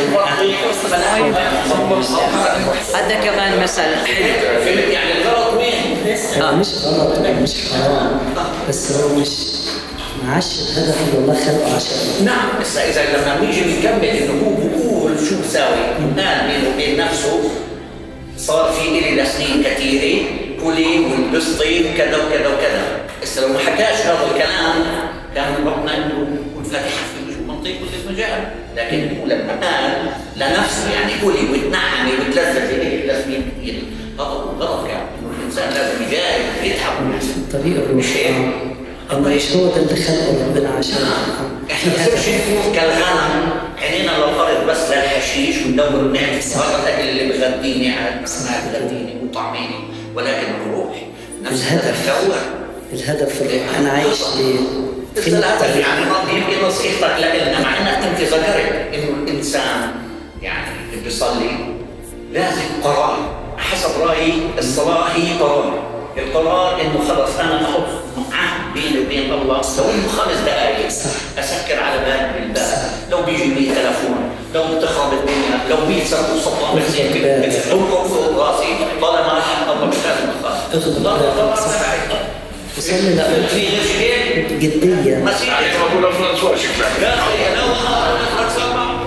هذا كمان مثل حلو فهمت يعني الغلط وين؟ هو مش غلط ومش حرام بس هو مش معاش الهدف اللي الله خلقه عشانه نعم بس اذا لما بنيجي بنكمل انه هو بقول شو بساوي قال بينه وبين نفسه صار في إلي لسنين كثيرة كلي والبسطي وكذا وكذا وكذا بس لو ما حكاش هذا الكلام كان ربنا انه يكون فاتح في منطق كل المجال لكن هو لما قال لنفسه يعني كلي وتنعمي وتلذذي إلي لسنين كثيرة هذا هو غلط يعني انه الانسان لازم يجاهد ويتعب طريق الروح مش هيك آه. أما مش هو ده اللي خلقه ربنا عشانه احنا بنصيرش نكون كالغنم عينينا للارض بس للحشيش وندور نعمل هذا الاكل اللي بغذيني على ما بغذيني وطعميني ولكن الروح نفس الهدف. الدور الهدف في الروح أنا عايش ليه؟ بس الهدف يعني نقضي يمكن نصيحتك لنا مع انك انت ذكرت انه الانسان يعني اللي بيصلي لازم قرار حسب رايي الصلاه هي قرار القرار انه خلص انا احط عهد بيني وبين الله لو انه خمس دقائق اسكر على بالي بالباب لو بيجي لي تلفون لو بتخرب الدنيا لو بيسرقوا صباح بزيت بتحطهم فوق راسي طالما انا الله مش لازم اخاف اغلب لا بالك، قرار صح. سبعي وصلي لا في غير شيء جدية مسيحي بقول فرنسوا شكلها لا أخي، لو أنا أقول لك سبعة